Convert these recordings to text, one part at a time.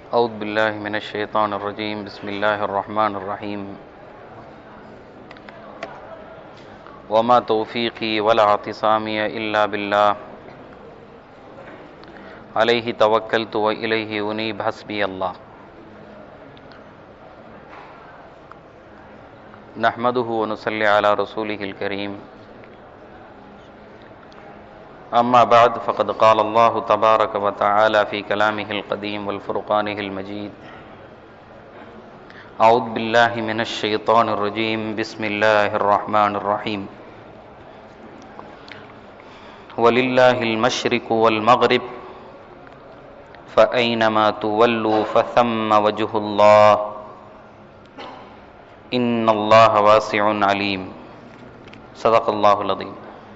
أعوذ بالله من الشيطان الرجيم بسم الله الرحمن الرحيم وما توفيقي ولا اعتصامي إلا بالله عليه توكلت وإليه أنيب حسبي الله نحمده ونصلي على رسوله الكريم أما بعد فقد قال الله تبارك وتعالى في كلامه القديم والفرقانه المجيد أعوذ بالله من الشيطان الرجيم بسم الله الرحمن الرحيم ولله المشرق والمغرب فأينما تولوا فثم وجه الله إن الله واسع عليم صدق الله العظيم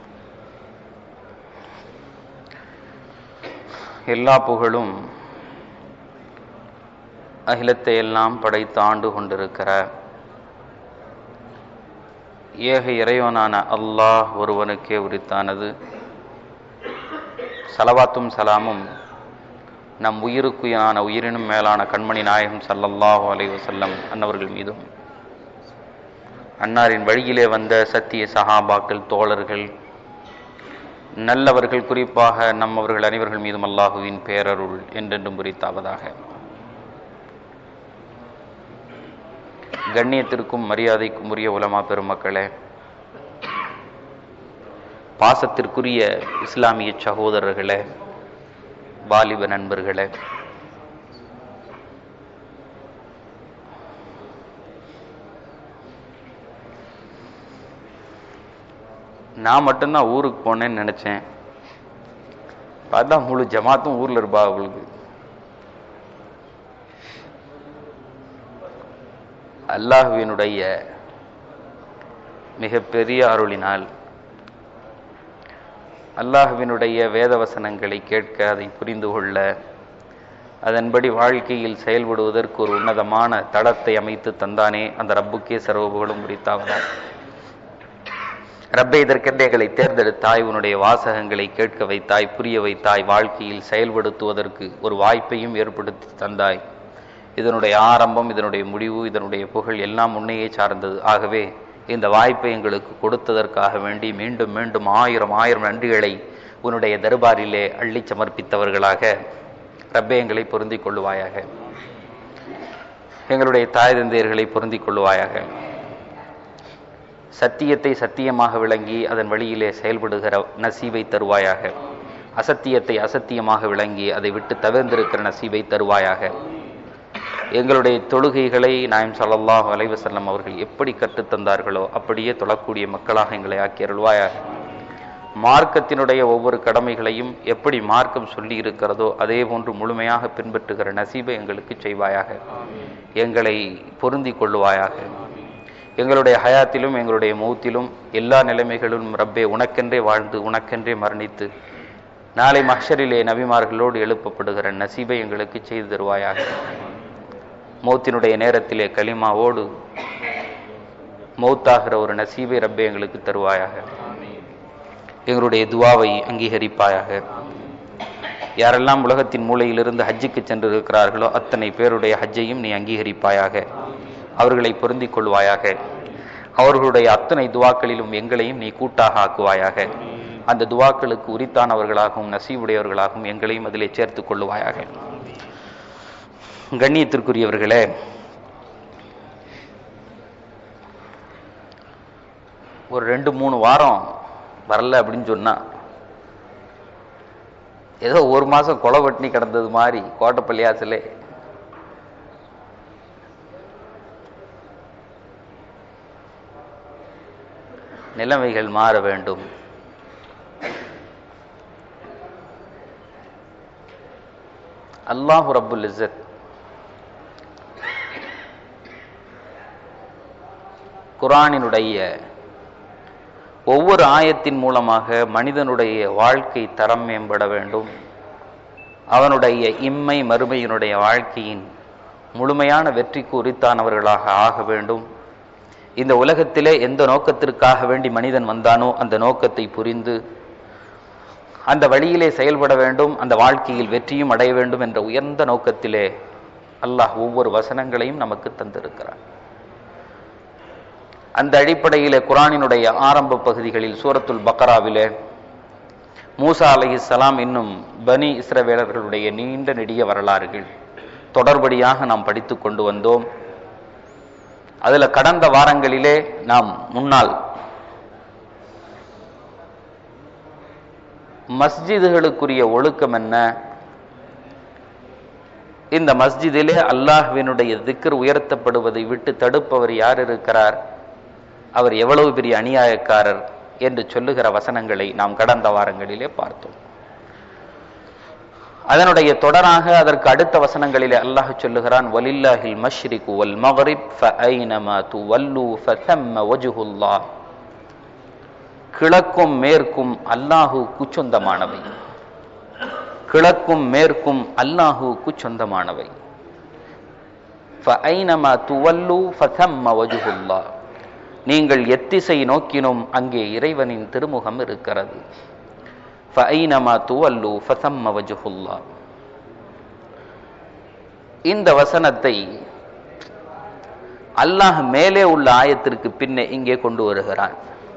எல்லா புகழும் அகிலத்தை எல்லாம் படைத்து ஆண்டு கொண்டிருக்கிற ஏக இறைவனான அல்லாஹ் ஒருவனுக்கே உரித்தானது சலவாத்தும் சலாமும் நம் உயிருக்குயான உயிரினும் மேலான கண்மணி நாயகம் சல்லல்லாஹு அலைஹி வஸல்லம் அன்னவர்கள் மீதும் அன்னாரின் வழியிலே வந்த சத்திய சஹாபாக்கள் தோழர்கள் நல்லவர்கள் குறிப்பாக நம்மவர்கள் அனைவர்கள் மீதும் அல்லாஹுவின் பேரருள் என்றென்றும் குறித்தாவதாக கண்ணியத்திற்கும் மரியாதைக்கும் உரிய உலமா பெருமக்களே பாசத்திற்குரிய இஸ்லாமிய சகோதரர்களே வாலிப நண்பர்களே நான் மட்டும்தான் ஊருக்கு போனேன்னு நினச்சேன் பார்த்தா முழு ஜமாத்தும் ஊரில் இருப்பா அவளுக்கு அல்லாஹுவினுடைய மிகப்பெரிய அருளினால் அல்லாஹுவினுடைய வேதவசனங்களை கேட்க அதை புரிந்து கொள்ள அதன்படி வாழ்க்கையில் செயல்படுவதற்கு ஒரு உன்னதமான தளத்தை அமைத்து தந்தானே அந்த ரப்புக்கே சர்வபுகளும் குறித்தாவதால் ரப்பை இதற்கென்று எங்களை தேர்ந்தெடுத்தாய் உன்னுடைய வாசகங்களை கேட்க வைத்தாய் புரிய வைத்தாய் வாழ்க்கையில் செயல்படுத்துவதற்கு ஒரு வாய்ப்பையும் ஏற்படுத்தி தந்தாய் இதனுடைய ஆரம்பம் இதனுடைய முடிவு இதனுடைய புகழ் எல்லாம் உன்னையே சார்ந்தது ஆகவே இந்த வாய்ப்பை எங்களுக்கு கொடுத்ததற்காக வேண்டி மீண்டும் மீண்டும் ஆயிரம் ஆயிரம் நன்றிகளை உன்னுடைய தர்பாரிலே அள்ளி சமர்ப்பித்தவர்களாக ரப்பே எங்களை பொருந்திக் கொள்ளுவாயாக எங்களுடைய தாய் தந்தையர்களை பொருந்திக் கொள்ளுவாயாக சத்தியத்தை சத்தியமாக விளங்கி அதன் வழியிலே செயல்படுகிற நசீபை தருவாயாக அசத்தியத்தை அசத்தியமாக விளங்கி அதை விட்டு தவிர்ந்திருக்கிற நசீபை தருவாயாக எங்களுடைய தொழுகைகளை நாயம் சல்லாஹ் அலைவசல்லம் அவர்கள் எப்படி கற்றுத்தந்தார்களோ அப்படியே தொழக்கூடிய மக்களாக எங்களை ஆக்கி அருள்வாயாக மார்க்கத்தினுடைய ஒவ்வொரு கடமைகளையும் எப்படி மார்க்கம் சொல்லி இருக்கிறதோ அதே போன்று முழுமையாக பின்பற்றுகிற நசீபை எங்களுக்கு செய்வாயாக எங்களை பொருந்தி கொள்ளுவாயாக எங்களுடைய ஹயாத்திலும் எங்களுடைய மௌத்திலும் எல்லா நிலைமைகளிலும் ரப்பே உனக்கென்றே வாழ்ந்து உனக்கென்றே மரணித்து நாளை மஹரிலே நபிமார்களோடு எழுப்பப்படுகிற நசீபை எங்களுக்கு செய்து தருவாயாக மௌத்தினுடைய நேரத்திலே களிமாவோடு மௌத்தாகிற ஒரு நசீபை ரப்பே எங்களுக்கு தருவாயாக எங்களுடைய துவாவை அங்கீகரிப்பாயாக யாரெல்லாம் உலகத்தின் மூலையிலிருந்து ஹஜ்ஜுக்கு சென்று இருக்கிறார்களோ அத்தனை பேருடைய ஹஜ்ஜையும் நீ அங்கீகரிப்பாயாக அவர்களை பொருந்திக் கொள்வாயாக அவர்களுடைய அத்தனை துவாக்களிலும் எங்களையும் நீ கூட்டாக ஆக்குவாயாக அந்த துவாக்களுக்கு உரித்தானவர்களாகவும் நசீவுடையவர்களாகவும் எங்களையும் அதிலே சேர்த்துக் கொள்ளுவாயாக கண்ணியத்திற்குரியவர்களே ஒரு ரெண்டு மூணு வாரம் வரல அப்படின்னு சொன்னா ஏதோ ஒரு மாசம் கொலை வட்டினி கிடந்தது மாதிரி கோட்டப்பள்ளியாசிலே நிலைமைகள் மாற வேண்டும் அல்லாஹு ரப்புல் இஸ்ஸத் குரானினுடைய ஒவ்வொரு ஆயத்தின் மூலமாக மனிதனுடைய வாழ்க்கை தரம் மேம்பட வேண்டும் அவனுடைய இம்மை மறுமையினுடைய வாழ்க்கையின் முழுமையான வெற்றிக்கு உரித்தானவர்களாக ஆக வேண்டும் இந்த உலகத்திலே எந்த நோக்கத்திற்காக வேண்டி மனிதன் வந்தானோ அந்த நோக்கத்தை புரிந்து அந்த வழியிலே செயல்பட வேண்டும் அந்த வாழ்க்கையில் வெற்றியும் அடைய வேண்டும் என்ற உயர்ந்த நோக்கத்திலே அல்லாஹ் ஒவ்வொரு வசனங்களையும் நமக்கு தந்திருக்கிறான் அந்த அடிப்படையிலே குரானினுடைய ஆரம்ப பகுதிகளில் சூரத்துல் பக்கராவிலே மூசா அலைஹிஸ்ஸலாம் இன்னும் பனி இஸ்ரவேலர்களுடைய நீண்ட நெடிய வரலாறுகள் தொடர்படியாக நாம் படித்து கொண்டு வந்தோம் அதுல கடந்த வாரங்களிலே நாம் முன்னால் மஸ்ஜிதுகளுக்குரிய ஒழுக்கம் என்ன இந்த மஸ்ஜிதிலே அல்லாஹ்வினுடைய திக்ர் உயர்த்தப்படுவதை விட்டு தடுப்பவர் யார் இருக்கிறார் அவர் எவ்வளவு பெரிய அநியாயக்காரர் என்று சொல்லுகிற வசனங்களை நாம் கடந்த வாரங்களிலே பார்த்தோம் அதனுடைய தொடராக அதற்கு அடுத்த வசனங்களிலே அல்லாஹ் சொல்லுகிறான் வலில்லாஹில் மஷ்ரிகு வல் மக்ரிப் ஃபஐனமா துவல்லு ஃபதம்ம வஜ்ஹுல்லாஹ் கிழக்கும் மேற்கும் அல்லாஹுக்கு சொந்தமானவை கிழக்கும் மேற்கும் அல்லாஹுக்கு சொந்தமானவை ஃபஐனமா துவல்லு ஃபதம்ம வஜ்ஹுல்லாஹ் நீங்கள் எத்திசை நோக்கினும் அங்கே இறைவனின் திருமுகம் இருக்கிறது ஃபஐனமா துவல்லு ஃபதம்ம வஜ்ஹுல்லா இந்த வசனத்தை அல்லாஹ் மேலே உள்ள ஆயத்திற்கு பின்னே இங்கே கொண்டு வருகிறான்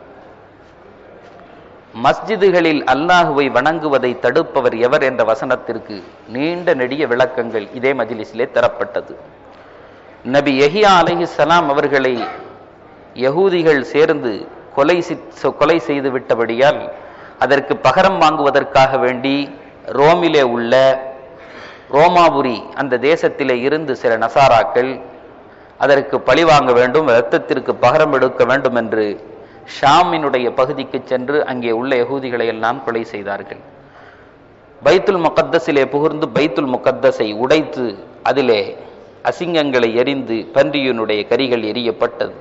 மஸ்ஜிதுகளில் அல்லாஹுவை வணங்குவதை தடுப்பவர் எவர் என்ற வசனத்திற்கு நீண்ட நெடிய விளக்கங்கள் இதே மஜிலிஸிலே தரப்பட்டது நபி எஹியா அலைஹிஸ்ஸலாம் அவர்களை யகூதிகள் சேர்ந்து கொலை கொலை செய்து விட்டபடியால் அதற்கு பகரம் வாங்குவதற்காக வேண்டி ரோமிலே உள்ள ரோமாபுரி அந்த தேசத்திலே இருந்து சில நசாராக்கள் அதற்கு பழி வாங்க வேண்டும் இரத்தத்திற்கு பகரம் எடுக்க வேண்டும் என்று ஷாமினுடைய பகுதிக்கு சென்று அங்கே உள்ள யகூதிகளை எல்லாம் கொலை செய்தார்கள் பைத்துல் முகத்தஸிலே புகுந்து பைத்துல் முகத்தஸை உடைத்து அதிலே அசிங்கங்களை எரிந்து பன்றியினுடைய கரிகள் எரியப்பட்டது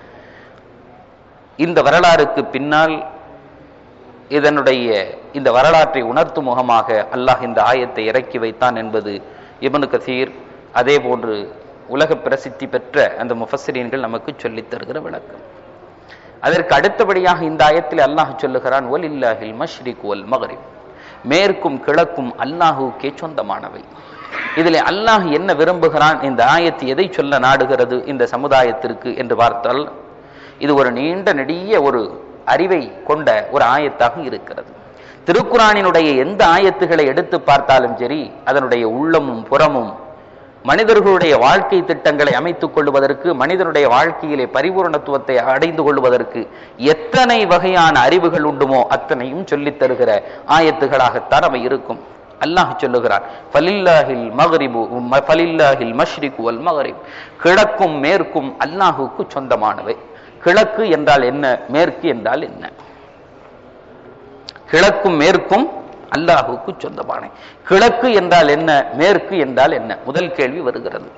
இந்த வரலாறுக்கு பின்னால் இதனுடைய இந்த வரலாற்றை உணர்த்தும் முகமாக அல்லாஹ் இந்த ஆயத்தை இறக்கி வைத்தான் என்பது இபனு கசீர் அதே போன்று உலக பிரசித்தி பெற்ற அந்த முஃபஸ்ஸரீன்கள் நமக்கு சொல்லித் தருகிற விளக்கம் அதற்கு அடுத்தபடியாக இந்த ஆயத்தில் அல்லாஹ் சொல்லுகிறான் ஒல் இல்லாஹில் மஷ்ரிக் ஒல் மகரிப் மேற்கும் கிழக்கும் அல்லாஹுக்கே சொந்தமானவை இதில் அல்லாஹ் என்ன விரும்புகிறான் இந்த ஆயத்து எதை சொல்ல நாடுகிறது இந்த சமுதாயத்திற்கு என்று பார்த்தால் இது ஒரு நீண்ட நெடிய ஒரு அறிவை கொண்ட ஒரு ஆயத்தாக இருக்கிறது திருக்குறானினுடைய எந்த ஆயத்துகளை எடுத்து பார்த்தாலும் சரி அதனுடைய உள்ளமும் புறமும் மனிதர்களுடைய வாழ்க்கை திட்டங்களை அமைத்துக் கொள்வதற்கு மனிதனுடைய வாழ்க்கையிலே பரிபூரணத்துவத்தை அடைந்து கொள்வதற்கு எத்தனை வகையான அறிவுகள் உண்டுமோ அத்தனையும் சொல்லித் தருகிற ஆயத்துகளாகத்தான் அவை இருக்கும் அல்லாஹ் சொல்லுகிறான் ஃபலில்லாஹில் மகரிபு ஃபலில்லாஹில் மஷ்ரிக் வல் மகரிப் கிழக்கும் மேற்கும் அல்லாஹுக்கு சொந்தமானவை கிழக்கு என்றால் என்ன மேற்கு என்றால் என்ன கிழக்கும் மேற்கும் அல்லாஹுக்கு சொந்தமான கிழக்கு என்றால் என்ன மேற்கு என்றால் என்ன முதல் கேள்வி வருகிறது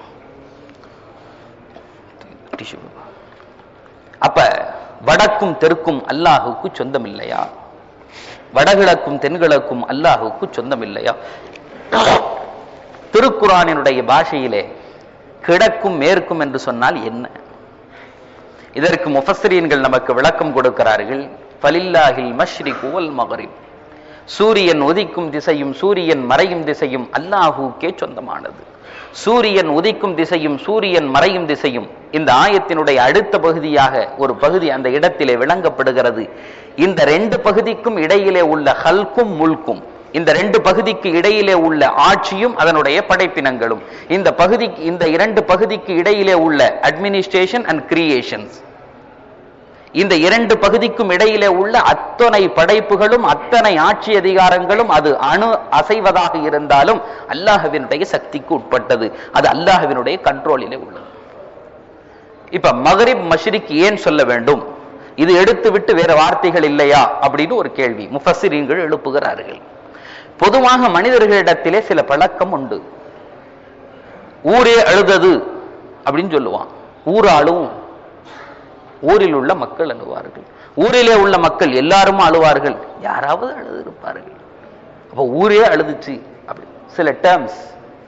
அப்ப வடக்கும் தெற்கும் அல்லாஹுக்கு சொந்தம் இல்லையா வடகிழக்கும் தென்கிழக்கும் அல்லாஹுக்கு சொந்தம் இல்லையா திருக்குறானினுடைய பாஷையிலே கிழக்கும் மேற்கும் என்று சொன்னால் என்ன இதற்கு முஃபஸ்ரீன்கள் நமக்கு விளக்கம் கொடுக்கிறார்கள் ஃபலில்லாஹில் மஷ்ரிக் வல் மகரிப் சூரியன் உதிக்கும் திசையும் சூரியன் மறையும் திசையும் அல்லாஹுக்கே சொந்தமானது சூரியன் உதிக்கும் திசையும் சூரியன் மறையும் திசையும் இந்த ஆயத்தினுடைய அடுத்த பகுதியாக ஒரு பகுதி அந்த இடத்திலே விளங்கப்படுகிறது இந்த ரெண்டு பகுதிக்கும் இடையிலே உள்ள ஹல்கும் முல்கும் இந்த ரெண்டு பகுதிக்கு இடையிலே உள்ள ஆட்சியும் அதனுடைய படைப்பினங்களும் இந்த பகுதிக்கு இந்த இரண்டு பகுதிக்கு இடையிலே உள்ள அட்மினிஸ்ட்ரேஷன் அண்ட் கிரியேஷன்ஸ் இந்த இரண்டு பகுதிக்கும் இடையிலே உள்ள அத்தனை படைப்புகளும் அத்தனை ஆட்சி அதிகாரங்களும் அது அணு அசைவதாக இருந்தாலும் அல்லாஹுவினுடைய சக்திக்கு உட்பட்டது அது அல்லாஹுவினுடைய கண்ட்ரோலிலே உள்ளது இப்ப மகரிப் மஷ்ரிக் ஏன் சொல்ல வேண்டும் இது எடுத்து விட்டு வேற வார்த்தைகள் இல்லையா அப்படின்னு ஒரு கேள்வி முஃபசிரீன்கள் எழுப்புகிறார்கள் பொதுவாக மனிதர்களிடத்திலே சில பழக்கம் உண்டு ஊரே அழுதது அப்படின்னு சொல்லுவான் ஊராளும் ஊரில் உள்ள மக்கள் அழுவார்கள் ஊரிலே உள்ள மக்கள் எல்லாரும் அழுவார்கள் யாராவது அழுது இருப்பார்கள் அப்ப ஊரே அழுதுச்சு அப்படி சில டேர்ம்ஸ்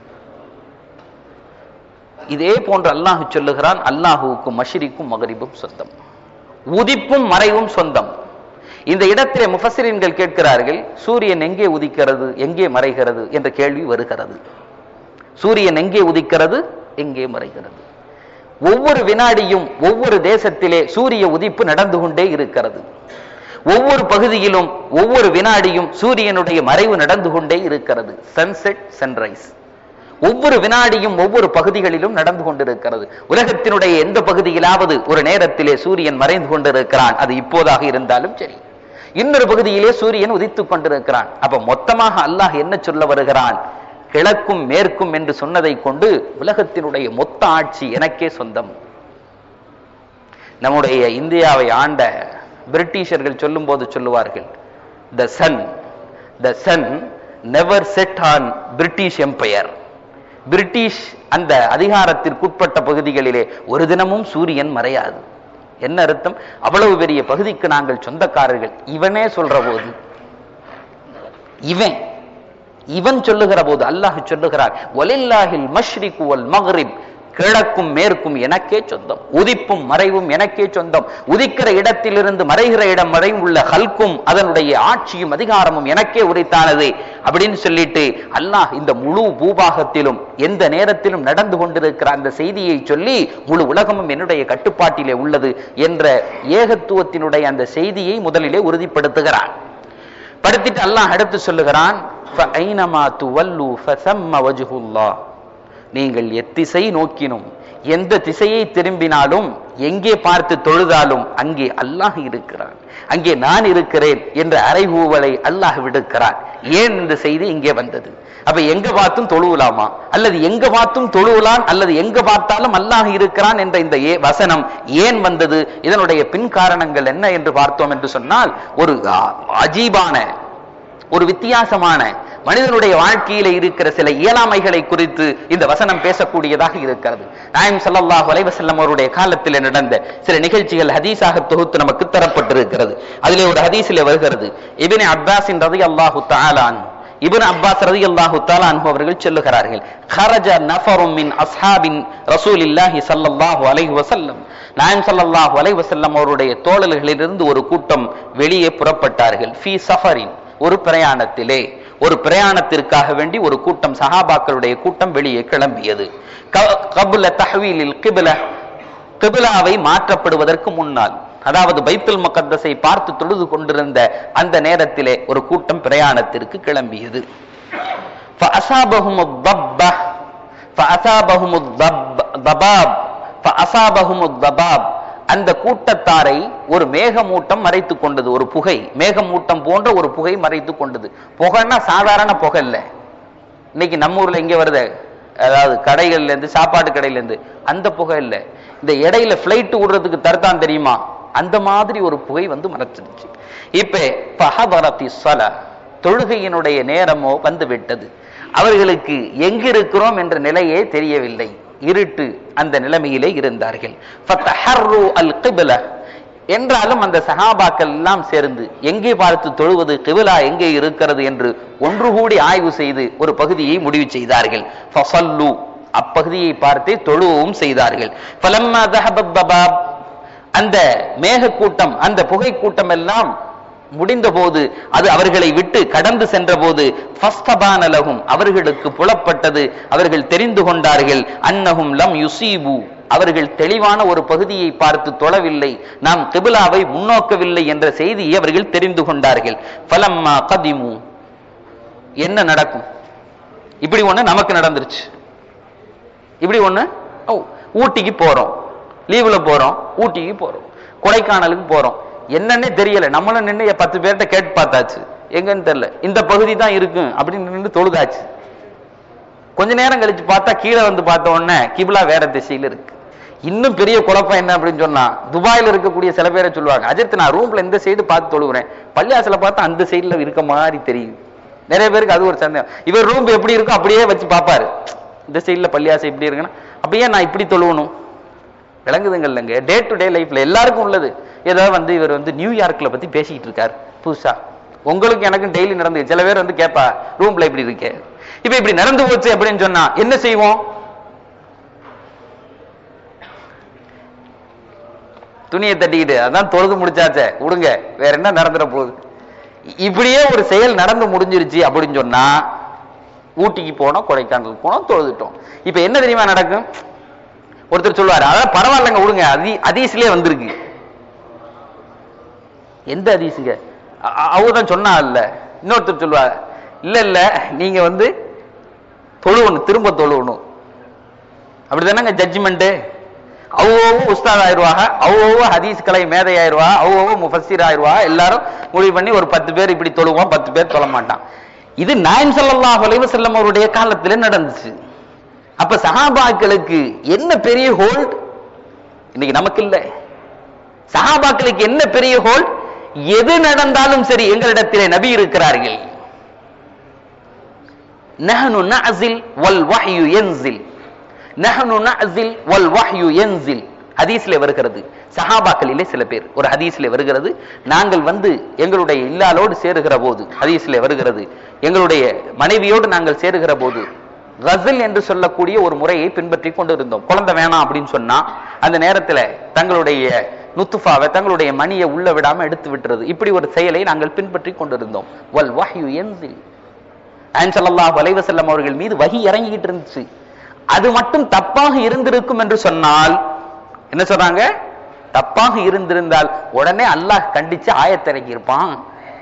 இதே போன்று அல்லாஹு சொல்லுகிறான் அல்லாஹுவுக்கும் மஷிரிக்கும் மகரிபும் சொந்தம் உதிப்பும் மறைவும் சொந்தம் இந்த இடத்திலே முஃபசிரின்கள் கேட்கிறார்கள் சூரியன் எங்கே உதிக்கிறது எங்கே மறைகிறது என்ற கேள்வி வருகிறது சூரியன் எங்கே உதிக்கிறது எங்கே மறைகிறது ஒவ்வொரு வினாடியும் ஒவ்வொரு தேசத்திலே சூரிய உதிப்பு நடந்து கொண்டே இருக்கிறது ஒவ்வொரு பகுதியிலும் ஒவ்வொரு வினாடியும் சூரியனுடைய மறைவு நடந்து கொண்டே இருக்கிறது சன்செட் சன்ரைஸ் ஒவ்வொரு வினாடியும் ஒவ்வொரு பகுதிகளிலும் நடந்து கொண்டிருக்கிறது உலகத்தினுடைய எந்த பகுதியிலாவது ஒரு நேரத்திலே சூரியன் மறைந்து கொண்டிருக்கிறான் அது இப்போதாக இருந்தாலும் சரி இன்னொரு பகுதியிலே சூரியன் உதித்துக் கொண்டிருக்கிறான் அப்ப மொத்தமாக அல்லாஹ் என்ன சொல்ல வருகிறான் கிழக்கும் மேற்கும் என்று சொன்னதை கொண்டு உலகத்தினுடைய மொத்த ஆட்சி எனக்கே சொந்தம் நம்முடைய இந்தியாவை ஆண்ட பிரிட்டிஷர்கள் சொல்லும் போது சொல்லுவார்கள் the sun the sun never set on British empire British அந்த அதிகாரத்திற்குட்பட்ட பகுதிகளிலே ஒரு தினமும் சூரியன் மறையாது என்ன அர்த்தம் அவ்வளவு பெரிய பகுதிக்கு நாங்கள் சொந்தக்காரர்கள் இவனே சொல்ற போது இவன் இவன் சொல்லுகிற போது அல்லாஹ் சொல்லுகிறார் ஒலில்லாஹில் மஷ்ரிகு வல் மக்ரிப் கிழக்கும் மேற்கும் எனக்கே சொந்தம் உதிப்பும் மறைவும் எனக்கே சொந்தம் உதிக்கிற இடத்திலிருந்து மறைகிற இடம் வரை உள்ள ஹல்கும் அதனுடைய ஆட்சியும் அதிகாரமும் எனக்கே உரித்தானது அப்படின்னு சொல்லிட்டு அல்லாஹ் இந்த முழு பூபாகத்திலும் எந்த நேரத்திலும் நடந்து கொண்டிருக்கிற அந்த செய்தியை சொல்லி முழு உலகமும் என்னுடைய கட்டுப்பாட்டிலே உள்ளது என்ற ஏகத்துவத்தினுடைய அந்த செய்தியை முதலிலே உறுதிப்படுத்துகிறான் படுத்திட்டு அல்லாஹ் அடுத்து சொல்லுகிறான் فَأَيْنَمَا تُوَلُّوا فَثَمَّ وَجْهُ اللَّهِ நீங்கள் எத்திசை நோக்கினும் எந்த திசையை திரும்பினாலும் எங்கே பார்த்து தொழுதாலும் அங்கே அல்லாஹ் இருக்கிறான் அங்கே நான் இருக்கிறேன் என்ற அறைகூவலை அல்லாஹ் விடுக்கிறான் ஏன் இந்த செய்தி இங்கே வந்தது அப்ப எங்க பார்த்தும் தொழுவலாமா அல்லது எங்க பார்த்தும் தொழுவலான் அல்லது எங்க பார்த்தாலும் அல்லாஹ் இருக்கிறான் என்ற இந்த ஏ வசனம் ஏன் வந்தது இதனுடைய பின் காரணங்கள் என்ன என்று பார்த்தோம் என்று சொன்னால் ஒரு அ- அஜீபான ஒரு வித்தியாசமான மனிதனுடைய வாழ்க்கையில இருக்கிற சில இயலாமைகளை குறித்து இந்த வசனம் பேசக்கூடியதாக இருக்கிறது நாயம் ஸல்லல்லாஹு அலைஹி வஸல்லம் அவருடைய காலத்தில் நடந்த சில நிகழ்ச்சிகள் ஹதீஸாக தொகுத்து நமக்கு தரப்பட்டிருக்கிறது அதிலே ஒரு ஹதீஸிலே வருகிறது இப்னு அப்பாஸின் ரலியல்லாஹு தஆலா அன்ஹு இப்னு அப்பாஸ் ரலியல்லாஹு தஆலா அன்ஹு அவர்கள் சொல்லுகிறார்கள் خرج نفر من اصحاب رسول الله صلى الله عليه وسلم நாயம் ஸல்லல்லாஹு அலைஹி வஸல்லம் அவருடைய தோழர்களிலிருந்து ஒரு கூட்டம் வெளியே புறப்பட்டார்கள் ஃபீ சஃபரின் ஒரு பிரயாணத்திலே ஒரு பிரயாணத்திற்காக வேண்டி ஒரு கூட்டம் சஹாபாக்களுடைய கூட்டம் வெளியே கிளம்பியது க- கபுல தஹ்வீலில் கிபில கிபிலாவை மாற்றப்படுவதற்கு முன்னால் அதாவது பைத்துல் முகத்தஸை பார்த்து தொழுது கொண்டிருந்த அந்த நேரத்திலே ஒரு கூட்டம் பிரயாணத்திற்கு கிளம்பியது فأصابهم الضبة فأصابهم الضب ضباب فأصابهم الضباب அந்த கூட்டத்தாரை ஒரு மேகமூட்டம் மறைத்து கொண்டது ஒரு புகை மேகமூட்டம் போன்ற ஒரு புகை மறைத்து கொண்டது புகைன்னா சாதாரண புகை இல்ல இன்னைக்கு நம்ம ஊர்ல எங்க வருது அதாவது கடைகள்ல இருந்து சாப்பாட்டு கடையில இருந்து அந்த புகை இல்ல இந்த இடையில பிளைட் விடுறதுக்கு தருதான் தெரியுமா அந்த மாதிரி ஒரு புகை வந்து மறைச்சிருச்சு இப்ப பஹபரத்தி சல தொழுகையினுடைய நேரமோ வந்து விட்டது அவர்களுக்கு எங்கிருக்கிறோம் என்ற நிலையே தெரியவில்லை இருட்டு அந்த நிலைமையிலே இருந்தார்கள் ஃபத்தஹர்ரு அல் கிபில என்றாலும் அந்த சஹாபாக்கள் எல்லாம் சேர்ந்து எங்கே பார்த்து தொழுவது கிபிலா எங்கே இருக்கிறது என்று ஒன்று கூடி ஆய்வு செய்து ஒரு பகுதியை முடிவு செய்தார்கள் ஃபஸல்லு அப்பகுதியை பார்த்தே தொழுவும் செய்தார்கள் ஃபலம்மா தஹபத் தபாப் அந்த மேக கூட்டம் அந்த புகை கூட்டம் எல்லாம் முடிந்த போது அது அவர்களை விட்டு கடந்து சென்ற போது ஃபஸ்தபானலகும் அவர்களுக்கு புலப்பட்டது அவர்கள் தெரிந்து கொண்டார்கள் அன்னஹும் லம் யுசீபு அவர்கள் தெளிவான ஒரு பகுதியை பார்த்து தொழவில்லை நாம் கிபிலாவை முன்னோக்கவில்லை என்ற செய்தியை அவர்கள் தெரிந்து கொண்டார்கள் ஃபலம்மா கதிமு என்ன நடக்கும் இப்படி ஒண்ணு நமக்கு நடந்துருச்சு இப்படி ஒண்ணு ஓ, ஊட்டிக்கு போறோம் லீவுல போறோம் ஊட்டிக்கு போறோம் கொடைக்கானலுக்கு போறோம் என்னன்னே தெரியல நம்மளும் நின்று பத்து பேர்கிட்ட கேட்டு பார்த்தாச்சு எங்கன்னு தெரியல இந்த பகுதி தான் இருக்கும் அப்படின்னு நின்று தொழுதாச்சு கொஞ்ச நேரம் கழிச்சு பார்த்தா கீழே வந்து பார்த்த உடனே கிபிலா வேற திசையில இருக்கு இன்னும் பெரிய குழப்பம் என்ன அப்படின்னு சொன்னா துபாயில இருக்கக்கூடிய சில பேரை சொல்லுவாங்க அஜித் நான் ரூம்ல இந்த சைடு பார்த்து தொழுகிறேன் பள்ளியாசல பார்த்தா அந்த சைடுல இருக்க மாதிரி தெரியுது நிறைய பேருக்கு அது ஒரு சந்தேகம் இவர் ரூம் எப்படி இருக்கோ அப்படியே வச்சு பார்ப்பாரு இந்த சைடுல பள்ளியாசை இப்படி இருக்குன்னா அப்படியே நான் இப்படி தொழுவணும் விளங்குதுங்கல்லங்க டே டு டே லைஃப்ல எல்லாருக்கும் உள்ளது ஏதோ வந்து இவர் வந்து நியூயார்க்ல பத்தி பேசிக்கிட்டு இருக்காரு புதுசா உங்களுக்கு எனக்கும் டெய்லி நடந்து சில பேர் வந்து கேட்பா ரூம்ல இப்படி இருக்கே இப்ப இப்படி நடந்து போச்சு அப்படின்னு சொன்னா என்ன செய்வோம் துணியை தட்டிக்கிட்டு அதான் தொழுது முடிச்சாச்சே விடுங்க வேற என்ன நடந்துட போகுது இப்படியே ஒரு செயல் நடந்து முடிஞ்சிருச்சு அப்படின்னு சொன்னா ஊட்டிக்கு போனோம் கொடைக்கானலுக்கு போனோம் தொழுதுட்டோம் இப்ப என்ன தெரியுமா நடக்கும் ஒருத்தர் சொல்லுவாரு அதான் பரவாயில்லைங்க விடுங்க அதி அதீஸ்லயே வந்திருக்கு எந்த அதீசுங்க அவங்க தான் சொன்னா இல்ல இன்னொருத்தர் சொல்லுவார் இல்ல இல்ல நீங்க வந்து தொழுவணும் திரும்ப தொழுவணும் அப்படிதானங்க ஜட்ஜ்மெண்ட் அவ்வளவு உஸ்தாத் ஆயிருவாங்க அவ்வளவு ஹதீஸ் கலை மேதை ஆயிருவா அவ்வளவு முஃபஸிர் ஆயிருவா எல்லாரும் முடிவு பண்ணி ஒரு பத்து பேர் இப்படி தொழுவோம் பத்து பேர் தொழ மாட்டான் இது நாயம் ஸல்லல்லாஹு அலைஹி வஸல்லம் அவருடைய காலத்துல நடந்துச்சு அப்ப சஹாபாக்களுக்கு என்ன பெரிய ஹோல்ட் இன்னைக்கு நமக்கு இல்ல சஹாபாக்களுக்கு என்ன பெரிய ஹோல்ட் எது நடந்தாலும் சரி எங்களிடத்திலே நபி இருக்கிறார்கள் நஹனு நஅசில் வல் வஹ்யு யன்சில் நஹனு நஅசில் வல் வஹ்யு யன்சில் ஹதீஸ்ல வருகிறது சஹாபாக்களிலே சில பேர் ஒரு ஹதீஸ்ல வருகிறது நாங்கள் வந்து எங்களுடைய இல்லாலோடு சேருகிற போது ஹதீஸ்ல வருகிறது எங்களுடைய மனைவியோடு நாங்கள் சேருகிற போது கசில் என்று சொல்லக்கூடிய ஒரு முறையை பின்பற்றி கொண்டு இருந்தோம் குழந்தை வேணாம் அப்படின்னு சொன்னா அந்த நேரத்துல தங்களுடைய நுத்துஃபாவை தங்களுடைய மணியை உள்ள விடாம எடுத்து விட்டுறது இப்படி ஒரு செயலை நாங்கள் பின்பற்றி கொண்டிருந்தோம் வல் வஹ்யு யன்சில் ஆன் ஸல்லல்லாஹு அலைஹி வஸல்லம் அவர்கள் மீது வஹி இறங்கிட்டு இருந்துச்சு அது மட்டும் தப்பாக இருந்திருக்கும் என்று சொன்னால் என்ன சொல்றாங்க தப்பாக இருந்திருந்தால் உடனே அல்லாஹ் கண்டிச்சு ஆயத்திறங்கி இருப்பான்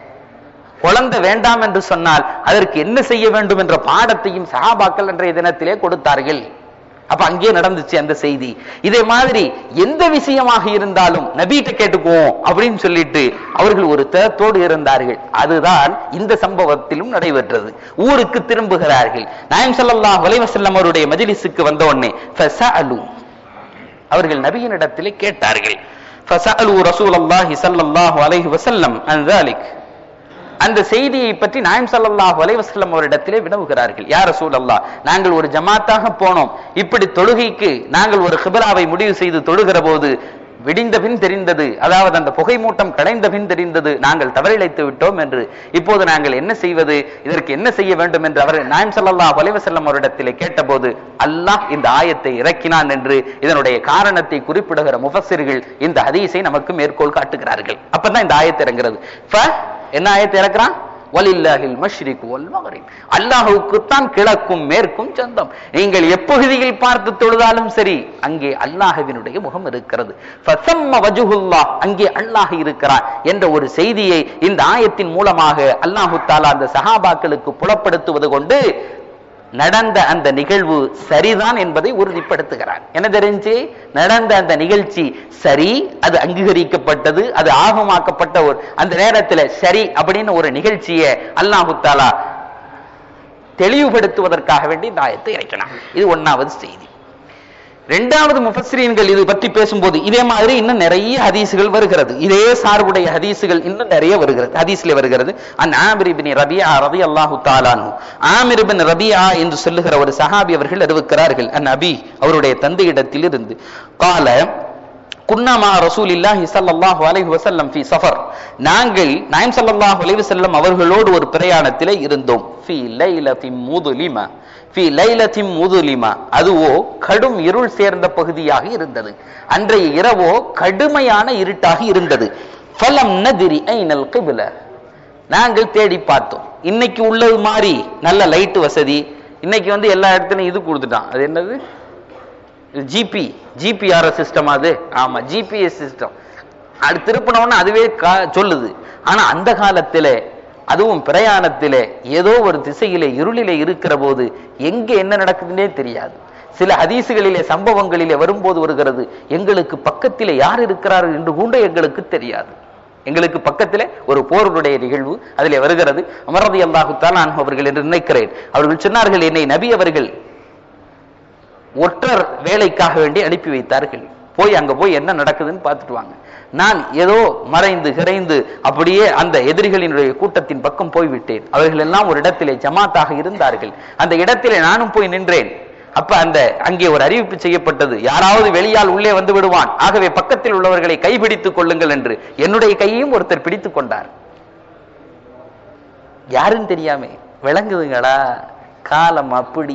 குழந்தை வேண்டாம் என்று சொன்னால் அதற்கு என்ன செய்ய வேண்டும் என்ற பாடத்தையும் சஹாபாக்கள் என்ற தினத்திலே கொடுத்தார்கள் அப்ப அங்கே நடந்துச்சு அந்த செய்தி இதே மாதிரி எந்த விஷயமாக இருந்தாலும் நபீட்ட கேட்டுக்குவோம் அப்படின்னு சொல்லிட்டு அவர்கள் ஒரு தேத்தோடு இருந்தார்கள் அதுதான் இந்த சம்பவத்திலும் நடைபெற்றது ஊருக்கு திரும்புகிறார்கள் நாயம் ஸல்லல்லாஹு அலைஹி வஸல்லம் அவருடைய மஜ்லிஸுக்கு வந்த உடனே ஃபஸஅலு அவர்கள் நபியினிடத்திலே கேட்டார்கள் ஃபஸஅலு ரசூலல்லாஹி ஸல்லல்லாஹு அலைஹி வஸல்லம் அன் ذلك அந்த செய்தியை பற்றி நாயம் ஸல்லல்லாஹு அலைஹி வஸல்லம் அவரிடத்திலே வினவுகிறார்கள் யார் ரசூலல்லாஹ் நாங்கள் ஒரு ஜமாத்தாக போனோம் இப்படி தொழுகைக்கு நாங்கள் ஒரு கிபிலாவை முடிவு செய்து தொழுகிற போது விடிந்த பின் தெரிந்தது அதாவது அந்த புகை மூட்டம் கடைந்த பின் தெரிந்தது நாங்கள் தவறிழைத்து விட்டோம் என்று இப்போது நாங்கள் என்ன செய்வது இதற்கு என்ன செய்ய வேண்டும் என்று அவர் நாயம் ஸல்லல்லாஹு அலைஹி வஸல்லம் அவரிடத்திலே கேட்டபோது அல்லாஹ் இந்த ஆயத்தை இறக்கினான் என்று இதனுடைய காரணத்தை குறிப்பிடுகிற முஃபஸ்ஸிர்கள் இந்த ஹதீஸை நமக்கு மேற்கோள் காட்டுகிறார்கள் அப்பதான் இந்த ஆயத்தை இறங்குறது ஃப என்ன ஆயத்தை இறக்குறான் வலில்லாஹில் மஷ்ரிக் வல் மக்ரிப் அல்லாஹ்வுக்குத்தான் கிழக்கும் மேற்கும் சொந்தம் நீங்கள் எப்பகுதியில் பார்த்து தொழுதாலும் சரி அங்கே அல்லாஹ்வினுடைய முகம் இருக்கிறது ஃபசம்ம வஜுஹுல்லாஹ் அங்கே அல்லாஹ் இருக்கிறான் என்ற ஒரு செய்தியை இந்த ஆயத்தின் மூலமாக அல்லாஹு தாலா அந்த சஹாபாக்களுக்கு புலப்படுத்துவது கொண்டு நடந்த அந்த நிகழ்வு சரிதான் என்பதை உறுதிப்படுத்துகிறார் என்ன தெரிஞ்சு நடந்த அந்த நிகழ்ச்சி சரி அது அங்கீகரிக்கப்பட்டது அது ஆகமாக்கப்பட்ட ஒரு அந்த நேரத்துல சரி அப்படின்னு ஒரு நிகழ்ச்சியை அல்லாஹு தாலா தெளிவுபடுத்துவதற்காக வேண்டி இந்த ஆயத்தை இறைக்கணும் இது ஒன்னாவது செய்தி இரண்டாவது முஃபஸ்ரீன்கள் இது பற்றி பேசும்போது இதே மாதிரி இன்னும் நிறைய ஹதீசுகள் வருகிறது இதே சார்புடைய ஹதீசுகள் இன்னும் நிறைய வருகிறது ஹதீஸ்ல வருகிறது அன் ஆமிர் இப்னி ரபியா ரலியல்லாஹு தஆலானு ஆமிர் இப்னு ரபியா என்று சொல்லுகிற ஒரு சஹாபி அவர்கள் அறிவிக்கிறார்கள் அன் அபி அவருடைய தந்தையிடத்தில் இருந்து கால குன்னமா ரசூலில்லாஹி ஸல்லல்லாஹு அலைஹி வஸல்லம் ஃபி சஃபர் நாங்கள் நாயம் ஸல்லல்லாஹு அலைஹி வஸல்லம் அவர்களோடு ஒரு பிரயாணத்திலே இருந்தோம் ஃபி லைலத்தின் முதுலிமா ஃபி லைலத்தின் முதுலிமா அதுவோ கடும் இருள் சேர்ந்த பகுதியாக இருந்தது அன்றைய இரவோ கடுமையான இருட்டாக இருந்தது ஃபலம் நதிரி ஐனல் கிபில நாங்கள் தேடி பார்த்தோம் இன்னைக்கு உள்ளது மாதிரி நல்ல லைட் வசதி இன்னைக்கு வந்து எல்லா இடத்துலயும் இது கொடுத்துட்டான் அது என்னது ஜிபி ஜிபிஆர் சிஸ்டம் அது ஆமா ஜிபிஎஸ் சிஸ்டம் அது திருப்பினோன்னு அதுவே கா- சொல்லுது ஆனா அந்த காலத்திலே அதுவும் பிரயாணத்திலே ஏதோ ஒரு திசையிலே இருளிலே இருக்கிற போது எங்க என்ன நடக்குதுன்னே தெரியாது சில ஹதீசுகளிலே சம்பவங்களிலே வரும்போது வருகிறது எங்களுக்கு பக்கத்திலே யார் இருக்கிறார்கள் என்று கூட எங்களுக்கு தெரியாது எங்களுக்கு பக்கத்திலே ஒரு போருடைய நிகழ்வு அதிலே வருகிறது அமரதி அல்லாஹுத்தான் நான் அவர்கள் என்று நினைக்கிறேன் அவர்கள் சொன்னார்கள் என்னை நபி அவர்கள் ஒற்றர் வேலைக்காக வேண்டி அனுப்பி வைத்தார்கள் போய் அங்க போய் என்ன நடக்குதுன்னு பார்த்துட்டு வாங்க நான் ஏதோ மறைந்து கிரைந்து அப்படியே அந்த எதிரிகளினுடைய கூட்டத்தின் பக்கம் போய்விட்டேன் அவர்கள் எல்லாம் ஒரு இடத்திலே ஜமாத்தாக இருந்தார்கள் அந்த இடத்திலே நானும் போய் நின்றேன் அப்ப அந்த அங்கே ஒரு அறிவிப்பு செய்யப்பட்டது யாராவது வெளியால் உள்ளே வந்து விடுவான் ஆகவே பக்கத்தில் உள்ளவர்களை கைபிடித்துக் கொள்ளுங்கள் என்று என்னுடைய கையையும் ஒருத்தர் பிடித்துக் கொண்டார் யாருன்னு தெரியாமே விளங்குதுங்களா காலம் அப்படி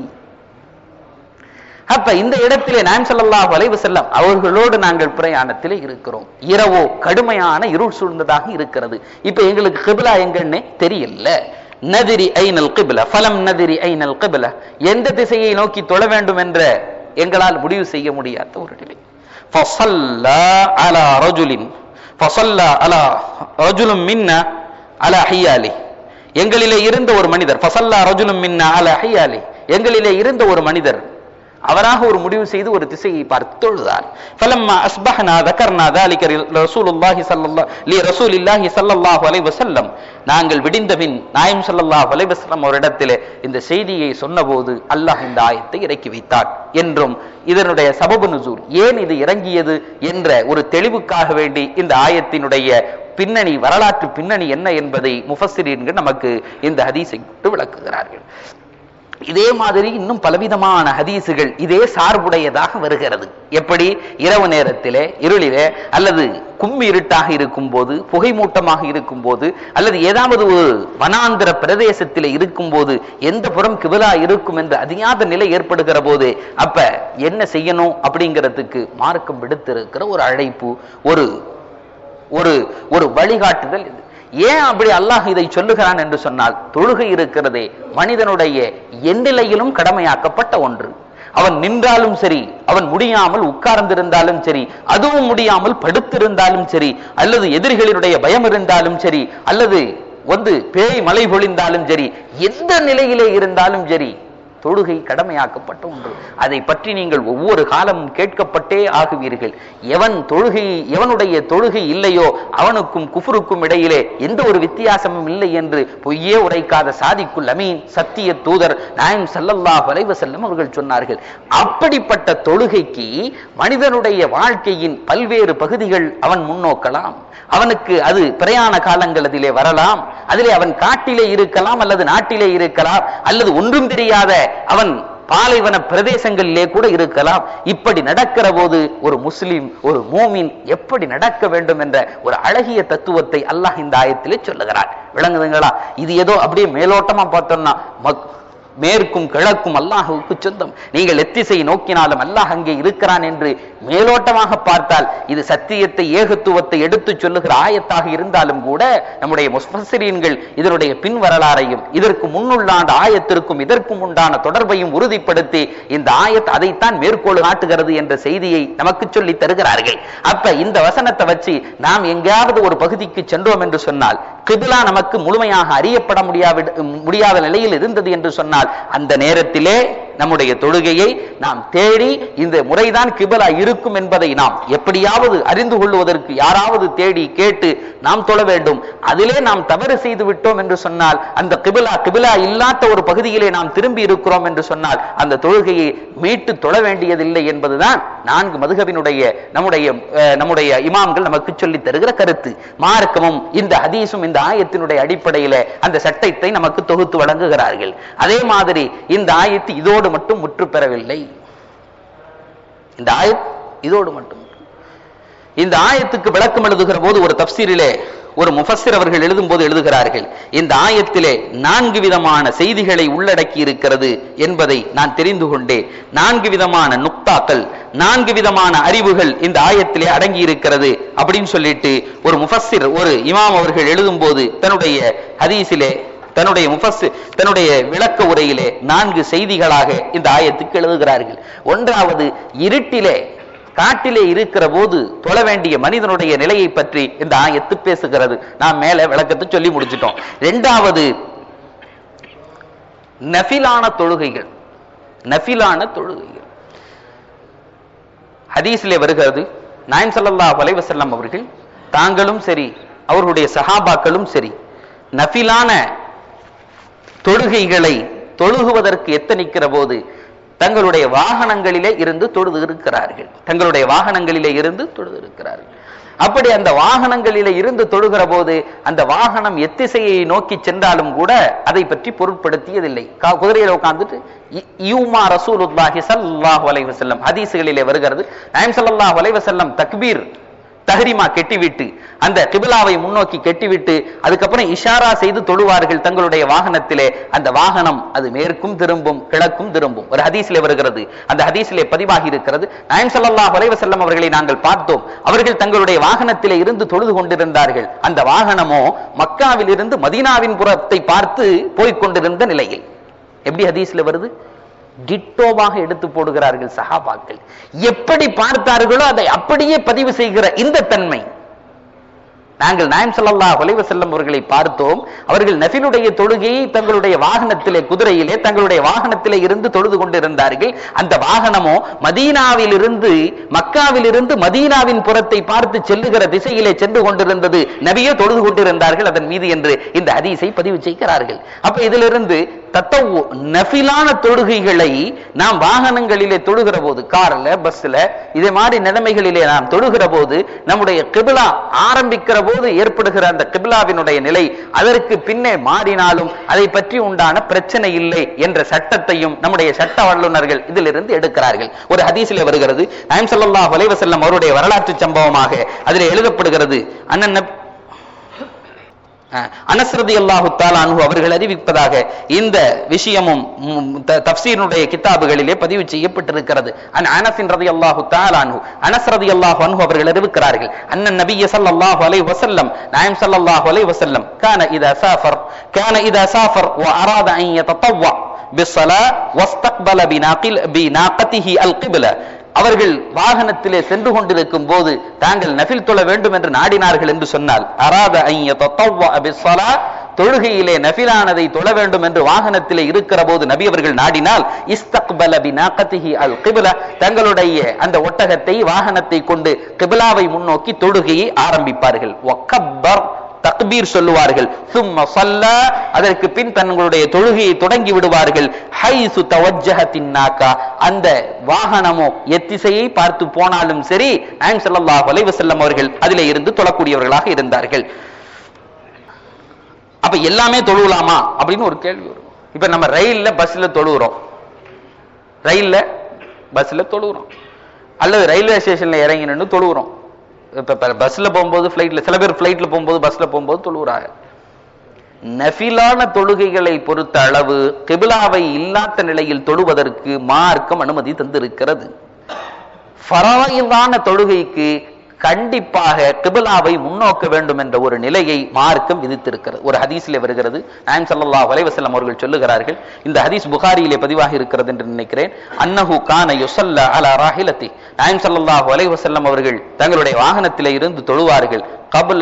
அப்ப இந்த இடத்திலே நான் ஸல்லல்லாஹு அலைஹி வஸல்லம் அவர்களோடு நாங்கள் பிரயாணத்திலே இருக்கிறோம் இரவோ கடுமையான இருள் சூழ்ந்ததாக இருக்கிறது இப்ப எங்களுக்கு கிபிலா எங்கன்னு தெரியல நதிரி ஐனல் கிபில ஃபலம் நதிரி ஐனல் கிபில எந்த திசையை நோக்கி தொழ வேண்டும் என்ற எங்களால் முடிவு செய்ய முடியாத ஒரு நிலை ஃபஸல்லா அலா ரஜுலின் ஃபஸல்லா அலா ரஜுலும் மின்ன அலா ஹியாலி எங்களிலே இருந்த ஒரு மனிதர் ஃபஸல்லா ரஜுலும் மின்ன அலா ஹியாலி எங்களிலே இருந்த ஒரு மனிதர் அவராக ஒரு முடிவு செய்து ஒரு திசையை பார்த்து தொழுதார் فلما اصبحنا ذكرنا ذلك لرسول الله صلى الله لرسول الله صلى الله عليه وسلم நாங்கள் விடிந்தபின் நாயம் ஸல்லல்லாஹு அலைஹி வஸல்லம் அவரிடத்திலே இந்த செய்தியை சொன்னபோது அல்லாஹ் இந்த ஆயத்தை இறக்கி வைத்தார் என்றும் இதனுடைய சபபு நுசூல் ஏன் இது இறங்கியது என்ற ஒரு தெளிவுக்காக வேண்டி இந்த ஆயத்தினுடைய பின்னணி வரலாற்று பின்னணி என்ன என்பதை முஃபஸ்ஸிரீன்கள் நமக்கு இந்த ஹதீஸை கொண்டு விளக்குகிறார்கள் இதே மாதிரி இன்னும் பலவிதமான ஹதீசுகள் இதே சார்புடையதாக வருகிறது எப்படி இரவு நேரத்திலே இருளிலே அல்லது கும்மி இருட்டாக இருக்கும் போது புகை மூட்டமாக இருக்கும் போது அல்லது ஏதாவது ஒரு வனாந்திர பிரதேசத்திலே இருக்கும் போது எந்த புறம் கிபிலா இருக்கும் என்று அறியாத நிலை ஏற்படுகிற போது அப்ப என்ன செய்யணும் அப்படிங்கிறதுக்கு மார்க்கம் விடுத்திருக்கிற ஒரு அழைப்பு ஒரு ஒரு ஒரு வழிகாட்டுதல் இது ஏன் அப்படி அல்லாஹ் இதை சொல்லுகிறான் என்று சொன்னால் தொழுகை இருக்கிறதே மனிதனுடைய எந்நிலையிலும் கடமையாக்கப்பட்ட ஒன்று அவன் நின்றாலும் சரி அவன் முடியாமல் உட்கார்ந்திருந்தாலும் சரி அதுவும் முடியாமல் படுத்திருந்தாலும் சரி அல்லது எதிரிகளினுடைய பயம் இருந்தாலும் சரி அல்லது வந்து பேய் மழை பொழிந்தாலும் சரி எந்த நிலையிலே இருந்தாலும் சரி தொழுகை கடமையாக்கப்பட்ட ஒன்று அதை பற்றி நீங்கள் ஒவ்வொரு காலமும் கேட்கப்பட்டே ஆகுவீர்கள் எவன் தொழுகை எவனுடைய தொழுகை இல்லையோ அவனுக்கும் குஃபருக்கும் இடையிலே எந்த ஒரு வித்தியாசமும் இல்லை என்று பொய்யே உரைக்காத சாதிக்குள் அமீன் சத்திய தூதர் நாயம் சல்லல்லாஹு அலைஹி செல்லம் அவர்கள் சொன்னார்கள் அப்படிப்பட்ட தொழுகைக்கு மனிதனுடைய வாழ்க்கையின் பல்வேறு பகுதிகள் அவன் முன்னோக்கலாம் அவனுக்கு அது பிரயாண காலங்கள் அதிலே வரலாம் அதிலே அவன் காட்டிலே இருக்கலாம் அல்லது நாட்டிலே இருக்கலாம் அல்லது ஒன்றும் தெரியாத அவன் பாலைவன பிரதேசங்களிலே கூட இருக்கலாம் இப்படி நடக்கிற போது ஒரு முஸ்லிம் ஒரு மூமின் எப்படி நடக்க வேண்டும் என்ற ஒரு அழகிய தத்துவத்தை அல்லாஹ் இந்த ஆயத்திலே சொல்லுகிறார் விளங்குதுங்களா இது ஏதோ அப்படியே மேலோட்டமா பார்த்தோம்னா மக்- மேற்கும் கிழக்கும் அல்லாஹுவுக்கு சொந்தம் நீங்கள் எத்திசை நோக்கினாலும் அல்லாஹ் அங்கே இருக்கிறான் என்று மேலோட்டமாக பார்த்தால் இது சத்தியத்தை ஏகத்துவத்தை எடுத்து சொல்லுகிற ஆயத்தாக இருந்தாலும் கூட நம்முடைய முஸ்பசிரியன்கள் இதனுடைய பின் வரலாறையும் இதற்கு முன்னுள்ள அந்த ஆயத்திற்கும் இதற்கும் உண்டான தொடர்பையும் உறுதிப்படுத்தி இந்த ஆயத் அதைத்தான் மேற்கோள் காட்டுகிறது என்ற செய்தியை நமக்கு சொல்லி தருகிறார்கள் அப்ப இந்த வசனத்தை வச்சு நாம் எங்கேயாவது ஒரு பகுதிக்கு சென்றோம் என்று சொன்னால் கிபிலா நமக்கு முழுமையாக அறியப்பட முடியாவிட முடியாத நிலையில் இருந்தது என்று சொன்னால் அந்த நேரத்திலே நம்முடைய தொழுகையை நாம் தேடி இந்த முறைதான் கிபிலா இருக்கும் என்பதை நாம் எப்படியாவது அறிந்து கொள்வதற்கு யாராவது தேடி கேட்டு நாம் தொழ வேண்டும் அதிலே நாம் தவறு செய்து விட்டோம் என்று சொன்னால் அந்த கிபிலா கிபிலா இல்லாத ஒரு பகுதியிலே நாம் திரும்பி இருக்கிறோம் என்று சொன்னால் அந்த தொழுகையை மீட்டு தொழ வேண்டியதில்லை என்பதுதான் நான்கு மதுகபினுடைய நம்முடைய அஹ், நம்முடைய இமாம்கள் நமக்கு சொல்லி தருகிற கருத்து மார்க்கமும் இந்த ஹதீஸும் இந்த ஆயத்தினுடைய அடிப்படையில அந்த சட்டத்தை நமக்கு தொகுத்து வழங்குகிறார்கள் அதே மாதிரி இந்த ஆயத்து இதோடு மட்டும் முற்று பெறவில்லை இந்த ஆயத் இதோடு மட்டும் இந்த ஆயத்துக்கு விளக்கம் எழுதுகிற போது ஒரு தப்சீரிலே ஒரு முஃபஸ்ஸிர் அவர்கள் எழுதும் போது எழுதுகிறார்கள் இந்த ஆயத்திலே நான்கு விதமான செய்திகளை உள்ளடக்கி இருக்கிறது என்பதை நான் தெரிந்து கொண்டேன் நான்கு விதமான நுக்தாக்கள் நான்கு விதமான அறிவுகள் இந்த ஆயத்திலே அடங்கி இருக்கிறது அப்படின்னு சொல்லிட்டு ஒரு முஃபஸ்ஸிர் ஒரு இமாம் அவர்கள் எழுதும் போது தன்னுடைய ஹதீஸிலே தன்னுடைய முஃபஸ்ஸி தன்னுடைய விளக்க உரையிலே நான்கு செய்திகளாக இந்த ஆயத்துக்கு எழுதுகிறார்கள் ஒன்றாவது இருட்டிலே காட்டிலே இருக்கிற போது தொழ வேண்டிய மனிதனுடைய நிலையை பற்றி இந்த ஆயத்து பேசுகிறது நாம் மேல விளக்கத்தை சொல்லி முடிச்சிட்டோம் இரண்டாவது நஃபிலான தொழுகைகள் நஃபிலான தொழுகைகள் ஹதீஸிலே வருகிறது நாயம் ஸல்லல்லாஹு அலைஹி வஸல்லம் அவர்கள் தாங்களும் சரி அவர்களுடைய சஹாபாக்களும் சரி நஃபிலான தொழுகைகளை தொழுகுவதற்கு எத்தனிக்கிற போது தங்களுடைய வாகனங்களிலே இருந்து தொழுது இருக்கிறார்கள் தங்களுடைய வாகனங்களிலே இருந்து தொழுது இருக்கிறார்கள் அப்படி அந்த வாகனங்களிலே இருந்து தொழுகிற போது அந்த வாகனம் எத்திசையை நோக்கி சென்றாலும் கூட அதை பற்றி பொருட்படுத்தியதில்லை கா- குதிரையில உட்கார்ந்துட்டு இ- யூமா ரசூலுல்லாஹி ஸல்லல்லாஹு அலைஹி வஸல்லம் ஹதீஸுகளிலே வருகிறது நாயம் ஸல்லல்லாஹு அலைஹி வஸல்லம் தக்பீர் தஹரிமா கெட்டிவிட்டு அந்த கிபிலாவை முன்னோக்கி கெட்டிவிட்டு அதுக்கப்புறம் இஷாரா செய்து தொழுவார்கள் தங்களுடைய வாகனத்திலே அந்த வாகனம் அது மேற்கும் திரும்பும் கிழக்கும் திரும்பும் ஒரு ஹதீஸிலே வருகிறது அந்த ஹதீஸிலே பதிவாகி இருக்கிறது நாயம் ஸல்லல்லாஹு அலைஹி வஸல்லம் அவர்களை நாங்கள் பார்த்தோம் அவர்கள் தங்களுடைய வாகனத்திலே இருந்து தொழுது கொண்டிருந்தார்கள் அந்த வாகனமோ மக்காவில் இருந்து மதீனாவின் புறத்தை பார்த்து போய்க் கொண்டிருந்த நிலையில் எப்படி ஹதீஸ்ல வருது டிட்டோவாக எடுத்து போடுகிறார்கள் சஹாபாக்கள் எப்படி பார்த்தார்களோ அதை அப்படியே பதிவு செய்கிற இந்த தன்மை நாங்கள் நாயம் ஸல்லல்லாஹு அலைஹி வஸல்லம் அவர்களை பார்த்தோம் அவர்கள் நஃபிலுடைய தொழுகையை தங்களுடைய வாகனத்திலே குதிரையிலே தங்களுடைய வாகனத்திலே இருந்து தொழுது கொண்டிருந்தார்கள் அந்த வாகனமோ மதீனாவில் இருந்து மக்காவில் இருந்து மதீனாவின் புறத்தை பார்த்து செல்லுகிற திசையிலே சென்று கொண்டிருந்தது நபியோ தொழுது கொண்டிருந்தார்கள் அதன் மீது என்று இந்த ஹதீஸை பதிவு செய்கிறார்கள் அப்ப இதிலிருந்து தத்தவு நஃபிலான தொழுகைகளை நாம் வாகனங்களிலே தொழுகிற போது கார்ல பஸ்ல இதே மாதிரி நிலைமைகளிலே நாம் தொழுகிற போது நம்முடைய கிபிலா ஆரம்பிக்கிற போது ஏற்படுகிற அந்த கிபிலாவினுடைய நிலை அதற்கு பின்னே மாறினாலும் அதை பற்றி உண்டான பிரச்சனை இல்லை என்ற சட்டத்தையும் நம்முடைய சட்ட வல்லுநர்கள் இதிலிருந்து எடுக்கிறார்கள் ஒரு ஹதீஸில் வருகிறது நாயம் ஸல்லல்லாஹு அலைஹி வஸல்லம் அவருடைய வரலாற்று சம்பவமாக அதில் எழுதப்படுகிறது அண்ணன் நபி- அனஸ்ரதி அல்லாஹு அன்ஹு அவர்கள் அறிவிப்பதாக இந்த விஷயமும் ம், த- தஃப்சீருடைய கிதாபுகளிலே பதிவு செய்யப்பட்டிருக்கிறது அன் அனஸின் ரதி அல்லாஹு அன்ஹு அனஸ் ரதி அல்லாஹு அன்ஹு அவர்கள் அறிவிக்கிறார்கள் அண்ணன் நபிய ஸல்லல்லாஹு அலைஹி வஸல்லம் நாயம் ஸல்லல்லாஹு அலைஹி வஸல்லம் கான இதா சாஃபர் கான இதா சாஃபர் وأراد أن يتطوع بالصلاة واستقبل بناقل بناقته القبلة அவர்கள் வாகனத்திலே சென்று கொண்டிருக்கும் போது தாங்கள் நஃபில் தொழ வேண்டும் என்று நாடினார்கள் என்று சொன்னால் அராத ஐய பிஸ்ஸலா தொழுகையிலே நஃபிலானதை தொழ வேண்டும் என்று வாகனத்திலே இருக்கிற போது நபி அவர்கள் நாடினால் இஸ்தக்பல பினாகதிஹி அல் கிபில தங்களுடைய அந்த ஒட்டகத்தை வாகனத்தை கொண்டு கிபிலாவை முன்னோக்கி தொழுகையை ஆரம்பிப்பார்கள் வக்கப்பர் தக்பீர் சொல்லுவார்கள் சும்ம சல்லா அதற்கு பின் தங்களுடைய தொழுகையை தொடங்கி விடுவார்கள் ஹைசு தவஜ்ஜஹத்தின் நாக்கா அந்த வாகனமோ எத்திசையை பார்த்து போனாலும் சரி நாயம் ஸல்லல்லாஹு அலைஹி வஸல்லம் அவர்கள் அதிலே இருந்து தொழக்கூடியவர்களாக இருந்தார்கள் அப்ப எல்லாமே தொழுவலாமா அப்படின்னு ஒரு கேள்வி வரும் இப்ப நம்ம ரயில்ல பஸ்ல தொழுகிறோம் ரயில்ல பஸ்ல தொழுகிறோம் அல்லது ரயில்வே ஸ்டேஷன்ல இறங்கி நின்று தொழுகிறோம் இப்ப பஸ்ல போகும்போது ஃபிளைட்ல சில பேர் ஃபிளைட்ல போகும்போது பஸ்ல போகும்போது தொழுகிறாங்க நஃபிலான தொழுகைகளை பொறுத்த அளவு கிபிலாவை இல்லாத நிலையில் தொழுவதற்கு மார்க்கம் அனுமதி தந்திருக்கிறது ஃபராயிலான தொழுகைக்கு கண்டிப்பாக கிபிலாவை முன்னோக்க வேண்டும் என்ற ஒரு நிலையை மார்க்கம் விதித்திருக்கிறது ஒரு ஹதீஸிலே வருகிறது நாயம் ஸல்லல்லாஹு அலைஹி வஸல்லம் அவர்கள் சொல்லுகிறார்கள் இந்த ஹதீஸ் புகாரியிலே பதிவாக இருக்கிறது என்று நினைக்கிறேன் அன்னஹு கான யுஸல்ல அலா ராஹிலத்தி நாயம் ஸல்லல்லாஹு அலைஹி வஸல்லம் அவர்கள் தங்களுடைய வாகனத்திலே இருந்து தொழுவார்கள் கபல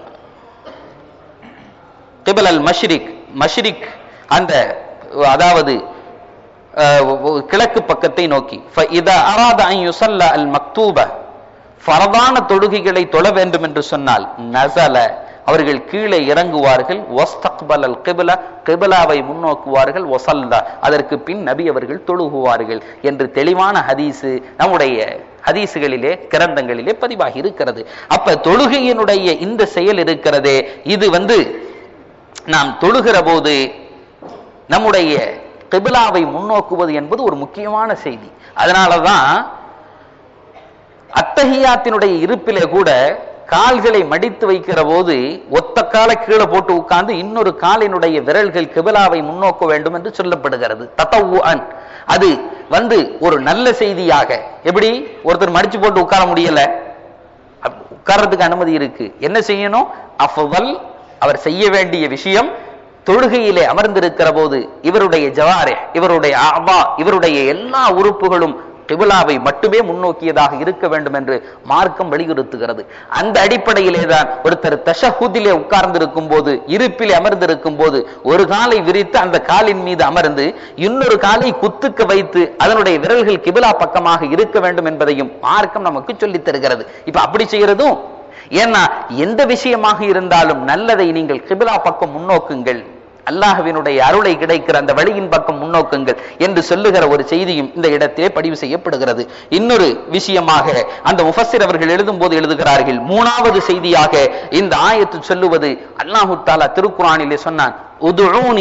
கிபல் அல் மஷ்ரிக் மஷ்ரிக் அந்த அதாவது அஹ், கிழக்கு பக்கத்தை நோக்கி இதா அராத அன் யுஸல்ல அல் மக்தூப ஃபரதான தொழுகைகளை தொழ வேண்டும் என்று சொன்னால் நசல அவர்கள் கீழே இறங்குவார்கள் வஸ்தக்பல் அல் கிபில கிபிலாவை முன்னோக்குவார்கள் வசல்லா அதற்கு பின் நபி அவர்கள் தொழுகுவார்கள் என்று தெளிவான ஹதீஸு நம்முடைய ஹதீசுகளிலே கிரந்தங்களிலே பதிவாகி இருக்கிறது அப்ப தொழுகையினுடைய இந்த செயல் இருக்கிறதே இது வந்து நாம் தொழுகிற போது நம்முடைய கிபிலாவை முன்னோக்குவது என்பது ஒரு முக்கியமான செய்தி அதனாலதான் அத்தஹியாத்தினுடைய இருப்பிலே கூட கால்களை மடித்து வைக்கிற போது ஒத்த காலை கீழே போட்டு உட்கார்ந்து இன்னொரு காலினுடைய விரல்கள் கிபிலாவை முன்னோக்க வேண்டும் என்று சொல்லப்படுகிறது தத்தவு அன் அது வந்து ஒரு நல்ல செய்தியாக எப்படி ஒருத்தர் மடிச்சு போட்டு உட்கார முடியல அப்ப உட்கார்றதுக்கு அனுமதி இருக்கு என்ன செய்யணும் அஃவல் அவர் செய்ய வேண்டிய விஷயம் தொழுகையிலே அமர்ந்திருக்கிற போது இவருடைய ஜவாரே இவருடைய ஆபா இவருடைய எல்லா உறுப்புகளும் கிபிலாவை மட்டுமே முன்னோக்கியதாக இருக்க வேண்டும் என்று மார்க்கம் வலியுறுத்துகிறது அந்த அடிப்படையிலே தான் ஒருத்தர் தஷஹுதிலே உட்கார்ந்திருக்கும் போது இருப்பிலே அமர்ந்திருக்கும் போது ஒரு காலை விரித்து அந்த காலின் மீது அமர்ந்து இன்னொரு காலை குத்துக்க வைத்து அதனுடைய விரல்கள் கிபிலா பக்கமாக இருக்க வேண்டும் என்பதையும் மார்க்கம் நமக்கு சொல்லித் தருகிறது இப்ப அப்படி செய்யறதும் ஏன்னா எந்த விஷயமாக இருந்தாலும் நல்லதை நீங்கள் கிபிலா பக்கம் முன்னோக்குங்கள் அல்லாஹ்வினுடைய அருளை கிடைக்கிற அந்த வழியின் பக்கம் முன்னோக்குங்கள் என்று சொல்லுகிற ஒரு செய்தியும் இந்த இடத்திலே பதிவு செய்யப்படுகிறது இன்னொரு விஷயமாக அந்த முஃபஸ்ஸிர் அவர்கள் எழுதும் போது எழுதுகிறார்கள் மூணாவது செய்தியாக இந்த ஆயத்து சொல்லுவது அல்லாஹு தாலா திருக்குறானிலே சொன்னான் உதுஊனி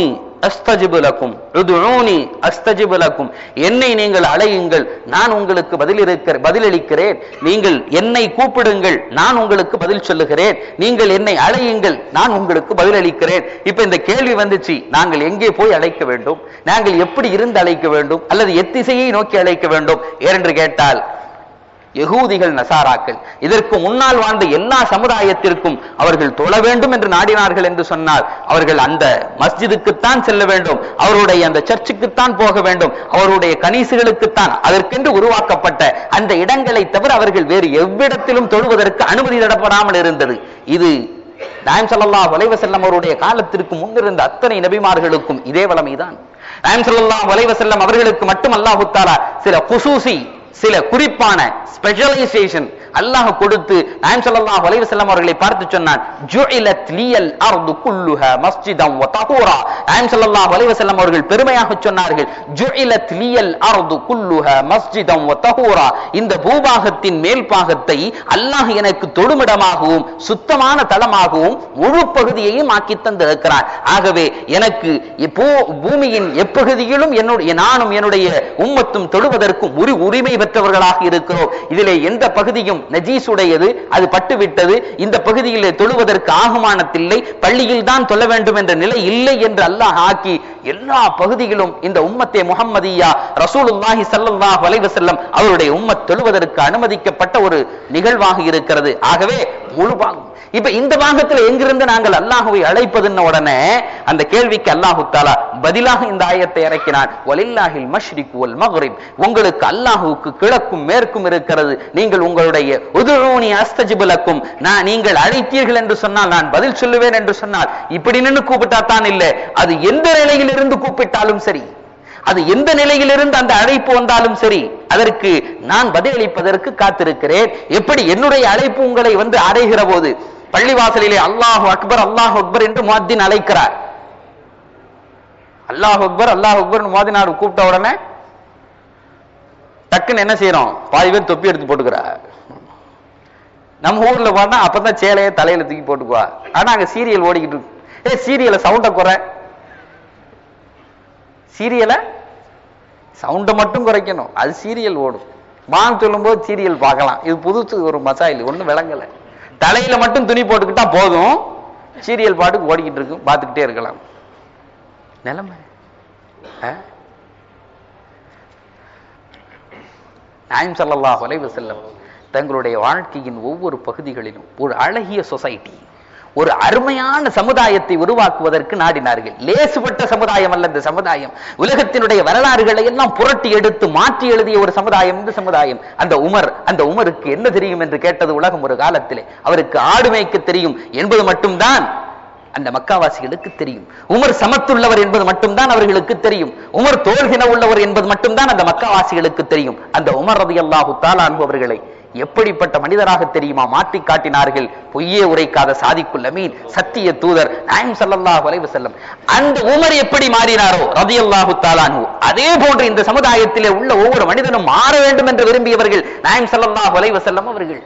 அஸ்தஜிபு லக்கும் உதுஊனி அஸ்தஜிபு லக்கும் என்னை நீங்கள் அழையுங்கள் நான் உங்களுக்கு பதில் இருக்க பதிலளிக்கிறேன் நீங்கள் என்னை கூப்பிடுங்கள் நான் உங்களுக்கு பதில் சொல்லுகிறேன் நீங்கள் என்னை அழையுங்கள் நான் உங்களுக்கு பதிலளிக்கிறேன் இப்ப இந்த கேள்வி வந்துச்சு நாங்கள் எங்கே போய் அழைக்க வேண்டும் நாங்கள் எப்படி இருந்து அழைக்க வேண்டும் அல்லது எத்திசையை நோக்கி அழைக்க வேண்டும் ஏனென்று கேட்டால் யகூதிகள் நசாராக்கள் இதற்கு முன்னால் வாழ்ந்த எல்லா சமுதாயத்திற்கும் அவர்கள் தொழ வேண்டும் என்று நாடினார்கள் என்று சொன்னால் அவர்கள் அந்த மஸ்ஜிதுக்குத்தான் செல்ல வேண்டும் அவருடைய அந்த சர்ச்சுக்குத்தான் போக வேண்டும் அவருடைய கணீசுகளுக்குத்தான் அதற்கென்று உருவாக்கப்பட்ட அந்த இடங்களை தவிர அவர்கள் வேறு எவ்விடத்திலும் தொழுவதற்கு அனுமதி தரப்படாமல் இருந்தது இது நாயம் ஸல்லல்லாஹு அலைஹி வஸல்லம் அவருடைய காலத்திற்கு முன்னிருந்த அத்தனை நபிமார்களுக்கும் இதே வளமைதான் நாயம் ஸல்லல்லாஹு அலைஹி வஸல்லம் அவர்களுக்கு மட்டும் அல்லாஹு தஆலா சில குசூசி சில குறிப்பான ஸ்பெஷலைசேஷன் அல்லாஹ் கொடுத்து நாயம் ஸல்லல்லாஹு அலைஹி வஸல்லம் அவர்களை பார்த்து சொன்னான் ஜுஇலத் லியல் அர்து குல்லுஹா மஸ்ஜிதம் வ தஹூரா நாயம் ஸல்லல்லாஹு அலைஹி வஸல்லம் அவர்கள் பெருமையாக சொன்னார்கள் ஜுஇலத் லியல் அர்து குல்லுஹா மஸ்ஜிதம் வ தஹூரா இந்த பூபாகத்தின் மேல் பாகத்தை அல்லாஹ் எனக்கு தொடுமிடமாகவும் சுத்தமான தளமாகவும் முழு பகுதியையும் ஆக்கி தந்திருக்கிறான் ஆகவே எனக்கு இப்போ பூமியின் எப்பகுதியிலும் என்னுடைய நானும் என்னுடைய உம்மத்தும் தொடுவதற்கும் உரி உரிமை பெற்றவர்களாக இருக்கிறோம் இதிலே எந்த பகுதியும் நஜீசுடையது அது பட்டுவிட்டது இந்த பகுதியிலே தொழுவதற்கு ஆகுமானத்தில்லை பள்ளியில் தான் தொழ வேண்டும் என்ற நிலை இல்லை என்று அல்லாஹ் ஆக்கி எல்லா பகுதியிலும் இந்த உம்மத்தே முஹம்மதியா ரசூலுல்லாஹி ஸல்லல்லாஹு அலைஹி வஸல்லம் அவருடைய உம்மத் தொழுவதற்கு அனுமதிக்கப்பட்ட ஒரு நிகழ்வாக இருக்கிறது ஆகவே முழு பாகம் இப்ப இந்த பாகத்துல எங்கிருந்து நாங்கள் அல்லாஹுவை அழைப்பதுன்ன உடனே அந்த கேள்விக்கு அல்லாஹு தாலா பதிலாக இந்த ஆயத்தை இறக்கினான் வலில்லாஹில் மஷ்ரிக் வல் மக்ரிப் உங்களுக்கு அல்லாஹுவுக்கு கிழக்கும் மேற்கும் இருக்கிறது நீங்கள் உங்களுடைய உதுஊனி அஸ்தஜிபுலக்கும் நான் நீங்கள் அழைத்தீர்கள் என்று சொன்னால் நான் பதில் சொல்லுவேன் என்று சொன்னால் இப்படி நின்று கூப்பிட்டா தான் இல்லை அது எந்த நிலையில் இருந்து கூப்பிட்டாலும் சரி அது எந்த நிலையிலிருந்து அந்த அழைப்பு வந்தாலும் சரி அதற்கு நான் பதிலளிப்பதற்கு காத்திருக்கிறேன் எப்படி என்னுடைய அழைப்பு உங்களை வந்து அடைகிற போது பள்ளிவாசலிலே அல்லாஹு அக்பர் அல்லாஹ் அக்பர் என்று முஅத்தின் அழைக்கிறார் அல்லாஹ் அக்பர் அல்லாஹ் அக்பர் முவாதினார் கூப்பிட்ட உடனே டக்குன்னு என்ன செய்யறோம் பாதி பேர் தொப்பி எடுத்து போட்டுக்கிறார் நம்ம ஊர்ல பார்த்தா அப்பதான் சேலையை தலையில தூக்கி போட்டுக்குவா ஆனா அங்க சீரியல் ஓடிக்கிட்டு இருக்கு ஏ சீரியலை சவுண்ட குறை சீரியலை சவுண்டை மட்டும் குறைக்கணும் அது சீரியல் ஓடும் வாங்க சொல்லும்போது சீரியல் பார்க்கலாம் இது புதுசு ஒரு மசாயில் ஒண்ணும் விளங்கல தலையில மட்டும் துணி போட்டுக்கிட்டா போதும் சீரியல் பாட்டுக்கு ஓடிக்கிட்டு இருக்கும் பார்த்துக்கிட்டே இருக்கலாம் நிலைமை ஆ? நாயம் ஸல்லல்லாஹு அலைஹி வஸல்லம் தங்களுடைய வாழ்க்கையின் ஒவ்வொரு பகுதிகளிலும் ஒரு அழகிய சொசைட்டி ஒரு அருமையான சமுதாயத்தை உருவாக்குவதற்கு நாடினார்கள் லேசுபட்ட சமுதாயம் அல்ல இந்த சமுதாயம் உலகத்தினுடைய வரலாறுகளை எல்லாம் புரட்டி எடுத்து மாற்றி எழுதிய ஒரு சமுதாயம் இந்த சமுதாயம் அந்த உமர் அந்த உமருக்கு என்ன தெரியும் என்று கேட்டது உலகம் ஒரு காலத்திலே அவருக்கு ஆடு மேய்க்க தெரியும் என்பது மட்டும்தான் அந்த மக்காவாசிகளுக்கு தெரியும் உமர் சமத்துள்ளவர் என்பது மட்டும்தான் அவர்களுக்கு தெரியும் உமர் தோல்கின உள்ளவர் என்பது மட்டும்தான் அந்த மக்காவாசிகளுக்கு தெரியும் அந்த உமர் ரதி அல்லாஹு அவர்களை எப்படிப்பட்ட மனிதராக தெரியுமா மாற்றி காட்டினார்கள் பொய்யே உரைக்காத சாதிக்குள்ள மீன் சத்திய தூதர் நாயம் ஸல்லல்லாஹு அலைஹி வஸல்லம் அந்த உமர் எப்படி மாறினாரோ ரதியல்லாஹு தாலானு அதே போன்று இந்த சமுதாயத்திலே உள்ள ஒவ்வொரு மனிதனும் மாற வேண்டும் என்று விரும்பியவர்கள் நாயம் ஸல்லல்லாஹு அலைஹி வஸல்லம் அவர்கள்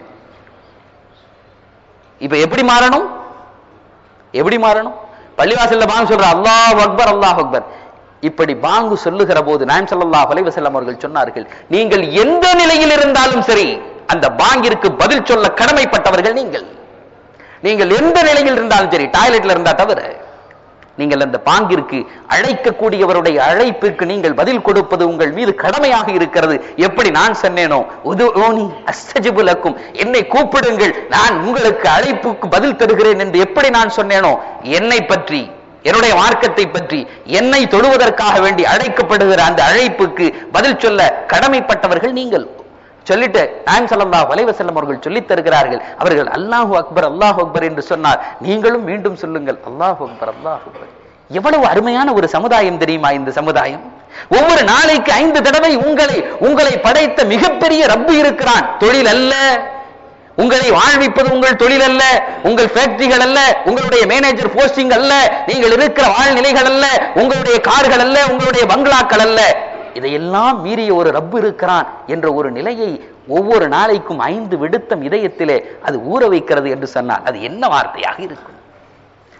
இப்ப எப்படி மாறணும் எப்படி மாறணும் பள்ளிவாசல்ல பாங்கு சொல்ற அல்லாஹ் அக்பர் அல்லாஹ் அக்பர் இப்படி பாங்கு சொல்லுகிற போது நாயம் ஸல்லல்லாஹு அலைஹி வஸல்லம் அவர்கள் சொன்னார்கள் நீங்கள் எந்த நிலையில் இருந்தாலும் சரி அந்த பாங்கிற்கு பதில் சொல்ல கடமைப்பட்டவர்கள் நீங்கள் நீங்கள் எந்த நிலையில் இருந்தாலும் சரி டாய்லெட்ல இருந்தா தவிர நீங்கள் அந்த பாங்கிற்கு அழைக்கக்கூடியவருடைய அழைப்புக்கு நீங்கள் பதில் கொடுப்பது உங்கள் மீது கடமையாக இருக்கிறது எப்படி நான் சொன்னேனோ உதுஊனி அஸ்தஜிபு லக்கும் என்னை கூப்பிடுங்கள் நான் உங்களுக்கு அழைப்புக்கு பதில் தருகிறேன் என்று எப்படி நான் சொன்னேனோ என்னை பற்றி என்னுடைய மார்க்கத்தை பற்றி என்னை தொழுவதற்காக வேண்டி அழைக்கப்படுகிற அந்த அழைப்புக்கு பதில் சொல்ல கடமைப்பட்டவர்கள் நீங்கள் சொல்லிட்டு நாயம் ஸல்லல்லாஹு அலைஹி வஸல்லம் அவர்கள் சொல்லித் தருகிறார்கள் அவர்கள் அல்லாஹு அக்பர் அல்லாஹு அக்பர் என்று சொன்னார் நீங்களும் மீண்டும் சொல்லுங்கள் அல்லாஹு அக்பர் அல்லாஹு அக்பர் எவ்வளவு அருமையான ஒரு சமுதாயம் தெரியுமா இந்த சமுதாயம் ஒவ்வொரு நாளைக்கு ஐந்து தடவை உங்களை உங்களை படைத்த மிகப்பெரிய ரப்பு இருக்கிறான் தொழில் அல்ல உங்களை வாழ்விப்பது உங்கள் தொழில் அல்ல உங்கள் ஃபேக்டரிகள் அல்ல உங்களுடைய மேனேஜர் போஸ்டிங் அல்ல நீங்கள் இருக்கிற வாழ்நிலைகள் அல்ல உங்களுடைய கார்கள் அல்ல உங்களுடைய பங்களாக்கள் அல்ல இதையெல்லாம் மீறிய ஒரு ரப்பு இருக்கிறான் என்ற ஒரு நிலையை ஒவ்வொரு நாளைக்கும் ஐந்து விடுத்தம் இதயத்திலே அது ஊற வைக்கிறது என்று சொன்னால் அது என்ன வார்த்தையாக இருக்கும்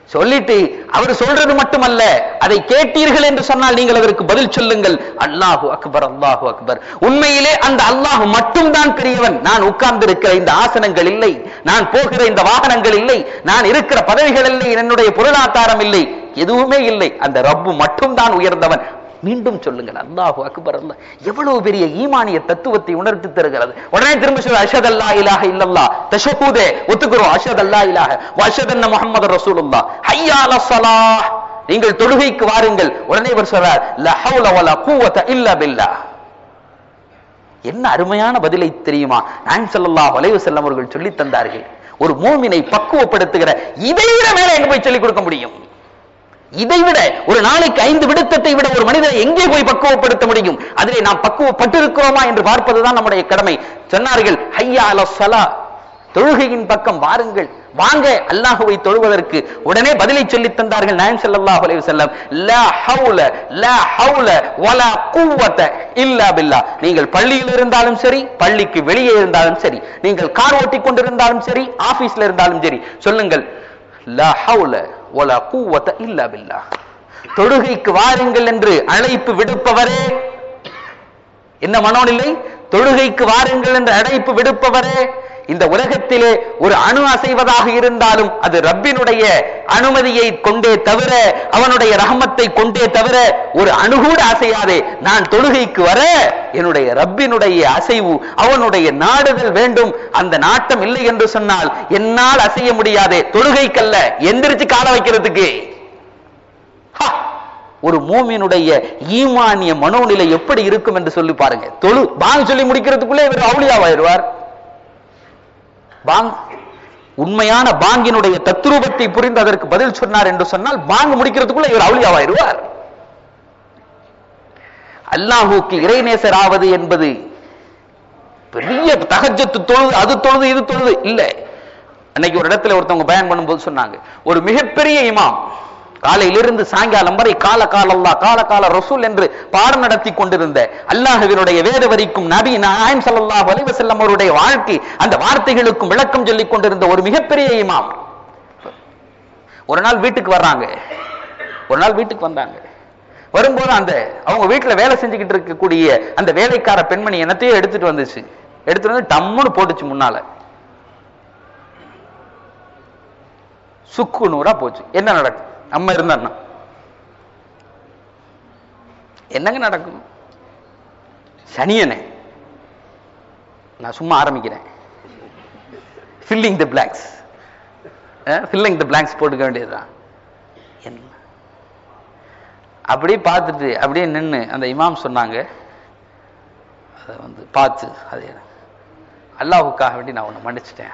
சொல்லிட்டு அவர் சொல்றது மட்டுமல்ல அதை கேட்டீர்கள் என்று சொன்னால் நீங்கள் அதற்கு பதில் சொல்லுங்கள் அல்லாஹு அக்பர் அல்லாஹு அக்பர் உண்மையிலே அந்த அல்லாஹ் மட்டும்தான் பெரியவன் நான் உட்கார்ந்து இருக்கிற இந்த ஆசனங்கள் இல்லை நான் போகிற இந்த வாகனங்கள் இல்லை நான் இருக்கிற பதவிகள் இல்லை என்னுடைய பொருளாதாரம் இல்லை எதுவுமே இல்லை அந்த ரப்பு மட்டும்தான் உயர்ந்தவன் மீண்டும் சொல்லுங்கள் அல்லாஹு அக்பர் அல்லாஹ் எவ்வளவு பெரிய ஈமானிய தத்துவத்தை உணர்த்தி தருகிறது உடனே திரும்ப சொல்ல அஷத் அல்லா இலாஹ இல்லல்லா தஷஹூதே ஒத்துக்கிறோம் அஷத் அல்லா இலாஹ வஷத் அன்ன முஹம்மது ரசூலுல்லாஹ் ஹய்யா அலா ஸலாஹ் நீங்கள் தொழுகைக்கு வாருங்கள் உடனே இவர் சொல்றார் லா ஹவுல வலா குவத இல்லா பில்லாஹ் என்ன அருமையான பதிலை தெரியுமா நான் ஸல்லல்லாஹு அலைஹி வஸல்லம் அவர்கள் சொல்லி தந்தார்கள் ஒரு மூமினை பக்குவப்படுத்துகிற இதை விட மேல எங்க போய் சொல்லிக் கொடுக்க முடியும் இதை விட ஒரு நாளைக்கு ஐந்து விடுத்தத்தை விட ஒரு மனிதனை எங்கே போய் பக்குவப்படுத்த முடியும் அதிலே நாம் பக்குவப்பட்டிருக்கிறோமா என்று பார்ப்பதுதான் நம்முடைய கடமை சொன்னார்கள் ஹையா அல சலா தொழுகையின் பக்கம் வாருங்கள் வாங்க அல்லாஹுவை தொழுவதற்கு உடனே பதிலை சொல்லி தந்தார்கள் நாயம் ஸல்லல்லாஹு அலைஹி வஸல்லம் லா ஹவுல லா ஹவுல வலா குவத இல்லா பில்லா நீங்கள் பள்ளியில் இருந்தாலும் சரி பள்ளிக்கு வெளியே இருந்தாலும் சரி நீங்கள் கார் ஓட்டிக் கொண்டிருந்தாலும் சரி ஆபீஸ்ல இருந்தாலும் சரி சொல்லுங்கள் லா ஹவுல வலா குவத இல்லா பில்லா தொழுகைக்கு வாருங்கள் என்று அழைப்பு விடுப்பவரே என்ன மனோநிலை தொழுகைக்கு வாருங்கள் என்று அழைப்பு விடுப்பவரே இந்த உலகத்திலே ஒரு அணு அசைவதாக இருந்தாலும் அது ரப்பினுடைய அனுமதியை கொண்டே தவிர அவனுடைய ரஹமத்தை கொண்டே தவிர ஒரு அணுகூட அசையாதே நான் தொழுகைக்கு வர என்னுடைய ரப்பினுடைய அசைவு அவனுடைய நாடுதல் வேண்டும் அந்த நாட்டம் இல்லை என்று சொன்னால் என்னால் அசைய முடியாதே தொழுகைக்கல்ல எந்திரிச்சு கால வைக்கிறதுக்கு ஹா! ஒரு மூமியினுடைய ஈமானிய மனோநிலை எப்படி இருக்கும் என்று சொல்லி பாருங்க தொழு பாங் சொல்லி முடிக்கிறதுக்குள்ளே இவர் அவுளியாவாயிருவார் பாங் உண்மையான பாங்கினுடைய தத்ரூபத்தை புரிந்து அதற்கு பதில் சொன்னார் என்று சொன்னால் பாங் முடிக்கிறதுக்குள்ள இவர் அவுளியாவாயிருவார் அல்லாஹுக்கு இறைநேசர் ஆவது என்பது பெரிய தகஜத்து தொழுது அது தொழுது இது தொழுது இல்ல அன்னைக்கு ஒரு இடத்துல ஒருத்தவங்க பயன் பண்ணும்போது சொன்னாங்க ஒரு மிகப்பெரிய இமாம் காலையிலிருந்து சாயங்காலம் வரை கால கால அல்லா கால கால ரசூல் என்று பாடம் நடத்தி கொண்டிருந்த அல்லாஹுவினுடைய வேத வரிக்கும் நபி நாயம் ஸல்லல்லாஹு அலைஹி வஸல்லம் அவருடைய வாழ்க்கை அந்த வார்த்தைகளுக்கும் விளக்கம் சொல்லிக் கொண்டிருந்த ஒரு மிகப்பெரிய இமாம் ஒரு நாள் வீட்டுக்கு வர்றாங்க ஒரு நாள் வீட்டுக்கு வந்தாங்க வரும்போது அந்த அவங்க வீட்டுல வேலை செஞ்சுக்கிட்டு இருக்கக்கூடிய அந்த வேலைக்கார பெண்மணி என்னத்தையும் எடுத்துட்டு வந்துச்சு எடுத்துட்டு வந்து டம்முன்னு போட்டுச்சு முன்னால சுக்கு நூறா போச்சு என்ன நடக்கும் நம்ம இருந்தான்னா என்னங்க நடக்கும் சனியனே நான் சும்மா ஆரம்பிக்கிறேன் filling the blanks filling the blanks போட்டுக்க வேண்டியதுதான் என்ன அப்படியே பார்த்துட்டு அப்படியே நின்னு அந்த இமாம் சொன்னாங்க அதை வந்து பார்த்து அது அல்லாஹுக்காக வேண்டி நான் உன்னை மன்னிச்சிட்டேன்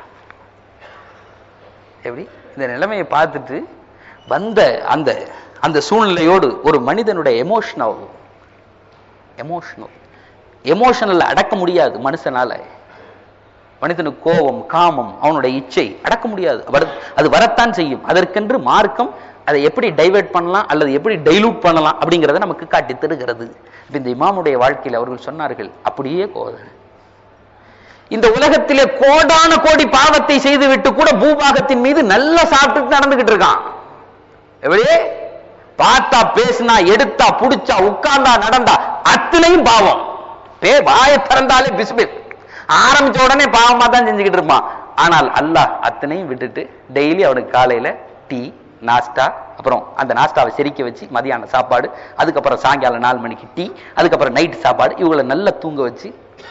எப்படி இந்த நிலைமையை பார்த்துட்டு வந்த அந்த அந்த சூழ்நிலையோடு ஒரு மனிதனுடைய எமோஷனல் எமோஷனல் எமோஷனல் அடக்க முடியாது மனுஷனால மனிதனுக்கு கோபம் காமம் அவனுடைய இச்சை அடக்க முடியாது வர- அது வரத்தான் செய்யும் அதற்கென்று மார்க்கம் அதை எப்படி டைவர்ட் பண்ணலாம் அல்லது எப்படி டைலூட் பண்ணலாம் அப்படிங்கறத நமக்கு காட்டி தருகிறது இப்ப இந்த இமாமுடைய வாழ்க்கையில் அவர்கள் சொன்னார்கள் அப்படியே கோத இந்த உலகத்திலே கோடான கோடி பாவத்தை செய்துவிட்டு கூட பூபாகத்தின் மீது நல்லா சாப்பிட்டு நடந்துகிட்டு இருக்கான் எப்படி பார்த்தா பேசினா எடுத்தா புடிச்சா உட்கார்ந்தா நடந்தா அத்தனையும் பாவம் பே வாயை திறந்தாலே பிஸ்மிஸ் ஆரம்பிச்ச உடனே பாவமா தான் செஞ்சுக்கிட்டு இருப்பான் ஆனால் அல்லாஹ் அத்தனையும் விட்டுட்டு டெய்லி அவனுக்கு காலையில டீ நாஸ்டா அப்புறம் அந்த நாஸ்டாவை செரிக்க வச்சு மதியான சாப்பாடு அதுக்கப்புறம் சாயங்காலம் நாலு மணிக்கு டீ அதுக்கப்புறம் நைட் சாப்பாடு இவங்களை நல்லா தூங்க வச்சு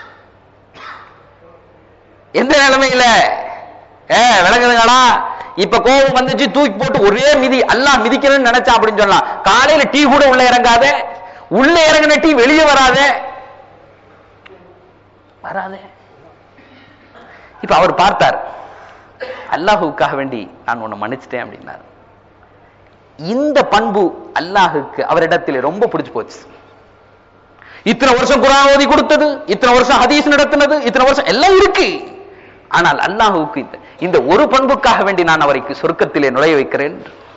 எந்த நிலைமையில ஏ விளங்குதுங்களா இப்ப கோபம் வந்துச்சு தூக்கி போட்டு ஒரே மிதி எல்லாம் மிதிக்கணும்னு நினைச்சா அப்படின்னு சொல்லலாம் காலையில டீ கூட உள்ள இறங்காத உள்ள இறங்கின டீ வெளியே வராத வராதே இப்ப அவர் பார்த்தார் அல்லாஹுக்காக வேண்டி நான் உன்னை மன்னிச்சிட்டேன் அப்படின்னார் இந்த பண்பு அல்லாஹுக்கு அவரிடத்தில் ரொம்ப பிடிச்சு போச்சு இத்தனை வருஷம் குரான் ஓதி கொடுத்தது இத்தனை வருஷம் ஹதீஸ் நடத்தினது இத்தனை வருஷம் எல்லாம் இருக்கு ஆனால் அல்லாஹுக்கு இந்த இந்த ஒரு பண்புக்காக வேண்டி நான் அவருக்கு சொர்க்கத்திலே நுழைய வைக்கிறேன்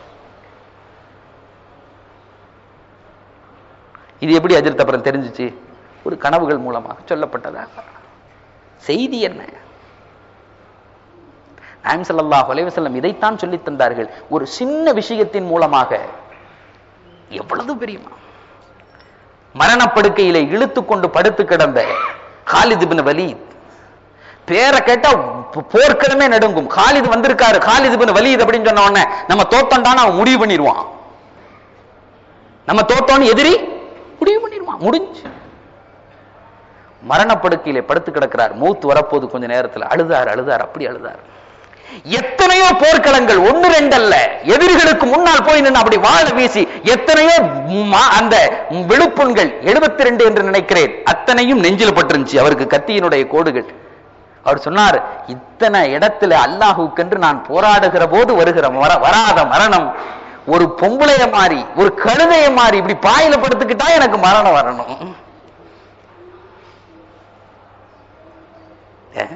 இது எப்படி அஜித் அப்புறம் தெரிஞ்சுச்சு ஒரு கனவுகள் மூலமாக சொல்லப்பட்டதாக செய்தி என்ன நாயம் ஸல்லல்லாஹு அலைஹி வஸல்லம் இதைத்தான் சொல்லித் தந்தார்கள் ஒரு சின்ன விஷயத்தின் மூலமாக எவ்வளவு பெரியமா மரணப்படுக்கையிலே இழுத்து கொண்டு படுத்து கிடந்த காலித் இப்னு வலீத் பேரை கேட்டா போ- போர்க்களமே நடுங்கும் காலித் வந்திருக்காரு காலித் இப்னு வலீத் அப்படின்னு சொன்ன உடனே நம்ம தோத்தோண்டான்னு அவன் முடிவு பண்ணிடுவான் நம்ம தோத்தோன்னு எதிரி முடிவு பண்ணிடுவான் முடிஞ்சு மரணப்படுக்கையிலே படுத்து கிடக்கிறார் மூத்து வரப்போது கொஞ்ச நேரத்துல அழுதார் அழுதார் அப்படி அழுதார் எத்தனையோ போர்க்களங்கள் ஒன்னு ரெண்டல்ல எதிரிகளுக்கு முன்னால் போய் நின்று அப்படி வாழ வீசி எத்தனையோ மா- அந்த விழுப்புண்கள் 72 ரெண்டு என்று நினைக்கிறேன் அத்தனையும் நெஞ்சில் பட்டிருந்துச்சு அவருக்கு கத்தியினுடைய கோடுகள் அவர் சொன்னார் இத்தனை இடத்துல அல்லாஹுக்கென்று நான் போராடுகிற போது வருகிற வர- வராத மரணம் ஒரு பொம்பளைய மாறி ஒரு கழுதைய மாறி இப்படி பாயில படுத்துக்கிட்டா எனக்கு மரணம் வரணும் ஏ?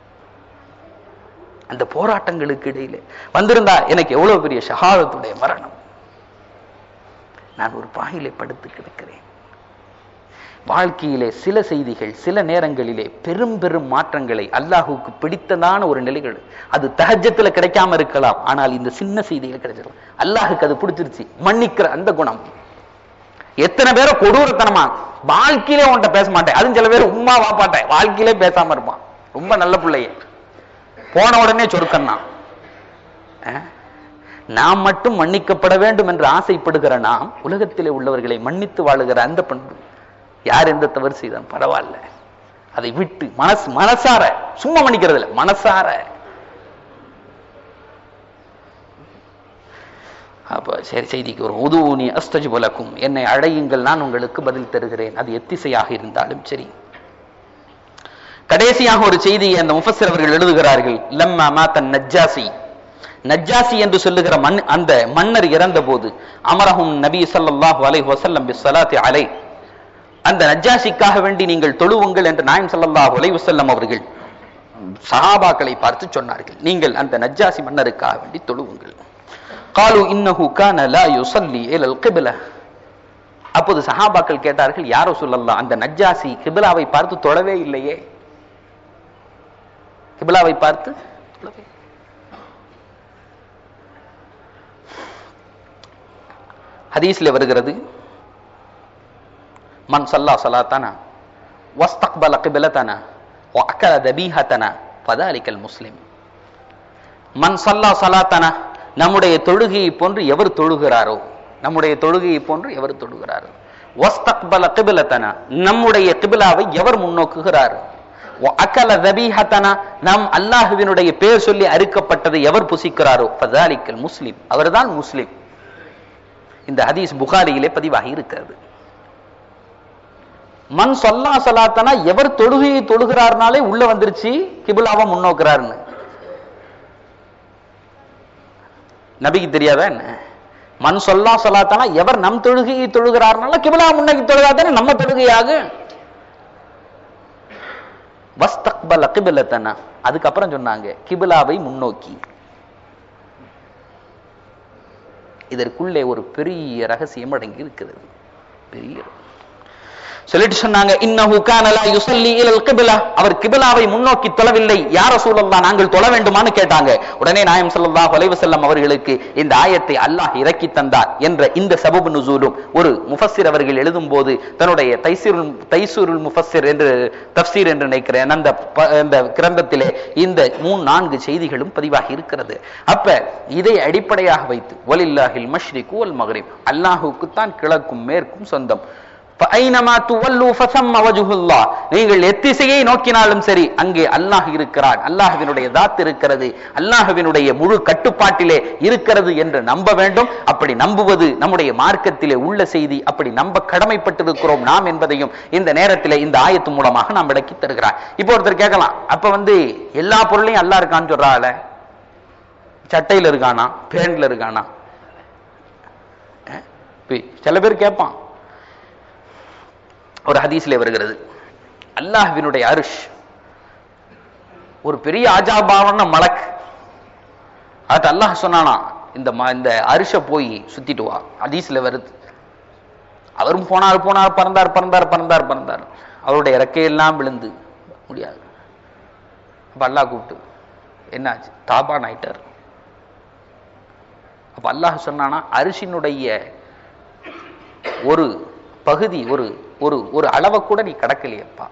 அந்த போராட்டங்களுக்கு இடையிலே வந்திருந்தா எனக்கு எவ்வளவு பெரிய ஷஹாதத்துடைய மரணம் நான் ஒரு பாயிலே படுத்து கிடக்கிறேன் வாழ்க்கையிலே சில செய்திகள் சில நேரங்களிலே பெரும் பெரும் மாற்றங்களை அல்லாஹுக்கு பிடித்ததான ஒரு நிலைகள் அது தஹஜத்துல கிடைக்காம இருக்கலாம் ஆனால் இந்த சின்ன செய்திகள் கிடைச்சிடும் அல்லாஹுக்கு அது பிடிச்சிருச்சு மன்னிக்கிற அந்த குணம் எத்தனை பேரை கொடூரத்தனமா வாழ்க்கையிலே உன்கிட்ட பேச மாட்டேன் அதுவும் சில பேர் உம்மா வாப்பாட்டேன் வாழ்க்கையிலே பேசாம இருப்பான் ரொம்ப நல்ல பிள்ளைய போன உடனே சொருக்கன்னா நாம் மட்டும் மன்னிக்கப்பட வேண்டும் என்று ஆசைப்படுகிற நாம் உலகத்திலே உள்ளவர்களை மன்னித்து வாழுகிற அந்த பண்பு யார் எந்த தவறு செய்தான் பரவாயில்ல அதை விட்டு மனசு மனசார சும்மா மன்னிக்கிறது இல்ல மனசார அப்ப சரி செய்திக்கு ஒரு உதுவுனி அஸ்தஜு போலக்கும் என்னை அழையுங்கள் நான் உங்களுக்கு பதில் தருகிறேன் அது எத்திசையாக இருந்தாலும் சரி கடைசியாக ஒரு செய்தியை அந்த முஃபஸ்ஸிர் அவர்கள் எழுதுகிறார்கள் லம்மா மாத்தன் நஜ்ஜாசி நஜ்ஜாசி என்று சொல்லுகிற மண் அந்த மன்னர் இறந்த போது அமரஹும் நபி ஸல்லல்லாஹு அலைஹி வஸல்லம் பிஸ்ஸலாத்தி அலை அந்த நஜ்ஜாசிக்காக வேண்டி நீங்கள் தொழுவுங்கள் என்று நாயம் ஸல்லல்லாஹு அலைஹி வஸல்லம் அவர்கள் சஹாபாக்களை பார்த்து சொன்னார்கள் நீங்கள் அந்த நஜ்ஜாசி மன்னருக்காக வேண்டி தொழுவுங்கள் காலு இன்னஹு கான லா யுஸல்லி இலல் கிப்ல அப்போது சஹாபாக்கள் கேட்டார்கள் யாரோ சொல்லலாம் அந்த நஜ்ஜாசி கிபிலாவை பார்த்து தொழவே இல்லையே கிபிலாவை பார்த்து தொழவே ஹதீஸ்ல வருகிறது மன் சல்லா சலாத்தனா வஸ்தக்பல கிபிலத்தனா வஅக்கல தபீஹத்தனா ஃபதாலிக்கல் முஸ்லிம் மன் சல்லா சலாத்தனா நம்முடைய தொழுகையை போன்று எவர் தொழுகிறாரோ நம்முடைய தொழுகையை போன்று எவர் தொழுகிறாரோ வஸ்தக்பல கிபிலத்தனா நம்முடைய கிபிலாவை எவர் முன்னோக்குகிறார் அக்கல தபீஹத்தனா நம் அல்லாஹுவினுடைய பேர் சொல்லி அறுக்கப்பட்டதை எவர் புசிக்கிறாரோ ஃபதாலிக்கல் முஸ்லிம் அவர்தான் முஸ்லிம் இந்த ஹதீஸ் புகாரியிலே பதிவாகி இருக்கிறது மண் சொல்லா சலாத்தனா எவர் தொழுகையை தொழுகிறார்னாலே உள்ள வந்துருச்சு கிபிலாவை முன்னோக்குறாருன்னு நபிக்கு தெரியாதா என்ன மண் சொல்லா சொல்லாத்தானா எவர் நம் தொழுகையை தொழுகிறார்னால கிபிலா முன்னோக்கி தொழுகாதானே நம்ம தொழுகையாக வஸ்தக்பல கிபிலத்தனா அதுக்கப்புறம் சொன்னாங்க கிபிலாவை முன்னோக்கி இதற்குள்ளே ஒரு பெரிய ரகசியம் அடங்கி இருக்கிறது பெரிய சொல்லிட்டு சொன்னாங்க இன்னஹு கான லா யுஸல்லி இலல் கிப்லா அவர் கிபிலாவை முன்னோக்கி தொழவில்லை யார் ரசூலல்லாஹ் நாங்கள் தொழ வேண்டுமான்னு கேட்டாங்க உடனே நாயம் ஸல்லல்லாஹு அலைஹி வஸல்லம் அவர்களுக்கு இந்த ஆயத்தை அல்லாஹ் இறக்கி தந்தார் என்ற இந்த சபபு நுசூலும் ஒரு முஃபஸ்ஸிர் அவர்கள் எழுதும் போது தன்னுடைய தைசீருல் தைசூருல் முஃபஸ்ஸிர் என்று தஃப்சீர் என்று நினைக்கிறேன் அந்த ப- அந்த கிரந்தத்திலே இந்த மூணு நான்கு செய்திகளும் பதிவாகி இருக்கிறது அப்ப இதை அடிப்படையாக வைத்து வலில்லாஹில் மஷ்ரிக் வல் மக்ரிப் அல்லாஹுக்கு தான் கிழக்கும் மேற்கும் சொந்தம் فأينما تولوا فثم وجه الله. நீங்கள் எத்திசையை நோக்கினாலும் சரி அங்கே அல்லாஹ் இருக்கிறான் அல்லாஹ்வினுடைய தாத் இருக்கிறது அல்லாஹ்வினுடைய முழு கட்டுப்பாட்டிலே இருக்கிறது என்று நம்ப வேண்டும் அப்படி நம்புவது நம்முடைய மார்க்கத்திலே உள்ள செய்தி அப்படி நம்ப கடமைப்பட்டிருக்கிறோம் நாம் என்பதையும் இந்த நேரத்திலே இந்த ஆயத்து மூலமாக நாம் விளக்கி தருகிறார் இப்போ ஒருத்தர் கேட்கலாம் அப்ப வந்து எல்லா பொருளையும் அல்லாஹ் இருக்கான்னு சொல்றால சட்டையில இருக்கானா பேண்ட்ல இருக்கானா அஹ்? இப்ப சில பேர் கேட்பான் ஒரு ஹதீஸ்ல வருகிறது அல்லாஹ்வினுடைய அரிஷ் ஒரு பெரிய ஆஜாபாவன மலக் அது அல்லாஹ் சொன்னானா இந்த ம- இந்த அரிஷ போய் சுத்திட்டு வா ஹதீஸ்ல வருது அவரும் போனார் போனார் பறந்தார் பறந்தார் பறந்தார் பறந்தார் அவருடைய இறக்கையெல்லாம் விழுந்து முடியாது அப்ப அல்லாஹ் கூப்பிட்டு என்னாச்சு தாபான் ஆயிட்டார் அப்ப அல்லாஹ் சொன்னானா அரிசினுடைய ஒரு பகுதி ஒரு ஒரு ஒரு அளவை கூட நீ கடக்கலையப்பா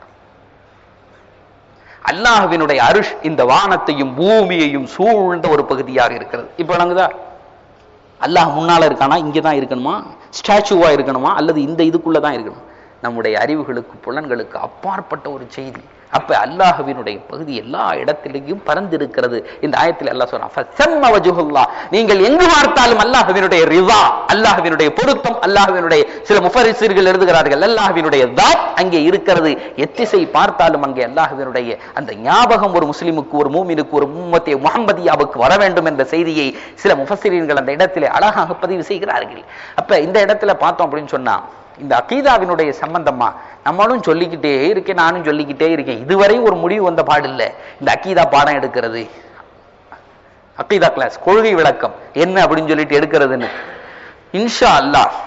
அல்லாஹ்வினுடைய அருஷ் இந்த வானத்தையும் பூமியையும் சூழ்ந்த ஒரு பகுதியாக இருக்கிறது இப்ப விளங்குதா அல்லாஹ் முன்னால இருக்கானா இங்கே தான் இருக்கணுமா ஸ்டாச்சுவா இருக்கணுமா அல்லது இந்த இதுக்குள்ள தான் இருக்கணும் நம்முடைய அறிவுகளுக்கு புலன்களுக்கு அப்பாற்பட்ட ஒரு செய்தி அப்ப அல்லாஹ்வினுடைய பகுதி எல்லா இடத்திலேயும் பறந்திருக்கிறது இந்த ஆயத்தில் அல்லாஹ் சொல்றான் "ஃபசம்ம வஜுஹுல்லாஹ்." நீங்கள் எங்கு பார்த்தாலும் அல்லாஹ்வினுடைய ரிவா அல்லாஹ்வினுடைய பொருத்தம் அல்லாஹ்வினுடைய சில முஃபரிசீர்கள் எழுதுகிறார்கள் அல்லாஹ்வினுடைய தாத் அங்கே இருக்கிறது எத்திசை பார்த்தாலும் அங்கே அல்லாஹ்வினுடைய அந்த ஞாபகம் ஒரு முஸ்லிமுக்கு ஒரு மூமினுக்கு ஒரு உம்மத்தே முஹம்மதியாவுக்கு வர வேண்டும் என்ற செய்தியை சில முஃபசிரியர்கள் அந்த இடத்திலே அழகாக பதிவு செய்கிறார்கள் அப்ப இந்த இடத்துல பார்த்தோம் அப்படின்னு சொன்னா இந்த அகீதாவினுடைய சம்பந்தமா நம்மளும் சொல்லிக்கிட்டே இருக்கேன் நானும் சொல்லிக்கிட்டே இருக்கேன் இதுவரை ஒரு முடிவு வந்த பாடில்லை இந்த அகீதா பாடம் எடுக்கிறது அகீதா கிளாஸ் கொள்கை விளக்கம் என்ன அப்படின்னு சொல்லிட்டு எடுக்கிறதுன்னு இன்ஷா அல்லாஹ்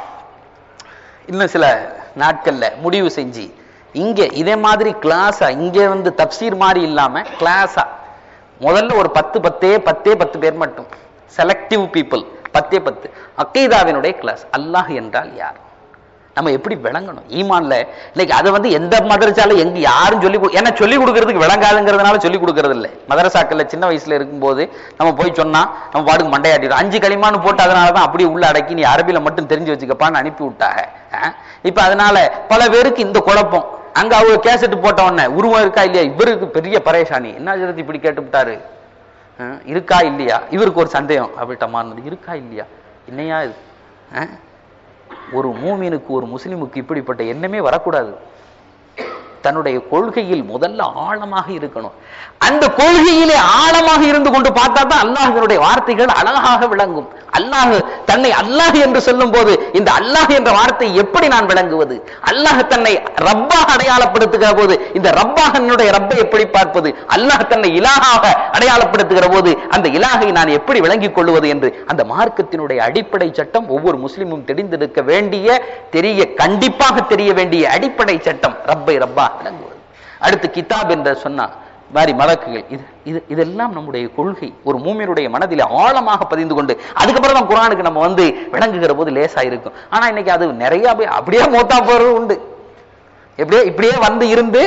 இன்னும் சில நாட்கள்ல முடிவு செஞ்சு இங்க இதே மாதிரி கிளாஸா இங்க வந்து தப்சீர் மாதிரி இல்லாம கிளாஸா முதல்ல ஒரு பத்து பத்தே பத்தே பத்து பேர் மட்டும் செலக்டிவ் பீப்புள் பத்தே பத்து அக்கீதாவினுடைய கிளாஸ் அல்லாஹ் என்றால் யார் நம்ம எப்படி விளங்கணும் ஈமான்ல இன்னைக்கு அதை வந்து எந்த மதரசால எங்க யாரும் சொல்லி கொடு- ஏன்னா சொல்லி கொடுக்கறதுக்கு விளங்காதுங்கிறதுனால சொல்லி கொடுக்கறது இல்லை மதரசாக்கள்ல சின்ன வயசுல இருக்கும்போது நம்ம போய் சொன்னா நம்ம பாட்டுக்கு மண்டையாட்டிடும் அஞ்சு களிமான்னு போட்டு அதனால தான் அப்படியே உள்ள அடக்கி நீ அரபில மட்டும் தெரிஞ்சு வச்சுக்கப்பான்னு அனுப்பி விட்டாங்க அஹ் இப்ப அதனால பல பேருக்கு இந்த குழப்பம் அங்க அவங்க கேசட் போட்ட உடனே உருவம் இருக்கா இல்லையா இவருக்கு பெரிய பரேஷானி என்ன ஜெரத் இப்படி கேட்டுவிட்டாரு அஹ் இருக்கா இல்லையா இவருக்கு ஒரு சந்தேகம் அப்படிட்ட மாதிரி இருக்கா இல்லையா என்னையா இது அஹ் ஒரு மூமினுக்கு ஒரு முஸ்லிமுக்கு இப்படிப்பட்ட எண்ணமே வரக்கூடாது தன்னுடைய கொள்கையில் முதல்ல ஆழமாக இருக்கணும் அந்த கொள்கையிலே ஆழமாக இருந்து கொண்டு பார்த்தா தான் அல்லாஹ்வினுடைய வார்த்தைகள் அழகாக விளங்கும் அல்லாஹ் தன்னை அல்லாஹ் என்று சொல்லும் போது இந்த அல்லாஹ் என்ற வார்த்தை எப்படி நான் விளங்குவது அல்லாஹ் தன்னை ரப்பாக அடையாளப்படுத்துகிற போது இந்த ரப்பாக என்னுடைய ரப்பை எப்படி பார்ப்பது அல்லாஹ் தன்னை இலாகாக அடையாளப்படுத்துகிற போது அந்த இலாகை நான் எப்படி விளங்கிக் கொள்வது என்று அந்த மார்க்கத்தினுடைய அடிப்படை சட்டம் ஒவ்வொரு முஸ்லிமும் தெரிந்திருக்க வேண்டிய தெரிய கண்டிப்பாக தெரிய வேண்டிய அடிப்படை சட்டம் ரப்பை ரப்பா விளங்குவது அடுத்து கிதாப் என்ற சொன்னா மாதிரி மலக்குகள் இது இது இதெல்லாம் நம்முடைய கொள்கை ஒரு மூமியனுடைய மனதில் ஆழமாக பதிந்து கொண்டு அதுக்கப்புறம் தான் குரானுக்கு நம்ம வந்து விளங்குகிற போது லேசா இருக்கும் ஆனா இன்னைக்கு அது நிறைய போய் அப்படியே மூத்தா போறது உண்டு எப்படியே இப்படியே வந்து இருந்து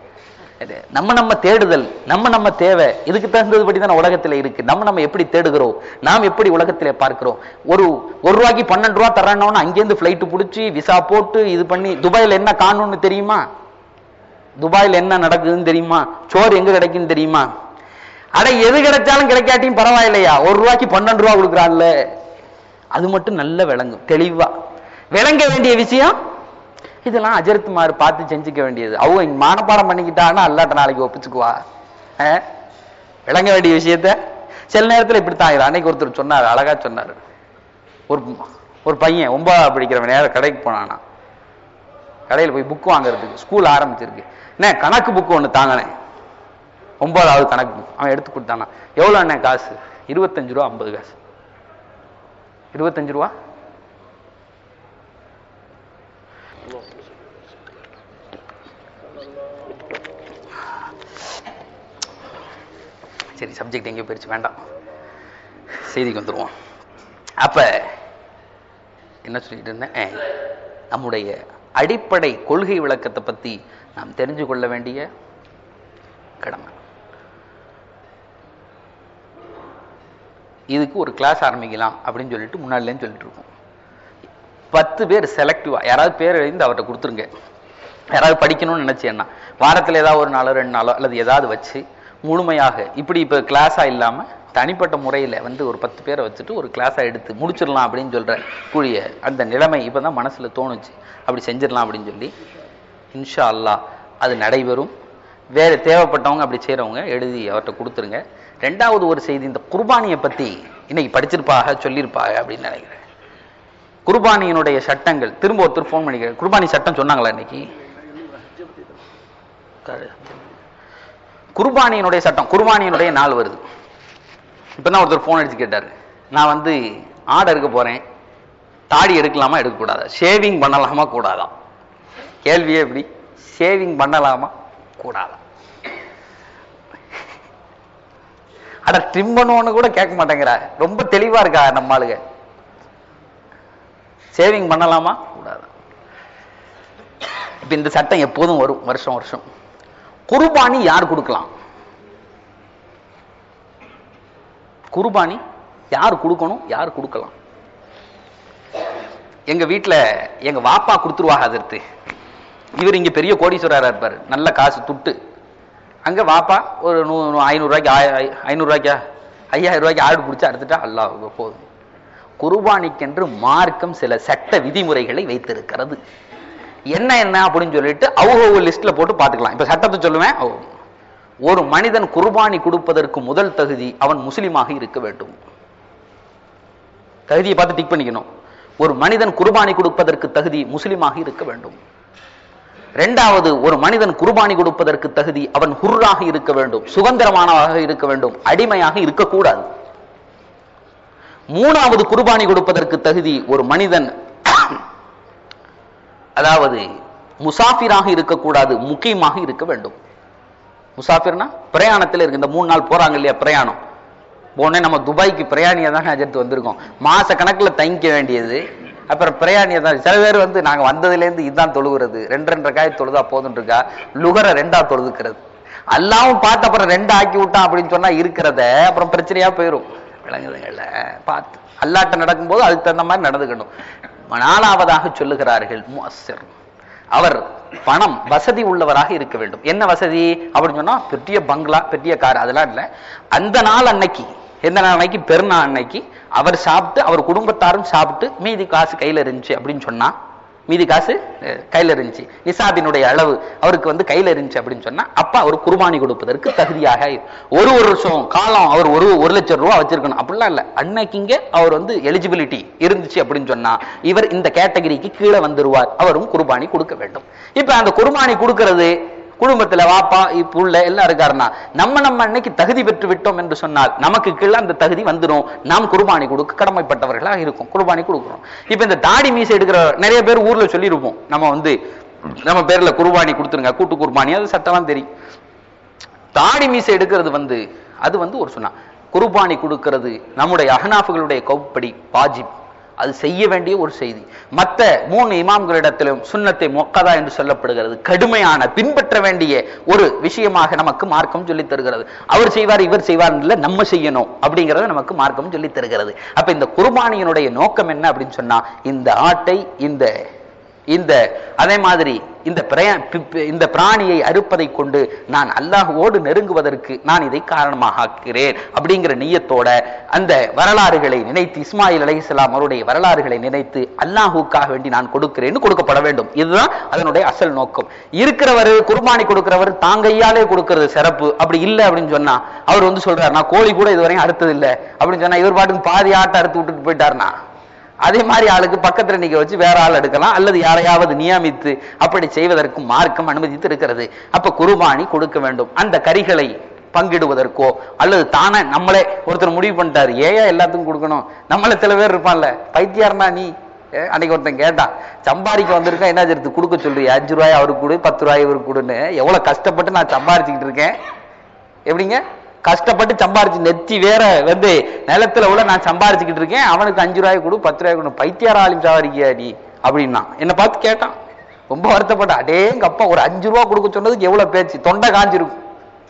இது நம்ம நம்ம தேடுதல் நம்ம நம்ம தேவை இதுக்கு தகுந்ததுபடி தான் உலகத்துல இருக்கு நம்ம நம்ம எப்படி தேடுகிறோம் நாம் எப்படி உலகத்திலே பார்க்கிறோம் ஒரு ஒரு ரூபாய்க்கு பன்னெண்டு ரூபா தரணும்னு அங்கேருந்து ஃபிளைட் பிடிச்சி விசா போட்டு இது பண்ணி துபாயில என்ன காணும்னு தெரியுமா துபாயில என்ன நடக்குதுன்னு தெரியுமா சோறு எங்க கிடைக்குன்னு தெரியுமா அட எது கிடைச்சாலும் கிடைக்காட்டியும் பரவாயில்லையா ஒரு ரூபாய்க்கு பன்னெண்டு ரூபா கொடுக்குறான்ல அது மட்டும் நல்ல விளங்கும் தெளிவா விளங்க வேண்டிய விஷயம் இதெல்லாம் அஜரத்துமார் பார்த்து செஞ்சுக்க வேண்டியது அவங்க இங்க மானப்பாடம் பண்ணிக்கிட்டாங்கன்னா அல்லாட்ட நாளைக்கு ஒப்பிச்சுக்குவா அஹ்? விளங்க வேண்டிய விஷயத்த சில நேரத்துல இப்படித்தான் ஆயிரும் அன்னைக்கு ஒருத்தர் சொன்னார் அழகா சொன்னார் ஒரு ஒரு பையன் ஒன்பதாவது படிக்கிறவன் நேரம் கடைக்கு போனானா கடையில் போய் புக் வாங்குறதுக்கு ஸ்கூல் ஆரம்பிச்சிருக்கு என்ன கணக்கு புக்கு ஒன்று தாங்கினேன் ஒன்பதாவது கணக்கு புக் அவன் எடுத்து கொடுத்தானா எவ்வளோ அண்ணே காசு இருபத்தஞ்சு ரூபா ஐம்பது காசு இருபத்தஞ்சு ரூபா சரி சப்ஜெக்ட் எங்கேயோ போயிடுச்சு வேண்டாம் செய்திக்கு வந்துருவோம் அப்ப என்ன சொல்லிட்டு இருந்தேன் அஹ், நம்முடைய அடிப்படை கொள்கை விளக்கத்தை பத்தி நாம் தெரிஞ்சு கொள்ள வேண்டிய கடமை இதுக்கு ஒரு கிளாஸ் ஆரம்பிக்கலாம் அப்படின்னு சொல்லிட்டு முன்னாடிலேன்னு சொல்லிட்டு இருக்கோம் பத்து பேர் செலக்டிவா யாராவது பேர் எழுதி அவர்கிட்ட கொடுத்துருங்க யாராவது படிக்கணும்னு நினைச்சேன்னா வாரத்துல ஏதாவது ஒரு நாளோ ரெண்டு நாளோ அல்லது ஏதாவது வச்சு முழுமையாக இப்படி இப்ப கிளாஸா இல்லாம தனிப்பட்ட முறையில வந்து ஒரு பத்து பேரை வச்சுட்டு ஒரு கிளாஸா எடுத்து முடிச்சிடலாம் அப்படின்னு சொல்ற கூடிய அந்த நிலைமை இப்பதான் மனசுல தோணுச்சு அப்படி செஞ்சிடலாம் அப்படின்னு சொல்லி இன்ஷா அல்லாஹ் அது நடைபெறும் வேற தேவைப்பட்டவங்க அப்படி செய்றவங்க எழுதி அவர்கிட்ட கொடுத்துருங்க ரெண்டாவது ஒரு செய்தி இந்த குர்பானியை பத்தி இன்னைக்கு படிச்சிருப்பாக சொல்லியிருப்பாங்க அப்படின்னு நினைக்கிறேன் குர்பானியினுடைய சட்டங்கள் திரும்ப ஒருத்தர் ஃபோன் பண்ணிக்கிறேன் குர்பானி சட்டம் சொன்னாங்களா இன்னைக்கு குர்பானியினுடைய சட்டம் குர்பானியினுடைய நாள் வருது இப்பதான் ஒருத்தர் ஃபோன் அடிச்சு கேட்டாரு நான் வந்து ஆடை எடுக்க போறேன் தாடி எடுக்கலாமா எடுக்கக்கூடாதா ஷேவிங் பண்ணலாமா கூடாதா கேள்வியே எப்படி ஷேவிங் பண்ணலாமா கூடாதா அட ட்ரிம் பண்ணுவோன்னு கூட கேட்க மாட்டேங்கிறா ரொம்ப தெளிவா இருக்கா நம்ம ஆளுங்க சேவிங் பண்ணலாமா கூடாது இப்ப இந்த சட்டம் எப்போதும் வரும் வருஷம் வருஷம் குர்பானி யார் கொடுக்கலாம் குர்பானி யார் கொடுக்கணும் யார் கொடுக்கலாம் எங்க வீட்டுல எங்க வாப்பா கொடுத்துருவாங்க அதிர்த்து இவர் இங்க பெரிய கோடீஸ்வரரா இருப்பாரு நல்ல காசு துட்டு அங்க வாப்பா ஒரு நூ நூ- ஐநூறு ரூபாய்க்கு ஆய- ஐ- ஐநூறு ரூபாய்க்கா ஐயாயிரம் ரூபாய்க்கு ஆடு பிடிச்சி அறுத்துட்டா அல்லாஹ் போதும் குர்பானிக்கென்று மார்க்கம் சில சட்ட விதிமுறைகளை வைத்திருக்கிறது என்ன என்ன அப்படின்னு சொல்லிட்டு அவங்க லிஸ்ட்ல போட்டு பார்த்துக்கலாம் இப்ப சட்டத்தை சொல்லுவேன் அவ- ஒரு மனிதன் குர்பானி கொடுப்பதற்கு முதல் தகுதி அவன் முஸ்லிமாக இருக்க வேண்டும் தகுதியை பார்த்து டிக் பண்ணிக்கணும் ஒரு மனிதன் குர்பானி கொடுப்பதற்கு தகுதி முஸ்லிமாக இருக்க வேண்டும் இரண்டாவது ஒரு மனிதன் குர்பானி கொடுப்பதற்கு தகுதி அவன் ஹுர்ராக இருக்க வேண்டும் சுதந்திரமானவராக இருக்க வேண்டும் அடிமையாக இருக்கக்கூடாது மூணாவது குர்பானி கொடுப்பதற்கு தகுதி ஒரு மனிதன் அதாவது முசாஃபிராக இருக்கக்கூடாது முக்கியமாக இருக்க வேண்டும் முசாஃபிர்னா பிரயாணத்தில் இருக்கு இந்த மூணு நாள் போறாங்க இல்லையா பிரயாணம் போனே நம்ம துபாய்க்கு பிரயாணியா தான் அஜர்த்து வந்திருக்கோம் மாச கணக்குல தங்கிக்க வேண்டியது அப்புறம் பிரயாணியா தான் சில பேர் வந்து நாங்க வந்ததுல இருந்து இதுதான் தொழுகிறது ரெண்டு ரெண்டரை காய் தொழுதா போதும் இருக்கா லுகர ரெண்டா தொழுதுக்கிறது அல்லாவும் பார்த்து அப்புறம் ரெண்டு ஆக்கி விட்டான் அப்படின்னு சொன்னா இருக்கிறத அப்புறம் பிரச்சனையா போயிரும் விளங்குதுங்கள்ல பார்த்து அல்லாட்ட நடக்கும்போது அதுக்கு தகுந்த மாதிரி நடந்துக்கணும் நாலாவதாக சொல்லுகிறார்கள் முஅஸ்ஸிர் அவர் பணம் வசதி உள்ளவராக இருக்க வேண்டும் என்ன வசதி அப்படின்னு சொன்னா பெரிய பங்களா பெரிய கார் அதெல்லாம் இல்ல அந்த நாள் அன்னைக்கு எந்த நாள் அன்னைக்கு பெருநாள் அன்னைக்கு அவர் சாப்பிட்டு அவர் குடும்பத்தாரும் சாப்பிட்டு மீதி காசு கையில இருந்துச்சு அப்படின்னு சொன்னா மீதி காசு அஹ், கையில இருந்துச்சு நிசாபினுடைய அளவு அவருக்கு வந்து கையில இருந்துச்சு அப்படின்னு சொன்னா அப்ப அவர் குர்பானி கொடுப்பதற்கு தகுதியாக ஒரு ஒரு வருஷம் காலம் அவர் ஒரு ஒரு லட்சம் ரூபா வச்சிருக்கணும் அப்படிலாம் இல்ல அன்னைக்குங்க அவர் வந்து எலிஜிபிலிட்டி இருந்துச்சு அப்படின்னு சொன்னா இவர் இந்த கேட்டகரிக்கு கீழே வந்துருவார் அவரும் குர்பானி கொடுக்க வேண்டும் இப்ப அந்த குர்பானி கொடுக்கிறது குடும்பத்துல வாப்பா புள்ள எல்லாம் இருக்காருன்னா நம்ம நம்ம அன்னைக்கு தகுதி பெற்று விட்டோம் என்று சொன்னால் நமக்கு கீழே அந்த தகுதி வந்துடும் நாம் குர்பானி கொடுக்க கடமைப்பட்டவர்களாக இருக்கும் குர்பானி கொடுக்கிறோம் இப்ப இந்த தாடி மீசை எடுக்கிற நிறைய பேர் ஊர்ல சொல்லியிருப்போம் நம்ம வந்து நம்ம பேர்ல குர்பானி கொடுத்துருங்க கூட்டு குர்பானி அது சட்டம்லாம் தெரியும் தாடி மீசை எடுக்கிறது வந்து அது வந்து ஒரு சொன்னா குர்பானி கொடுக்கிறது நம்முடைய அஹ்னாஃபுகளுடைய கௌப்படி வாஜிப் அது செய்ய வேண்டிய ஒரு செய்தி மத்த மூணு இமாம்களிடத்திலும் சுன்னத்தை மொக்கதா என்று சொல்லப்படுகிறது கடுமையான பின்பற்ற வேண்டிய ஒரு விஷயமாக நமக்கு மார்க்கம் சொல்லித் தருகிறது அவர் செய்வார் இவர் செய்வார் இல்ல நம்ம செய்யணும் அப்படிங்கறத நமக்கு மார்க்கம் சொல்லித் தருகிறது அப்ப இந்த குர்பானியினுடைய நோக்கம் என்ன அப்படின்னு சொன்னா இந்த ஆட்டை இந்த இந்த அதே மாதிரி இந்த பிரயா- பி- பி- இந்த பிராணியை அறுப்பதை கொண்டு நான் அல்லாஹ்வோடு நெருங்குவதற்கு நான் இதை காரணமாக ஆக்கிறேன் அப்படிங்கிற நியத்தோட அந்த வரலாறுகளை நினைத்து இஸ்மாயில் அலைஹிஸ்ஸலாம் அவருடைய வரலாறுகளை நினைத்து அல்லாஹுக்காக வேண்டி நான் கொடுக்கிறேன்னு கொடுக்கப்பட வேண்டும் இதுதான் அதனுடைய அசல் நோக்கம் இருக்கிறவர் குர்பானி கொடுக்கிறவர் தாங்கையாலே கொடுக்கிறது சிறப்பு அப்படி இல்லை அப்படின்னு சொன்னா அவர் வந்து சொல்றாரு நான் கோழி கூட இதுவரையும் அறுத்தது இல்லை அப்படின்னு சொன்னா இவர் பாட்டுக்கு பாதி ஆட்டை அறுத்து விட்டுட்டு போயிட்டாருன்னா அதே மாதிரி ஆளுக்கு பக்கத்துல நிக்க வச்சு வேற ஆள் எடுக்கலாம் அல்லது யாரையாவது நியமித்து அப்படி செய்வதற்கு மார்க்கம் அனுமதித்து இருக்கிறது அப்ப குர்பானி கொடுக்க வேண்டும் அந்த கறிகளை பங்கிடுவதற்கோ அல்லது தானே நம்மளே ஒருத்தர் முடிவு பண்ணிட்டாரு ஏயா எல்லாத்துக்கும் கொடுக்கணும் நம்மள சில பேர் இருப்பான்ல பைத்தியார்னா நீ ஏ, அன்னைக்கு ஒருத்தன் கேட்டான் சம்பாதிக்க வந்திருக்கேன் என்ன எடுத்து கொடுக்க சொல்றீங்க அஞ்சு ரூபாய் அவருக்கு கொடு பத்து ரூபாய் இவருக்கு கொடுன்னு எவ்வளவு கஷ்டப்பட்டு நான் சம்பாரிச்சுக்கிட்டு இருக்கேன் எப்படிங்க கஷ்டப்பட்டு சம்பாரிச்சு நெத்தி வேற வந்து நிலத்துல உள்ள நான் சம்பாரிச்சுக்கிட்டு இருக்கேன் அவனுக்கு அஞ்சு ரூபாய் கொடு பத்து ரூபாய் கொடு பைத்தியார ஆளும் சாவரிக்கியா நீ அப்படின்னா என்ன பார்த்து கேட்டான் ரொம்ப வருத்தப்பட்ட அடேங்க அப்பா ஒரு அஞ்சு ரூபா கொடுக்க சொன்னதுக்கு எவ்வளவு பேச்சு தொண்டை காஞ்சிருக்கும்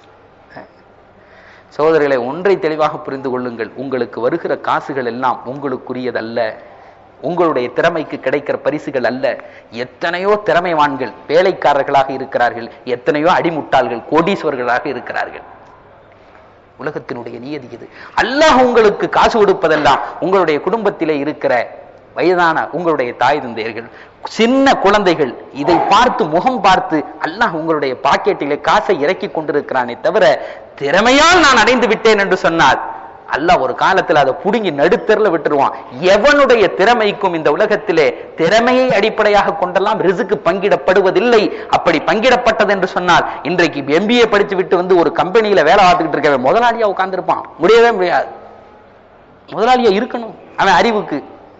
சகோதரர்களை ஒன்றை தெளிவாக புரிந்து கொள்ளுங்கள் உங்களுக்கு வருகிற காசுகள் எல்லாம் உங்களுக்குரியதல்ல உங்களுடைய திறமைக்கு கிடைக்கிற பரிசுகள் அல்ல எத்தனையோ திறமைவான்கள் வேலைக்காரர்களாக இருக்கிறார்கள் எத்தனையோ அடிமுட்டாள்கள் கோடீஸ்வரர்களாக இருக்கிறார்கள் உலகத்தினுடைய நியதி இது அல்லாஹ் உங்களுக்கு காசு கொடுப்பதெல்லாம் உங்களுடைய குடும்பத்திலே இருக்கிற வயதான உங்களுடைய தாய் தந்தையர்கள் சின்ன குழந்தைகள் இதை பார்த்து முகம் பார்த்து அல்லாஹ் உங்களுடைய பாக்கெட்டிலே காசை இறக்கி கொண்டிருக்கிறானே தவிர திறமையால் நான் அடைந்து விட்டேன் என்று சொன்னால் அல்லாஹ் ஒரு காலத்துல அதை புடுங்கி நடுத்தெருல விட்டுருவான் எவனுடைய திறமைக்கும் இந்த உலகத்திலே திறமையை அடிப்படையாக கொண்டெல்லாம் ரிசுக்கு பங்கிடப்படுவதில்லை அப்படி பங்கிடப்பட்டது என்று சொன்னால் இன்றைக்கு எம்பிஏ படிச்சு விட்டு வந்து ஒரு கம்பெனியில வேலை பார்த்துக்கிட்டு இருக்க முதலாளியா உட்கார்ந்திருப்பான் முடியவே முடியாது முதலாளியா இருக்கணும் அவன் அறிவுக்கு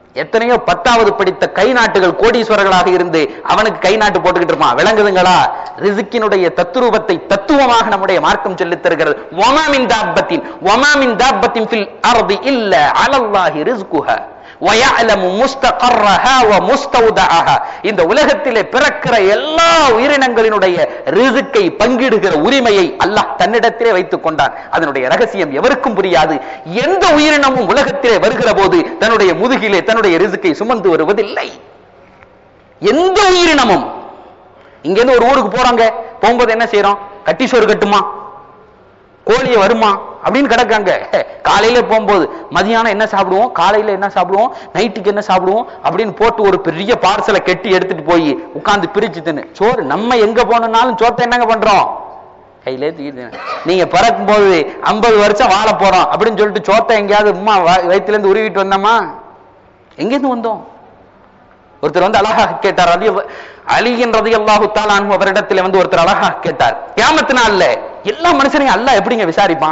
எத்தனையோ பத்தாவது படித்த கை நாட்டுகள் கோடீஸ்வரர்களாக இருந்து அவனுக்கு கை நாட்டு போட்டுக்கிட்டு இருப்பான் விளங்குதுங்களா ரிசுக்கினுடைய தத்துரூபத்தை தத்துவமாக நம்முடைய மார்க்கம் சொல்லித் தருகிறது ஒமாமின் தாப்பத்தின் ஒமாமின் தாப்பத்தின் ஃபில் அர்தி இல்ல அலல்லாஹி ரிஸ்குஹா وَيَعْلَمُ مُسْتَقَرَّهَا وَمُسْتَوْدَعَهَا இந்த உலகத்திலே பிறக்கிற எல்லா உயிரினங்களினுடைய ரிசுக்கை பங்கிடுகிற உரிமையை அல்லாஹ் தன்னிடத்திலே வைத்துக் கொண்டான் அதனுடைய ரகசியம் எவருக்கும் புரியாது எந்த உயிரினமும் உலகத்திலே வருகிற போது தன்னுடைய முதுகிலே தன்னுடைய ரிசுக்கை சுமந்து வருவதில்லை எந்த உயிரினமும் இங்க இருந்து ஒரு ஊருக்கு போறாங்க போகும்போது என்ன செய்யறோம் கட்டி சோறு கட்டுமா கோழிய வருமா அப்படின்னு கிடக்காங்க காலையில போகும்போது மதியானம் என்ன சாப்பிடுவோம் காலையில என்ன சாப்பிடுவோம் நைட்டுக்கு என்ன சாப்பிடுவோம் அப்படின்னு போட்டு ஒரு பெரிய பார்சலை கட்டி எடுத்துட்டு போய் உட்கார்ந்து பிரிச்சு தின்னு சோறு நம்ம எங்க போனோம்னாலும் சோத்தை என்னங்க பண்றோம் கையிலே தூக்கிட்டு நீங்க பிறக்கும் போது ஐம்பது வருஷம் வாழ போறோம் அப்படின்னு சொல்லிட்டு சோத்தை எங்கேயாவது உமா வயிற்றுல இருந்து உருவிட்டு வந்தோமா எங்கேருந்து வந்தோம் ஒருத்தர் வந்து அழகாக கேட்டார் ரதி அலியின் ரதி அல்லாஹு தாலான் அவரிடத்துல வந்து ஒருத்தர் அழகாக கேட்டார் கியாமத்து நாள்ல எல்லா மனுஷனையும் அல்லாஹ் எப்படிங்க விசாரிப்பான்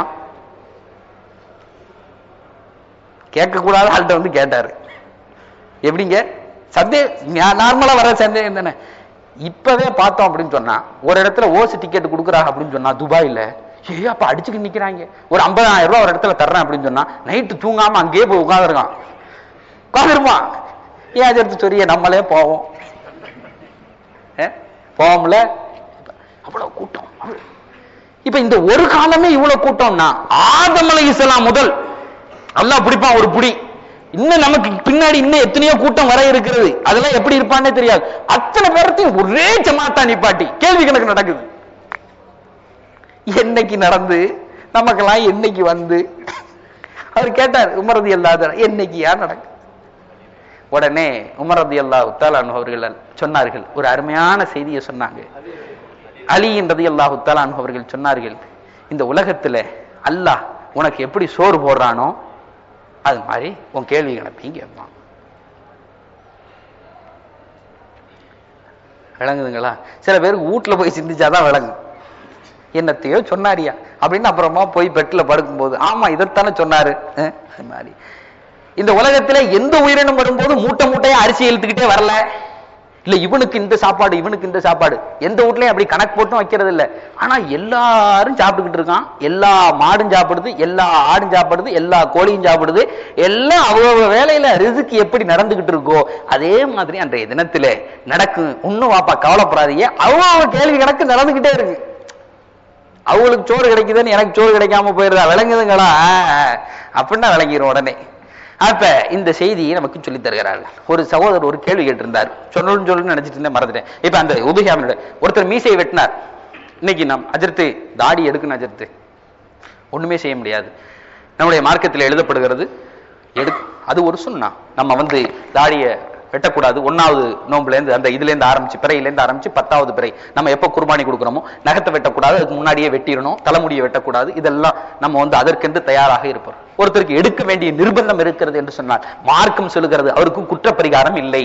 கேட்க கூடாத ஆள்கிட்ட வந்து கேட்டாரு எப்படிங்க சந்தே நார்மலா வர சந்தேகம் தானே இப்பவே பார்த்தோம் அப்படின்னு சொன்னா ஒரு இடத்துல ஓசி டிக்கெட் கொடுக்குறாங்க அப்படின்னு சொன்னா துபாயில ஏ அப்ப அடிச்சுட்டு நிக்கிறாங்க ஒரு ஐம்பதாயிரம் ரூபாய் ஒரு இடத்துல தர்றேன் அப்படின்னு சொன்னா நைட்டு தூங்காம அங்கேயே போய் உட்காந்துருக்கான் உட்காந்துருப்பான் ஏன் அதை எடுத்து சொரிய நம்மளே போவோம் ஏ? போவோம்ல அவ்வளவு கூட்டம் அவ்வளவு. இப்ப இந்த ஒரு காலமே இவ்வளவு கூட்டம்னா ஆதம் அலைஹிஸ்ஸலாம் முதல் அல்லாஹ் பிடிப்பான் ஒரு புடி இன்னும் நமக்கு பின்னாடி இன்னும் எத்தனையோ கூட்டம் வர இருக்கிறது அதெல்லாம் எப்படி இருப்பான்னே தெரியாது அத்தனை பேரத்தையும் ஒரே ஜமாத்தா நிப்பாட்டி கேள்வி கணக்கு நடக்குது என்னைக்கு நடந்து நமக்கெல்லாம் என்னைக்கு வந்து அவர் கேட்டார் உமரதி அல்லாத என்னைக்கு யார் நடக்கு உடனே உமரதி அல்லா உத்தாலான் அவர்கள் சொன்னார்கள் ஒரு அருமையான செய்தியை சொன்னாங்க அலி என்றது அல்லாஹ் உத்தாலான் அவர்கள் சொன்னார்கள் இந்த உலகத்துல அல்லாஹ் உனக்கு எப்படி சோறு போடுறானோ அது மாதிரி உன் கேள்வி கணப்பையும் கேட்பான் விளங்குதுங்களா சில பேருக்கு வீட்டுல போய் சிந்திச்சாதான் விளங்கும் என்னத்தையோ சொன்னாரியா அப்படின்னு அப்புறமா போய் பெட்ல படுக்கும்போது ஆமா இதைத்தானே சொன்னாரு அஹ், அது மாதிரி இந்த உலகத்துல எந்த உயிரினம் வரும்போது மூட்டை மூட்டையா அரிசி இழுத்துக்கிட்டே வரல இல்ல இவனுக்கு இந்த சாப்பாடு இவனுக்கு இந்த சாப்பாடு எந்த வீட்லயும் அப்படி கணக்கு போட்டும் வைக்கிறது இல்ல ஆனா எல்லாரும் சாப்பிட்டுக்கிட்டு இருக்கான் எல்லா மாடும் சாப்பிடுது எல்லா ஆடும் சாப்பிடுது எல்லா கோழியும் சாப்பிடுது எல்லாம் அவ்வளவு வேலையில ரிசுக்கு எப்படி நடந்துகிட்டு இருக்கோ அதே மாதிரி அன்றைய தினத்திலே நடக்கும் இன்னும் வாப்பா கவலைப்படாதீங்க அவ்வளவு கேள்வி கணக்கு நடந்துகிட்டே இருக்கு அவங்களுக்கு சோறு கிடைக்குதுன்னு எனக்கு சோறு கிடைக்காம போயிருதா விளங்குதுங்களா அப்படின்னா விளங்கிடும் உடனே அப்ப இந்த செய்தியை நமக்கு சொல்லித் தருகிறார்கள் ஒரு சகோதரர் ஒரு கேள்வி கேட்டிருந்தார் சொல்லணும்னு சொல்லணும்னு நினைச்சிட்டு இருந்தேன் மறந்துட்டேன் இப்ப அந்த உபயாமனோட ஒருத்தர் மீசையை வெட்டினார் இன்னைக்கு நாம் அஜர்த்து தாடி எடுக்கணும் அஜர்த்து ஒண்ணுமே செய்ய முடியாது நம்முடைய மார்க்கத்தில் எழுதப்படுகிறது எடு அது ஒரு சுண்ணா நம்ம வந்து தாடியை வெட்டக்கூடாது ஒன்னாவது நோம்புல இருந்து அந்த இதுல இருந்து ஆரம்பிச்சு பிறையில இருந்து ஆரம்பிச்சு பத்தாவது பிறை நம்ம எப்ப குர்பானி கொடுக்குறோமோ நகத்தை வெட்டக்கூடாது அதுக்கு முன்னாடியே வெட்டிடணும் தலைமுடியை வெட்டக்கூடாது இதெல்லாம் நம்ம வந்து அதற்கென்று தயாராக இருப்போம் ஒருத்தருக்கு எடுக்க வேண்டிய நிர்பந்தம் இருக்கிறது என்று சொன்னால் மார்க்கம் சொல்லுகிறது அவருக்கு குற்றப்பரிகாரம் இல்லை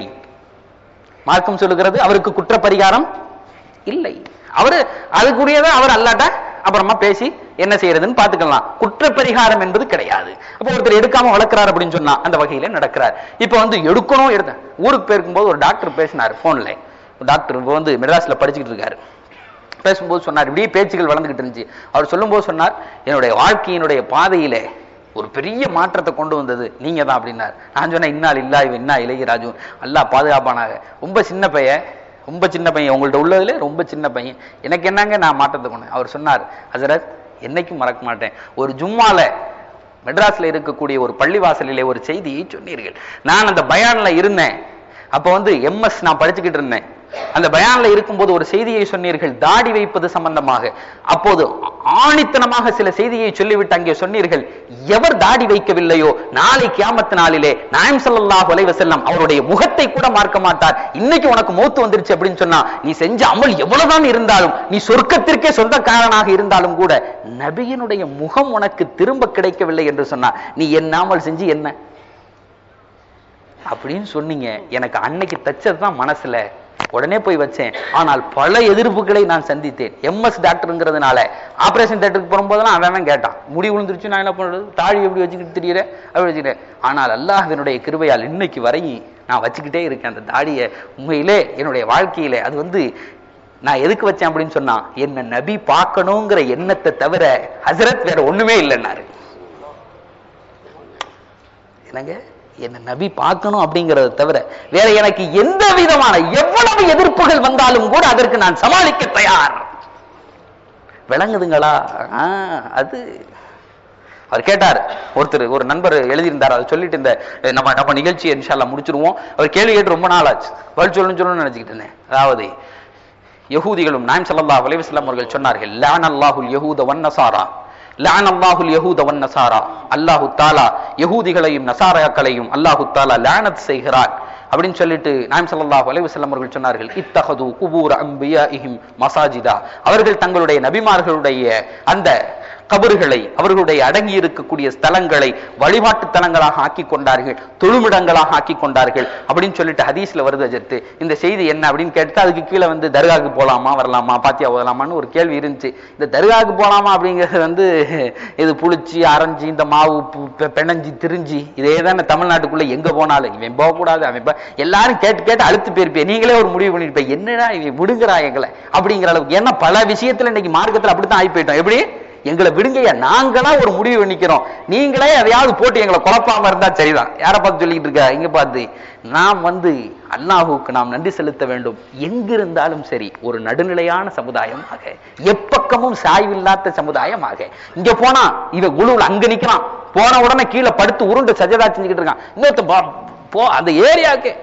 மார்க்கம் சொல்லுகிறது அவருக்கு குற்றப்பரிகாரம் இல்லை அவரு அதுக்குரியதை அவர் அல்லாட்ட அப்புறமா பேசி என்ன செய்யறதுன்னு பாத்துக்கலாம் குற்றப்பரிகாரம் என்பது கிடையாது அப்ப ஒருத்தர் எடுக்காம வளர்க்கிறார் அப்படின்னு சொன்னா அந்த வகையில நடக்கிறார் இப்ப வந்து எடுக்கணும் எடுத்த ஊருக்கு போயிருக்கும்போது ஒரு டாக்டர் பேசினார் போன்ல டாக்டர் இப்ப வந்து மெட்ராஸ்ல படிச்சுக்கிட்டு இருக்காரு பேசும்போது சொன்னார் இப்படியே பேச்சுகள் வளர்ந்துகிட்டு இருந்துச்சு அவர் சொல்லும்போது சொன்னார் என்னுடைய வாழ்க்கையினுடைய பாதையிலே ஒரு பெரிய மாற்றத்தை கொண்டு வந்தது நீங்க தான் அப்படின்னார் நான் சொன்னேன் இன்னால் இல்லா இவன் இன்னா இளைய ராஜு அல்லாஹ் பாதுகாப்பானாக ரொம்ப சின்ன பையன் ரொம்ப சின்ன பையன் உங்கள்ட்ட உள்ளதுல ரொம்ப சின்ன பையன் எனக்கு என்னங்க நான் மாற்றத்தை கொண்டு அவர் சொன்னார் ஹசரத் என்னைக்கும் மறக்க மாட்டேன் ஒரு ஜும்மால மெட்ராஸ்ல இருக்கக்கூடிய ஒரு பள்ளிவாசலிலே ஒரு செய்தியை சொன்னீர்கள் நான் அந்த பயான்ல இருந்தேன் அப்ப வந்து எம்எஸ் நான் படிச்சுக்கிட்டு இருந்தேன் அந்த பயான்ல இருக்கும்போது ஒரு செய்தியை சொன்னீர்கள் தாடி வைப்பது சம்பந்தமாக அப்போது ஆணித்தனமாக சில செய்தியை சொல்லிவிட்டு அங்கே சொன்னீர்கள் எவர் தாடி வைக்கவில்லையோ நாளை கியாமத்து நாளிலே நாயம் ஸல்லல்லாஹு அலைஹி வஸல்லம் அவருடைய முகத்தை கூட பார்க்க மாட்டார் இன்னைக்கு உனக்கு மூத்து வந்துருச்சு அப்படின்னு சொன்னா நீ செஞ்ச அமல் எவ்வளவுதான் இருந்தாலும் நீ சொர்க்கத்திற்கே சொந்தக்காரனாக இருந்தாலும் கூட நபியினுடைய முகம் உனக்கு திரும்ப கிடைக்கவில்லை என்று சொன்னா நீ என்னாமல் செஞ்சு என்ன அப்படின்னு சொன்னீங்க எனக்கு அன்னைக்கு தச்சது தான் மனசுல உடனே போய் வச்சேன் ஆனால் பல எதிர்ப்புகளை நான் சந்தித்தேன் எம்எஸ் டாக்டருங்கிறதுனால ஆபரேஷன் தேட்டருக்கு போகும்போதெல்லாம் அவன் அவன் கேட்டான் முடி விழுந்துருச்சு நான் என்ன பண்றது தாடி எப்படி வச்சுக்கிட்டு தெரியல அப்படி வச்சுக்கிறேன் ஆனால் அல்லாஹ்வினுடைய கிருபையால் இன்னைக்கு வரையும் நான் வச்சுக்கிட்டே இருக்கேன் அந்த தாடியை உண்மையிலே என்னுடைய வாழ்க்கையில அது வந்து நான் எதுக்கு வச்சேன் அப்படின்னு சொன்னா என்ன நபி பார்க்கணுங்கிற எண்ணத்தை தவிர ஹசரத் வேற ஒண்ணுமே இல்லைன்னாரு என்னங்க என்ன நபி பார்க்கணும் அப்படிங்கறத தவிர வேற எனக்கு எந்த விதமான எவ்வளவு எதிர்ப்புகள் வந்தாலும் கூட அதற்கு நான் சமாளிக்க தயார் விளங்குதுங்களா ஆ, அது அவர் கேட்டார் ஒருத்தர் ஒரு நண்பர் எழுதியிருந்தார் அதை சொல்லிட்டு இந்த அஹ், நம்ம நம்ம நிகழ்ச்சியை இன்ஷால்லா முடிச்சிருவோம் அவர் கேள்வி கேட்டு ரொம்ப நாள் ஆச்சு பதில் சொல்லணும்னு சொல்லணும்னு நினைச்சுக்கிட்டு இருந்தேன் அதாவது யகூதிகளும் நாயம் ஸல்லல்லாஹு அலைஹி வஸல்லம் அவர்கள் சொன்னார்கள் லான் அல்லாஹுல் யஹூத வன் நசாரா லான் அல்லாஹுல் யஹூத வன் நசாரா அல்லாஹு தாலா யகூதிகளையும் நசாராக்களையும் அல்லாஹு தாலா லானத் செய்கிறார் அப்படின்னு சொல்லிட்டு நாயம் ஸல்லல்லாஹு அலைஹி வஸல்லம் அவர்கள் சொன்னார்கள் இத்தஹது குபூர் அம்பியாஇஹிம் மசாஜிதா அவர்கள் தங்களுடைய நபிமார்களுடைய அந்த கபறுகளை அவர்களுடைய அடங்கி இருக்கக்கூடிய ஸ்தலங்களை வழிபாட்டு தலங்களாக ஆக்கி கொண்டார்கள் தொழுமிடங்களாக ஆக்கி கொண்டார்கள் அப்படின்னு சொல்லிட்டு ஹதீஸ்ல வருது அஜர்த்து இந்த செய்தி என்ன அப்படின்னு கேட்டு அதுக்கு கீழே வந்து தர்காவுக்கு போலாமா வரலாமா பாத்தியா ஓதலாமான்னு ஒரு கேள்வி இருந்துச்சு இந்த தர்காவுக்கு போலாமா அப்படிங்கிறது வந்து இது புளிச்சு அரைஞ்சி இந்த மாவு பு- பெ- பெனஞ்சி திரிஞ்சி இதே தானே தமிழ்நாட்டுக்குள்ள எங்க போனாலும் இவன் போகக்கூடாது அவன் போ- எல்லாரும் கேட்டு கேட்டு அழுத்து போயிருப்பேன் நீங்களே ஒரு முடிவு பண்ணிருப்பேன் என்னடா இவன் விடுங்கிறா எங்களை அப்படிங்கிற அளவுக்கு ஏன்னா பல விஷயத்துல இன்னைக்கு மார்க்கத்துல அப்படித்தான் ஆகி போயிட்டோம் எப்படி எங்களை விடுங்கய்யா நாங்களா ஒரு முடிவு பண்ணிக்கிறோம் நீங்களே எதையாவது போட்டு எங்களை குழப்பாம இருந்தா சரிதான் யாரை பார்த்து சொல்லிக்கிட்டு இருக்கா இங்க பார்த்து நாம் வந்து அல்லாஹுவுக்கு நாம் நன்றி செலுத்த வேண்டும் எங்கிருந்தாலும் சரி ஒரு நடுநிலையான சமுதாயமாக எப்பக்கமும் சாய்வில்லாத சமுதாயமாக இங்க போனா இவன் குழுவில் அங்க நிக்கிறான் போன உடனே கீழே படுத்து உருண்டு சஜதா செஞ்சுக்கிட்டு இருக்கான் இன்னொருத்த பா- போ அந்த ஏரியாவுக்கு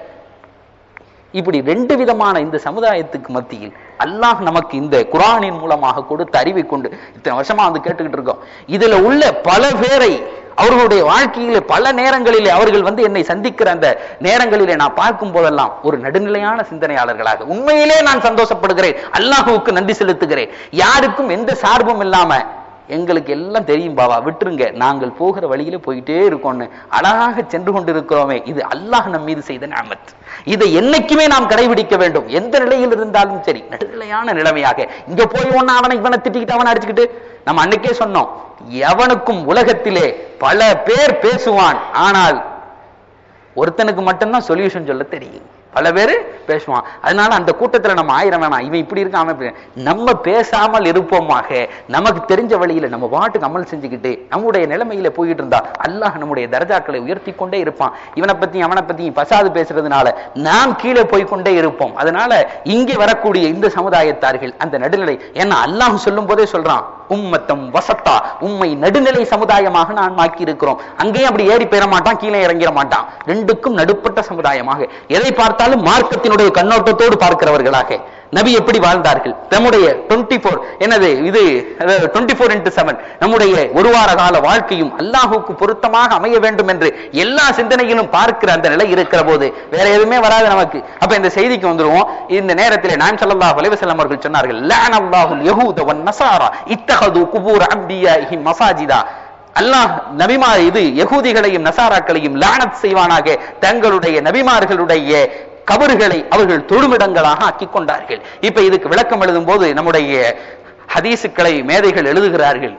இப்படி ரெண்டு விதமான இந்த சமுதாயத்துக்கு மத்தியில் அல்லாஹ் நமக்கு இந்த குரானின் மூலமாக கொடுத்த அறிவை கொண்டு இத்தனை வருஷமா வந்து கேட்டுக்கிட்டு இருக்கோம் இதுல உள்ள பல பேரை அவர்களுடைய வாழ்க்கையிலே பல நேரங்களிலே அவர்கள் வந்து என்னை சந்திக்கிற அந்த நேரங்களிலே நான் பார்க்கும் போதெல்லாம் ஒரு நடுநிலையான சிந்தனையாளர்களாக உண்மையிலே நான் சந்தோஷப்படுகிறேன் அல்லாஹுவுக்கு நன்றி செலுத்துகிறேன் யாருக்கும் எந்த சார்பும் இல்லாம எங்களுக்கு எல்லாம் தெரியும் பாவா விட்டுருங்க நாங்கள் போகிற வழியில போயிட்டே இருக்கோம்னு அழகாக சென்று கொண்டிருக்கிறோமே இது அல்லாஹ் நம் மீது செய்த நிஅமத் இதை என்னைக்குமே நாம் கடைபிடிக்க வேண்டும் எந்த நிலையில் இருந்தாலும் சரி நடுநிலையான நிலைமையாக இங்க போய் ஒண்ணு அவனை இவனை திட்டிக்கிட்டு அவனை அடிச்சுக்கிட்டு நம்ம அன்னைக்கே சொன்னோம் எவனுக்கும் உலகத்திலே பல பேர் பேசுவான் ஆனால் ஒருத்தனுக்கு மட்டும்தான் சொல்யூஷன் சொல்ல தெரியும் பல பேரு பேசுவான் அதனால அந்த கூட்டத்துல நம்ம ஆயிரம் வேணாம் இவன் இப்படி இருக்கான் அவன் இப்படி இருக்கான். நம்ம பேசாமல் இருப்போமாக நமக்கு தெரிஞ்ச வழியில நம்ம பாட்டுக்கு அமல் செஞ்சுக்கிட்டு நம்முடைய நிலைமையில போயிட்டு இருந்தா அல்லாஹ் நம்முடைய தர்ஜாக்களை உயர்த்தி கொண்டே இருப்பான் இவனை பத்தி அவனை பத்தி பசாது பேசுறதுனால நாம் கீழே போய் கொண்டே இருப்போம் அதனால இங்கே வரக்கூடிய இந்த சமுதாயத்தார்கள் அந்த நடுநிலை ஏன்னா அல்லாஹ் சொல்லும் போதே சொல்றான் உம்மத்தம் வசத்தா உம்மை நடுநிலை சமுதாயமாக நான் ஆக்கி இருக்கிறோம் அங்கேயும் அப்படி ஏறி பெற மாட்டான் கீழே இறங்கிட மாட்டான் ரெண்டுக்கும் நடுப்பட்ட சமுதாயமாக எதை பார்த்தாலும் மார்க்கத்தினுடைய கண்ணோட்டத்தோடு பார்க்கிறவர்களாக நபி எப்படி வாழ்ந்தார்கள் நம்முடைய டுவெண்ட்டி ஃபோர் என்னது இது டுவெண்ட்டி ஃபோர் இன்ட்டு செவன் நம்முடைய ஒரு வார கால வாழ்க்கையும் அல்லாஹுக்கு பொருத்தமாக அமைய வேண்டும் என்று எல்லா சிந்தனையிலும் பார்க்கிற அந்த நிலை இருக்கிற போது வேற எதுவுமே வராது நமக்கு அப்ப இந்த செய்திக்கு வந்துருவோம் இந்த நேரத்தில் நான் ஸல்லல்லாஹு அலைஹி வஸல்லம் அவர்கள் சொன்னார்கள் லான் அல்லாஹுல் யஹூத வன் நஸாரா இத்தஹது குபூர் அன்பியாஹிம் மசாஜிதா அல்லாஹ் நபிமா இது யகூதிகளையும் நசாராக்களையும் லானத் செய்வானாக தங்களுடைய நபிமார்களுடைய கபறுகளை அவர்கள் தொழுமிடங்களாக ஆக்கிக் கொண்டார்கள் இப்ப இதுக்கு விளக்கம் எழுதும் போது நம்முடைய ஹதீசுக்களை மேதைகள் எழுதுகிறார்கள்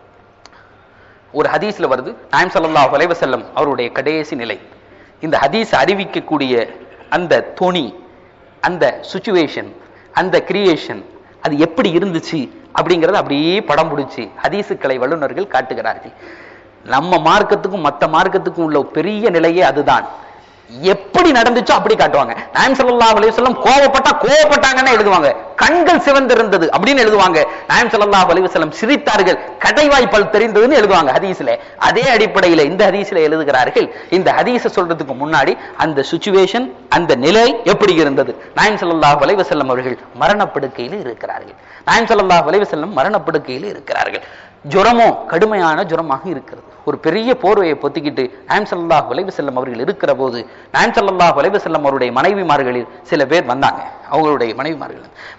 ஒரு ஹதீஸ்ல வருது நாயம் ஸல்லல்லாஹு அலைஹி வஸல்லம் அவருடைய கடைசி நிலை இந்த ஹதீஸ் அறிவிக்கக்கூடிய அந்த தொனி அந்த சுச்சுவேஷன் அந்த கிரியேஷன் அது எப்படி இருந்துச்சு அப்படிங்கறத அப்படியே படம் பிடிச்சு ஹதீசுக்களை வல்லுநர்கள் காட்டுகிறார்கள் நம்ம மார்க்கத்துக்கும் மத்த மார்க்கத்துக்கும் உள்ள பெரிய நிலையே அதுதான் எப்படி நடந்துச்சோ அப்படி காட்டுவாங்க நாயம் ஸல்லல்லாஹு அலைஹி வஸல்லம் கோவப்பட்டா கோவப்பட்டாங்கன்னு எழுதுவாங்க கண்கள் சிவந்திருந்தது அப்படின்னு எழுதுவாங்க நாயம் ஸல்லல்லாஹு அலைஹி வஸல்லம் சிரித்தார்கள் கடைவாய் பல் தெரிந்ததுன்னு எழுதுவாங்க ஹதீஸ்ல அதே அடிப்படையில இந்த ஹதீஸ்ல எழுதுகிறார்கள் இந்த ஹதீஸ சொல்றதுக்கு முன்னாடி அந்த சுச்சுவேஷன் அந்த நிலை எப்படி இருந்தது நாயம் ஸல்லல்லாஹு அலைஹி வஸல்லம் அவர்கள் மரணப்படுக்கையில் இருக்கிறார்கள் நாயம் ஸல்லல்லாஹு அலைஹி வஸல்லம் மரணப்படுக்கையில் இருக்கிறார்கள் ஜுரமோ கடுமையான ஜுரமாக இருக்கிறது ஒரு பெரிய போர்வையை பொத்திக்கிட்டு நாயம் ஸல்லல்லாஹு அலைஹி வஸல்லம் அவர்கள் இருக்கிற போது நாயம் ஸல்லல்லாஹு அலைஹி வஸல்லம் அவருடைய மனைவிமார்களில் சில பேர் வந்தாங்க அவங்களுடைய மனைவிமார்கள்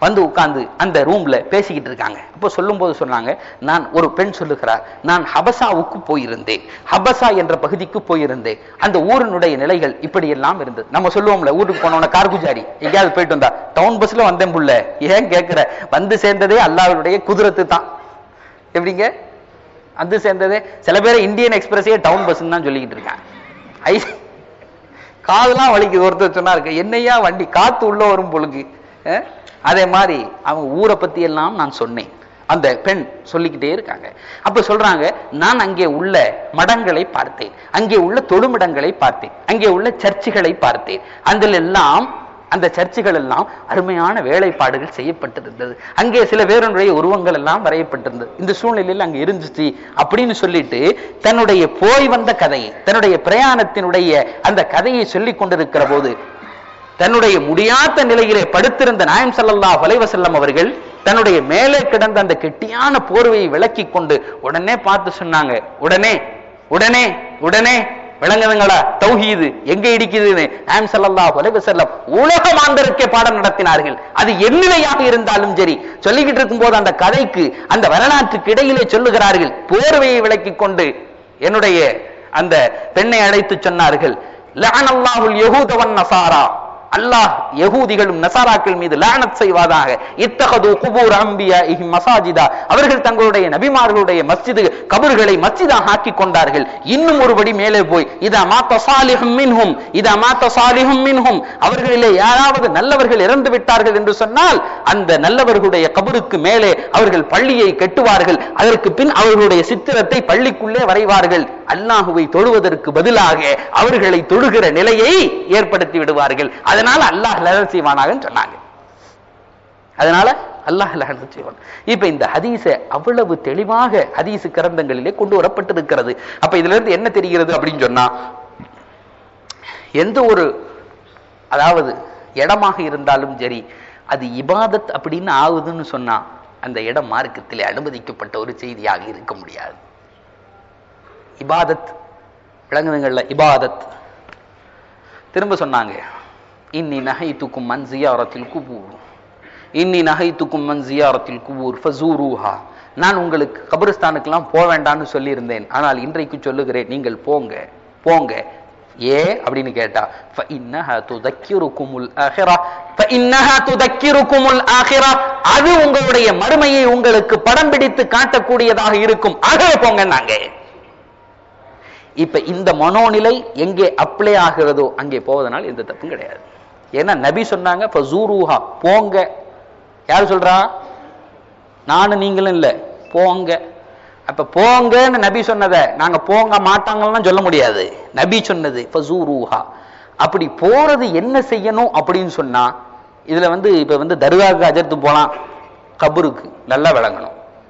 வந்து உட்கார்ந்து அந்த ரூம்ல பேசிக்கிட்டு இருக்காங்க அப்போ சொல்லும்போது சொன்னாங்க நான் ஒரு பெண் சொல்லுகிறார் நான் ஹபசாவுக்கு போயிருந்தேன் ஹபசா என்ற பகுதிக்கு போயிருந்தேன் அந்த ஊரினுடைய நிலைகள் இப்படி எல்லாம் இருந்தது நம்ம சொல்லுவோம்ல ஊருக்கு போனோம்னா கார்குஜாரி எங்கேயாவது போயிட்டு வந்தா டவுன் பஸ்ல வந்தேன் புள்ள ஏன் கேட்கிற வந்து சேர்ந்ததே அல்லாஹ்வுடைய குதிரத்து தான் எப்படிங்க வந்து சேர்ந்ததே சில பேர் இந்தியன் எக்ஸ்பிரஸே டவுன் பஸ் தான் சொல்லிக்கிட்டு இருக்காங்க ஐ காதெல்லாம் வலிக்குது ஒருத்தர் சொன்னாரு என்னையா வண்டி காத்து உள்ள வரும் பொழுது அஹ்? அதே மாதிரி அவங்க ஊரை பத்தி எல்லாம் நான் சொன்னேன் அந்த பெண் சொல்லிக்கிட்டே இருக்காங்க அப்ப சொல்றாங்க நான் அங்கே உள்ள மடங்களை பார்த்தேன் அங்கே உள்ள தொழுமிடங்களை பார்த்தேன் அங்கே உள்ள சர்ச்சுகளை பார்த்தேன் அதில் எல்லாம் அந்த சர்ச்சுகள் எல்லாம் அருமையான வேலைப்பாடுகள் செய்யப்பட்டிருந்தது அங்கே சில பேருடைய உருவங்கள் எல்லாம் வரையப்பட்டிருந்தது இந்த சூழ்நிலையில் அங்க இருந்துச்சு அப்படின்னு சொல்லிட்டு தன்னுடைய போய் வந்த கதையை தன்னுடைய பிரயாணத்தினுடைய அந்த கதையை சொல்லிக் கொண்டிருக்கிற போது தன்னுடைய முடியாத நிலையிலே படுத்திருந்த நாயம் ஸல்லல்லாஹு அலைஹி வஸல்லம் அவர்கள் தன்னுடைய மேலே கிடந்த அந்த கெட்டியான போர்வையை விலக்கிக் கொண்டு உடனே பார்த்து சொன்னாங்க உடனே உடனே உடனே விளங்குதுங்களா தௌஹீது எங்க இடிக்குதுன்னு நாயம் ஸல்லல்லாஹு அலைஹி வஸல்லம் உலக மாந்தருக்கே பாடம் நடத்தினார்கள் அது எண்ணிலையாக இருந்தாலும் சரி சொல்லிக்கிட்டு இருக்கும்போது அந்த கதைக்கு அந்த வரலாற்றுக்கு இடையிலே சொல்லுகிறார்கள் போர்வையை விலக்கிக் கொண்டு என்னுடைய அந்த பெண்ணை அழைத்து சொன்னார்கள் லஅனல்லாஹுல் யஹூத வன் நசாரா அல்லாஹ் யகூதிகளும் நசாராக்கள் மீது லானத் செய்வாதாக இத்தகது குபூர் அம்பியாஹிம் மசாஜிதா அவர்கள் தங்களுடைய நபிமார்களுடைய மஸ்ஜிது கபர்களை மஸ்ஜிதாக ஆக்கி கொண்டார்கள் இன்னும் ஒருபடி மேலே போய் இதா மாத்த சாலிஹும் மின்ஹும் இதா மாத்த சாலிஹும் மின்ஹும் அவர்களிலே யாராவது நல்லவர்கள் இறந்து விட்டார்கள் என்று சொன்னால் அந்த நல்லவர்களுடைய கபருக்கு மேலே அவர்கள் பள்ளியை கட்டுவார்கள் அதற்கு பின் அவர்களுடைய சித்திரத்தை பள்ளிக்குள்ளே வரைவார்கள் அல்லாஹுவை தொழுவதற்கு பதிலாக அவர்களை தொழுகிற நிலையை ஏற்படுத்தி விடுவார்கள் அதனால அல்லாஹ் லகன் செய்வானாக சொன்னாங்க அதனால அல்லாஹ் லகன் செய்வான் இப்ப இந்த ஹதீஸ அவ்வளவு தெளிவாக ஹதீஸ் கிரந்தங்களிலே கொண்டு வரப்பட்டிருக்கிறது அப்ப இதுல இருந்து என்ன தெரிகிறது அப்படின்னு சொன்னா எந்த ஒரு அதாவது இடமாக இருந்தாலும் சரி அது இபாதத் அப்படின்னு ஆகுதுன்னு சொன்னா அந்த இடம் மார்க்கத்திலே அனுமதிக்கப்பட்ட ஒரு செய்தியாக இருக்க முடியாது இபாதத் விளங்குதுங்கள்ல இபாதத் திரும்ப சொன்னாங்க இன்னி நகைத்துக்கும் மன் ஜியாரத்தில் குபூர் இன்னி நகைத்துக்கும் மன் ஜியாரத்தில் குபூர் ஃபசூருஹா நான் உங்களுக்கு கபரிஸ்தானுக்கெல்லாம் போக வேண்டாம்னு சொல்லியிருந்தேன் ஆனால் இன்றைக்கு சொல்லுகிறேன் நீங்கள் போங்க போங்க ஏ அப்படின்னு கேட்டா فإنها تذكركم الآخرة فإنها تذكركم الآخرة அது உங்களுடைய மறுமையை உங்களுக்கு படம் பிடித்து காட்டக்கூடியதாக இருக்கும் ஆகவே போங்கன்னாங்க இப்ப இந்த மனோநிலை எங்கே அப்ளை ஆகிறதோ அங்கே போவதனால் எந்த தப்பும் கிடையாது ஏன்னா நபி சொன்னாங்க ஃபசூருஹா போங்க யார் சொல்றா நானும் நீங்களும் இல்ல போங்க அப்ப போங்கன்னு நபி சொன்னதை நாங்க போங்க மாட்டாங்கன்னு சொல்ல முடியாது நபி சொன்னது ஃபசூருஹா அப்படி போறது என்ன செய்யணும் அப்படின்னு சொன்னா இதுல வந்து இப்ப வந்து தர்காவுக்கு அஜர்த்து போலாம் கபருக்கு நல்லா விளங்கணும்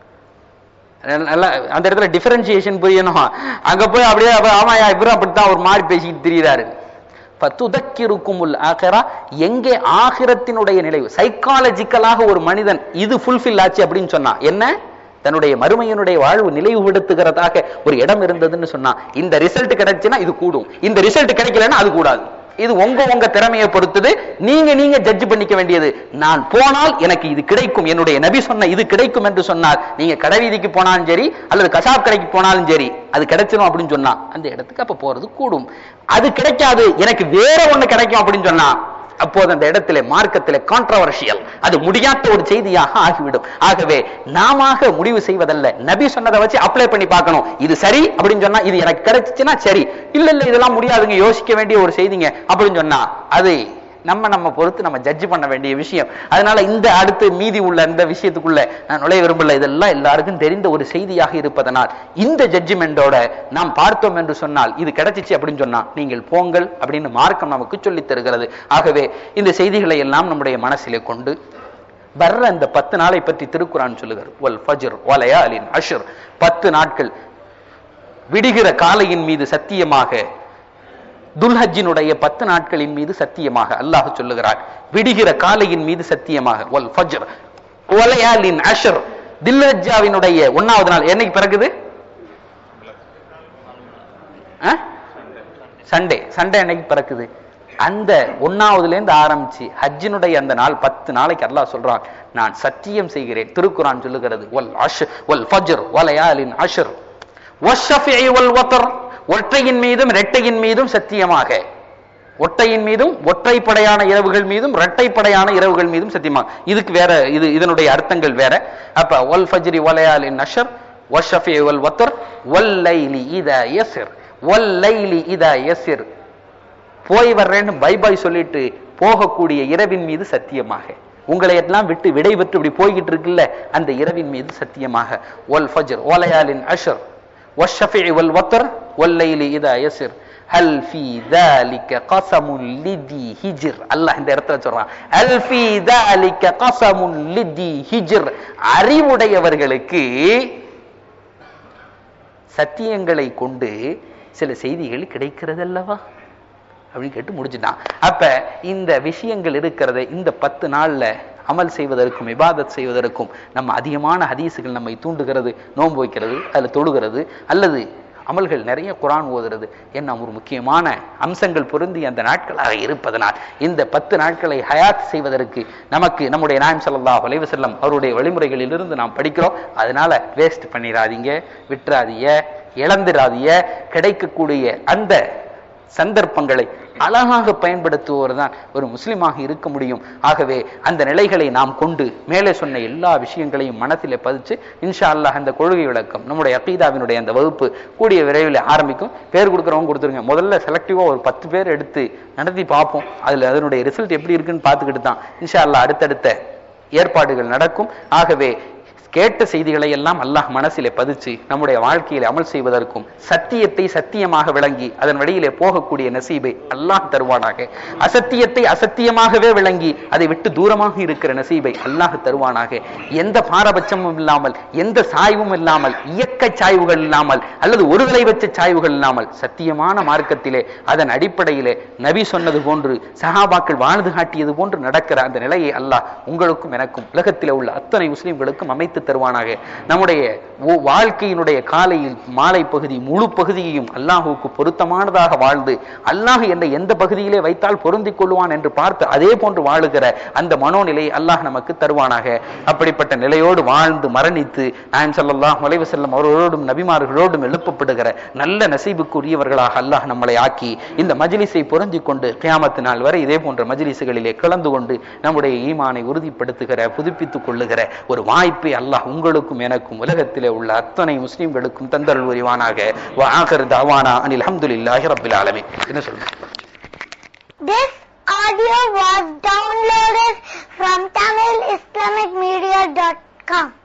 நல்லா அந்த இடத்துல டிஃபரன்சியேஷன் புரியணும் அங்க போய் அப்படியே அப்ப- ஆமாயா இவரும் அப்படித்தான் ஒரு மாதிரி பேசிக்கிட்டு திரியிறாரு பத்துதக்கிருக்குமுல் ஆகிரா எங்கே ஆகிரத்தினுடைய நிலைவு சைக்காலஜிக்கலாக ஒரு மனிதன் இது ஃபுல்ஃபில் ஆச்சு அப்படின்னு சொன்னா என்ன தன்னுடைய மறுமையினுடைய வாழ்வு நிலைவுபடுத்துகிறதாக ஒரு இடம் இருந்ததுன்னு சொன்னா இந்த ரிசல்ட் கிடைச்சுன்னா இது கூடும் இந்த ரிசல்ட் கிடைக்கலன்னா அது கூடாது இது உங்க உங்க திறமையை பொறுத்தது நீங்க நீங்க ஜட்ஜ் பண்ணிக்க வேண்டியது நான் போனால் எனக்கு இது கிடைக்கும் என்னுடைய நபி சொன்ன இது கிடைக்கும் என்று சொன்னால் நீங்க கடை வீதிக்கு போனாலும் சரி அல்லது கசாப் கடைக்கு போனாலும் சரி அது கிடைச்சிடும் அப்படின்னு சொன்னா அந்த இடத்துக்கு அப்ப போறது கூடும் அது கிடைக்காது எனக்கு வேற ஒண்ணு கிடைக்கும் அப்படின்னு சொன்னா அப்போது அந்த இடத்திலே மார்க்கத்திலே கான்ட்ரவர்ஷியல் அது முடியாத ஒரு செய்தியாக ஆகிவிடும் ஆகவே நாம முடிவு செய்வதல்ல நபி சொன்னதை வச்சு அப்ளை பண்ணி பார்க்கணும் இது சரி அப்படின்னு சொன்னா இது எனக்கு கிடைச்சிச்சுன்னா சரி இல்ல இல்ல இதெல்லாம் முடியாதுங்க யோசிக்க வேண்டிய ஒரு செய்திங்க அப்படின்னு சொன்னா அது நம்ம நம்ம பொறுத்து நம்ம ஜட்ஜ் பண்ண வேண்டிய விஷயம் அதனால இந்த அடுத்து மீதி உள்ள இந்த விஷயத்துக்குள்ள நான் நுழைய விரும்பல இதெல்லாம் எல்லாருக்கும் தெரிந்த ஒரு செய்தியாக இருப்பதனால் இந்த ஜட்ஜ்மெண்டோட நாம் பார்த்தோம் என்று சொன்னால் இது கிடைச்சிச்சு அப்படின்னு சொன்னா நீங்கள் போங்கள் அப்படின்னு மார்க்கம் நமக்கு சொல்லித் தருகிறது ஆகவே இந்த செய்திகளை எல்லாம் நம்முடைய மனசிலே கொண்டு வர்ற இந்த பத்து நாளை பற்றி திருக்குறான் சொல்லுகிறார் ஒல் ஃபஜ்ர் ஒலயாலின் அஷர் பத்து நாட்கள் விடுகிற காலையின் மீது சத்தியமாக துல்ஹஜ்ஜினுடைய பத்து நாட்களின் மீது சத்தியமாக அல்லாஹ் சொல்லுகிறார் விடுகிற காலையின் மீது சத்தியமாக ஒல் ஃபஜ்ர் ஒலயாலின் அஷர் தில்ஹஜ்ஜாவினுடைய ஒன்னாவது நாள் என்னைக்கு பிறகுது சண்டே சண்டே என்னைக்கு பிறக்குது அந்த ஒன்னாவதுல இருந்து ஆரம்பிச்சு ஹஜ்ஜினுடைய அந்த நாள் பத்து நாளைக்கு அல்லாஹ் சொல்றான் நான் சத்தியம் செய்கிறேன் திருக்குரான் சொல்லுகிறது வல் அஷ் வல் ஃபஜ்ர் வலயாலின் அஷ்ர் வஷ்ஷஃபிஇ வல் வத்ர் ஒற்றையின் மீதும் இரட்டையின் மீதும் சத்தியமாக ஒட்டையின் மீதும் ஒற்றைப்படையான இரவுகள் மீதும் இரட்டைப்படையான இரவுகள் மீதும் சத்தியமா இதுக்கு வேற இது இதனுடைய அர்த்தங்கள் வேற அப்ப வல் ஃபஜ்ரி வலயாலின் அஷர் வஷ்ஷஃபிஇ வல் வத்ர் வல் லைலி இதா யஸ்ர் வல் லைலி இதா யஸ்ர் போய் வர்றேன்னு பை பாய் சொல்லிட்டு போகக்கூடிய இரவின் மீது சத்தியமாக உங்களை எல்லாம் விட்டு விடை பெற்று இப்படி போய்கிட்டு இருக்குல்ல அந்த இரவின் மீது சத்தியமாக ஒல் ஃபஜ்ர் ஓலையாலின் அஷர் والشفع والوتر والليل إذا يسر هل في ذلك قسم لذي هجر அல்லாஹ் இந்த இடத்துல சொல்றான் هل في ذلك قسم لذي هجر அறிவுடையவர்களுக்கு சத்தியங்களை கொண்டு சில செய்திகள் கிடைக்கிறது அல்லவா அப்படின்னு கேட்டு முடிச்சுட்டான் அப்ப இந்த விஷயங்கள் இருக்கிறத இந்த பத்து நாள்ல அமல் செய்வதற்கும் இபாதத் செய்வதற்கும் நம்ம அதிகமான ஹதீஸுகள் நம்மை தூண்டுகிறது நோன்பு வைக்கிறது அதுல தொழுகிறது அல்லது அமல்கள் நிறைய குரான் ஓதுறது என்ன ஒரு முக்கியமான அம்சங்கள் பொருந்தி அந்த நாட்களாக இருப்பதனால் இந்த பத்து நாட்களை ஹயாத் செய்வதற்கு நமக்கு நம்முடைய நாயம் ஸல்லல்லாஹு அலைஹி வஸல்லம் அவருடைய வழிமுறைகளிலிருந்து நாம் படிக்கிறோம் அதனால வேஸ்ட் பண்ணிடாதீங்க விட்டுறாதீங்க இழந்துடாதீங்க கிடைக்கக்கூடிய அந்த சந்தர்ப்பங்களை அழகாக பயன்படுத்துவோர் தான் ஒரு முஸ்லிமாக இருக்க முடியும் ஆகவே அந்த நிலைகளை நாம் கொண்டு மேலே சொன்ன எல்லா விஷயங்களையும் மனத்திலே பதிச்சு இன்ஷா அல்லாஹ் அந்த கொள்கை விளக்கம் நம்முடைய அகீதாவினுடைய அந்த வகுப்பு கூடிய விரைவில் ஆரம்பிக்கும் பேர் கொடுக்குறவங்க கொடுத்துருங்க முதல்ல செலக்டிவா ஒரு பத்து பேர் எடுத்து நடத்தி பார்ப்போம் அதுல அதனுடைய ரிசல்ட் எப்படி இருக்குன்னு பார்த்துக்கிட்டு தான் இன்ஷா அல்லாஹ் அடுத்தடுத்த ஏற்பாடுகள் நடக்கும் ஆகவே கேட்ட செய்திகளை எல்லாம் அல்லாஹ் மனசிலே பதிச்சு நம்முடைய வாழ்க்கையில அமல் செய்வதற்கும் சத்தியத்தை சத்தியமாக விளங்கி அதன் வழியிலே போகக்கூடிய நசீபை அல்லாஹ் தருவானாக அசத்தியத்தை அசத்தியமாகவே விளங்கி அதை விட்டு தூரமாக இருக்கிற நசீபை அல்லாஹ் தருவானாக எந்த பாரபட்சமும் இல்லாமல் எந்த சாய்வும் இல்லாமல் இயக்க சாய்வுகள் இல்லாமல் அல்லது ஒருதலை வச்ச சாய்வுகள் இல்லாமல் சத்தியமான மார்க்கத்திலே அதன் அடிப்படையிலே நபி சொன்னது போன்று சஹாபாக்கள் வாழ்ந்து காட்டியது போன்று நடக்கிற அந்த நிலையை அல்லாஹ் உங்களுக்கும் எனக்கும் உலகத்திலே உள்ள அத்தனை முஸ்லிம்களுக்கும் அமைத்து தருவானாக நம்முடைய ஒ- வாழ்க்கையினுடைய காலையில் மாலை பகுதி முழு பகுதியையும் அல்லாஹுவுக்கு பொருத்தமானதாக வாழ்ந்து அல்லாஹ் என்ற எந்த பகுதியிலே வைத்தால் பொருந்திக் கொள்வான் என்று பார்த்து அதே போன்று வாழுகிற அந்த மனோநிலை அல்லாஹ் நமக்கு தருவானாக அப்படிப்பட்ட நிலையோடு வாழ்ந்து மரணித்து நாயம் ஸல்லல்லாஹு அலைஹி வஸல்லம் அவர்களோடும் நபிமார்களோடும் எழுப்பப்படுகிற நல்ல நசீபுக்குரியவர்களாக அல்லாஹ் நம்மளை ஆக்கி இந்த மஜ்லிஸை பொருந்திக் கொண்டு கியாமத்து நாள் வரை இதே போன்ற மஜ்லிஸுகளிலே கலந்து கொண்டு நம்முடைய ஈமானை உறுதிப்படுத்துகிற புதுப்பித்துக் கொள்ளுகிற ஒரு வாய்ப்பை அல்லாஹ் உங்களுக்கும் எனக்கும் உலகத்திலே உள்ள அத்தனை முஸ்லிம்களுக்கும் தந்தருள் உரிவானாக வஆகிர் தஅவானா அனில் ஹம்துலில்லாஹி ரப்பில் ஆலமீன் என்ன சொல்லுங்க This audio was downloaded from TamilIslamicMedia.com.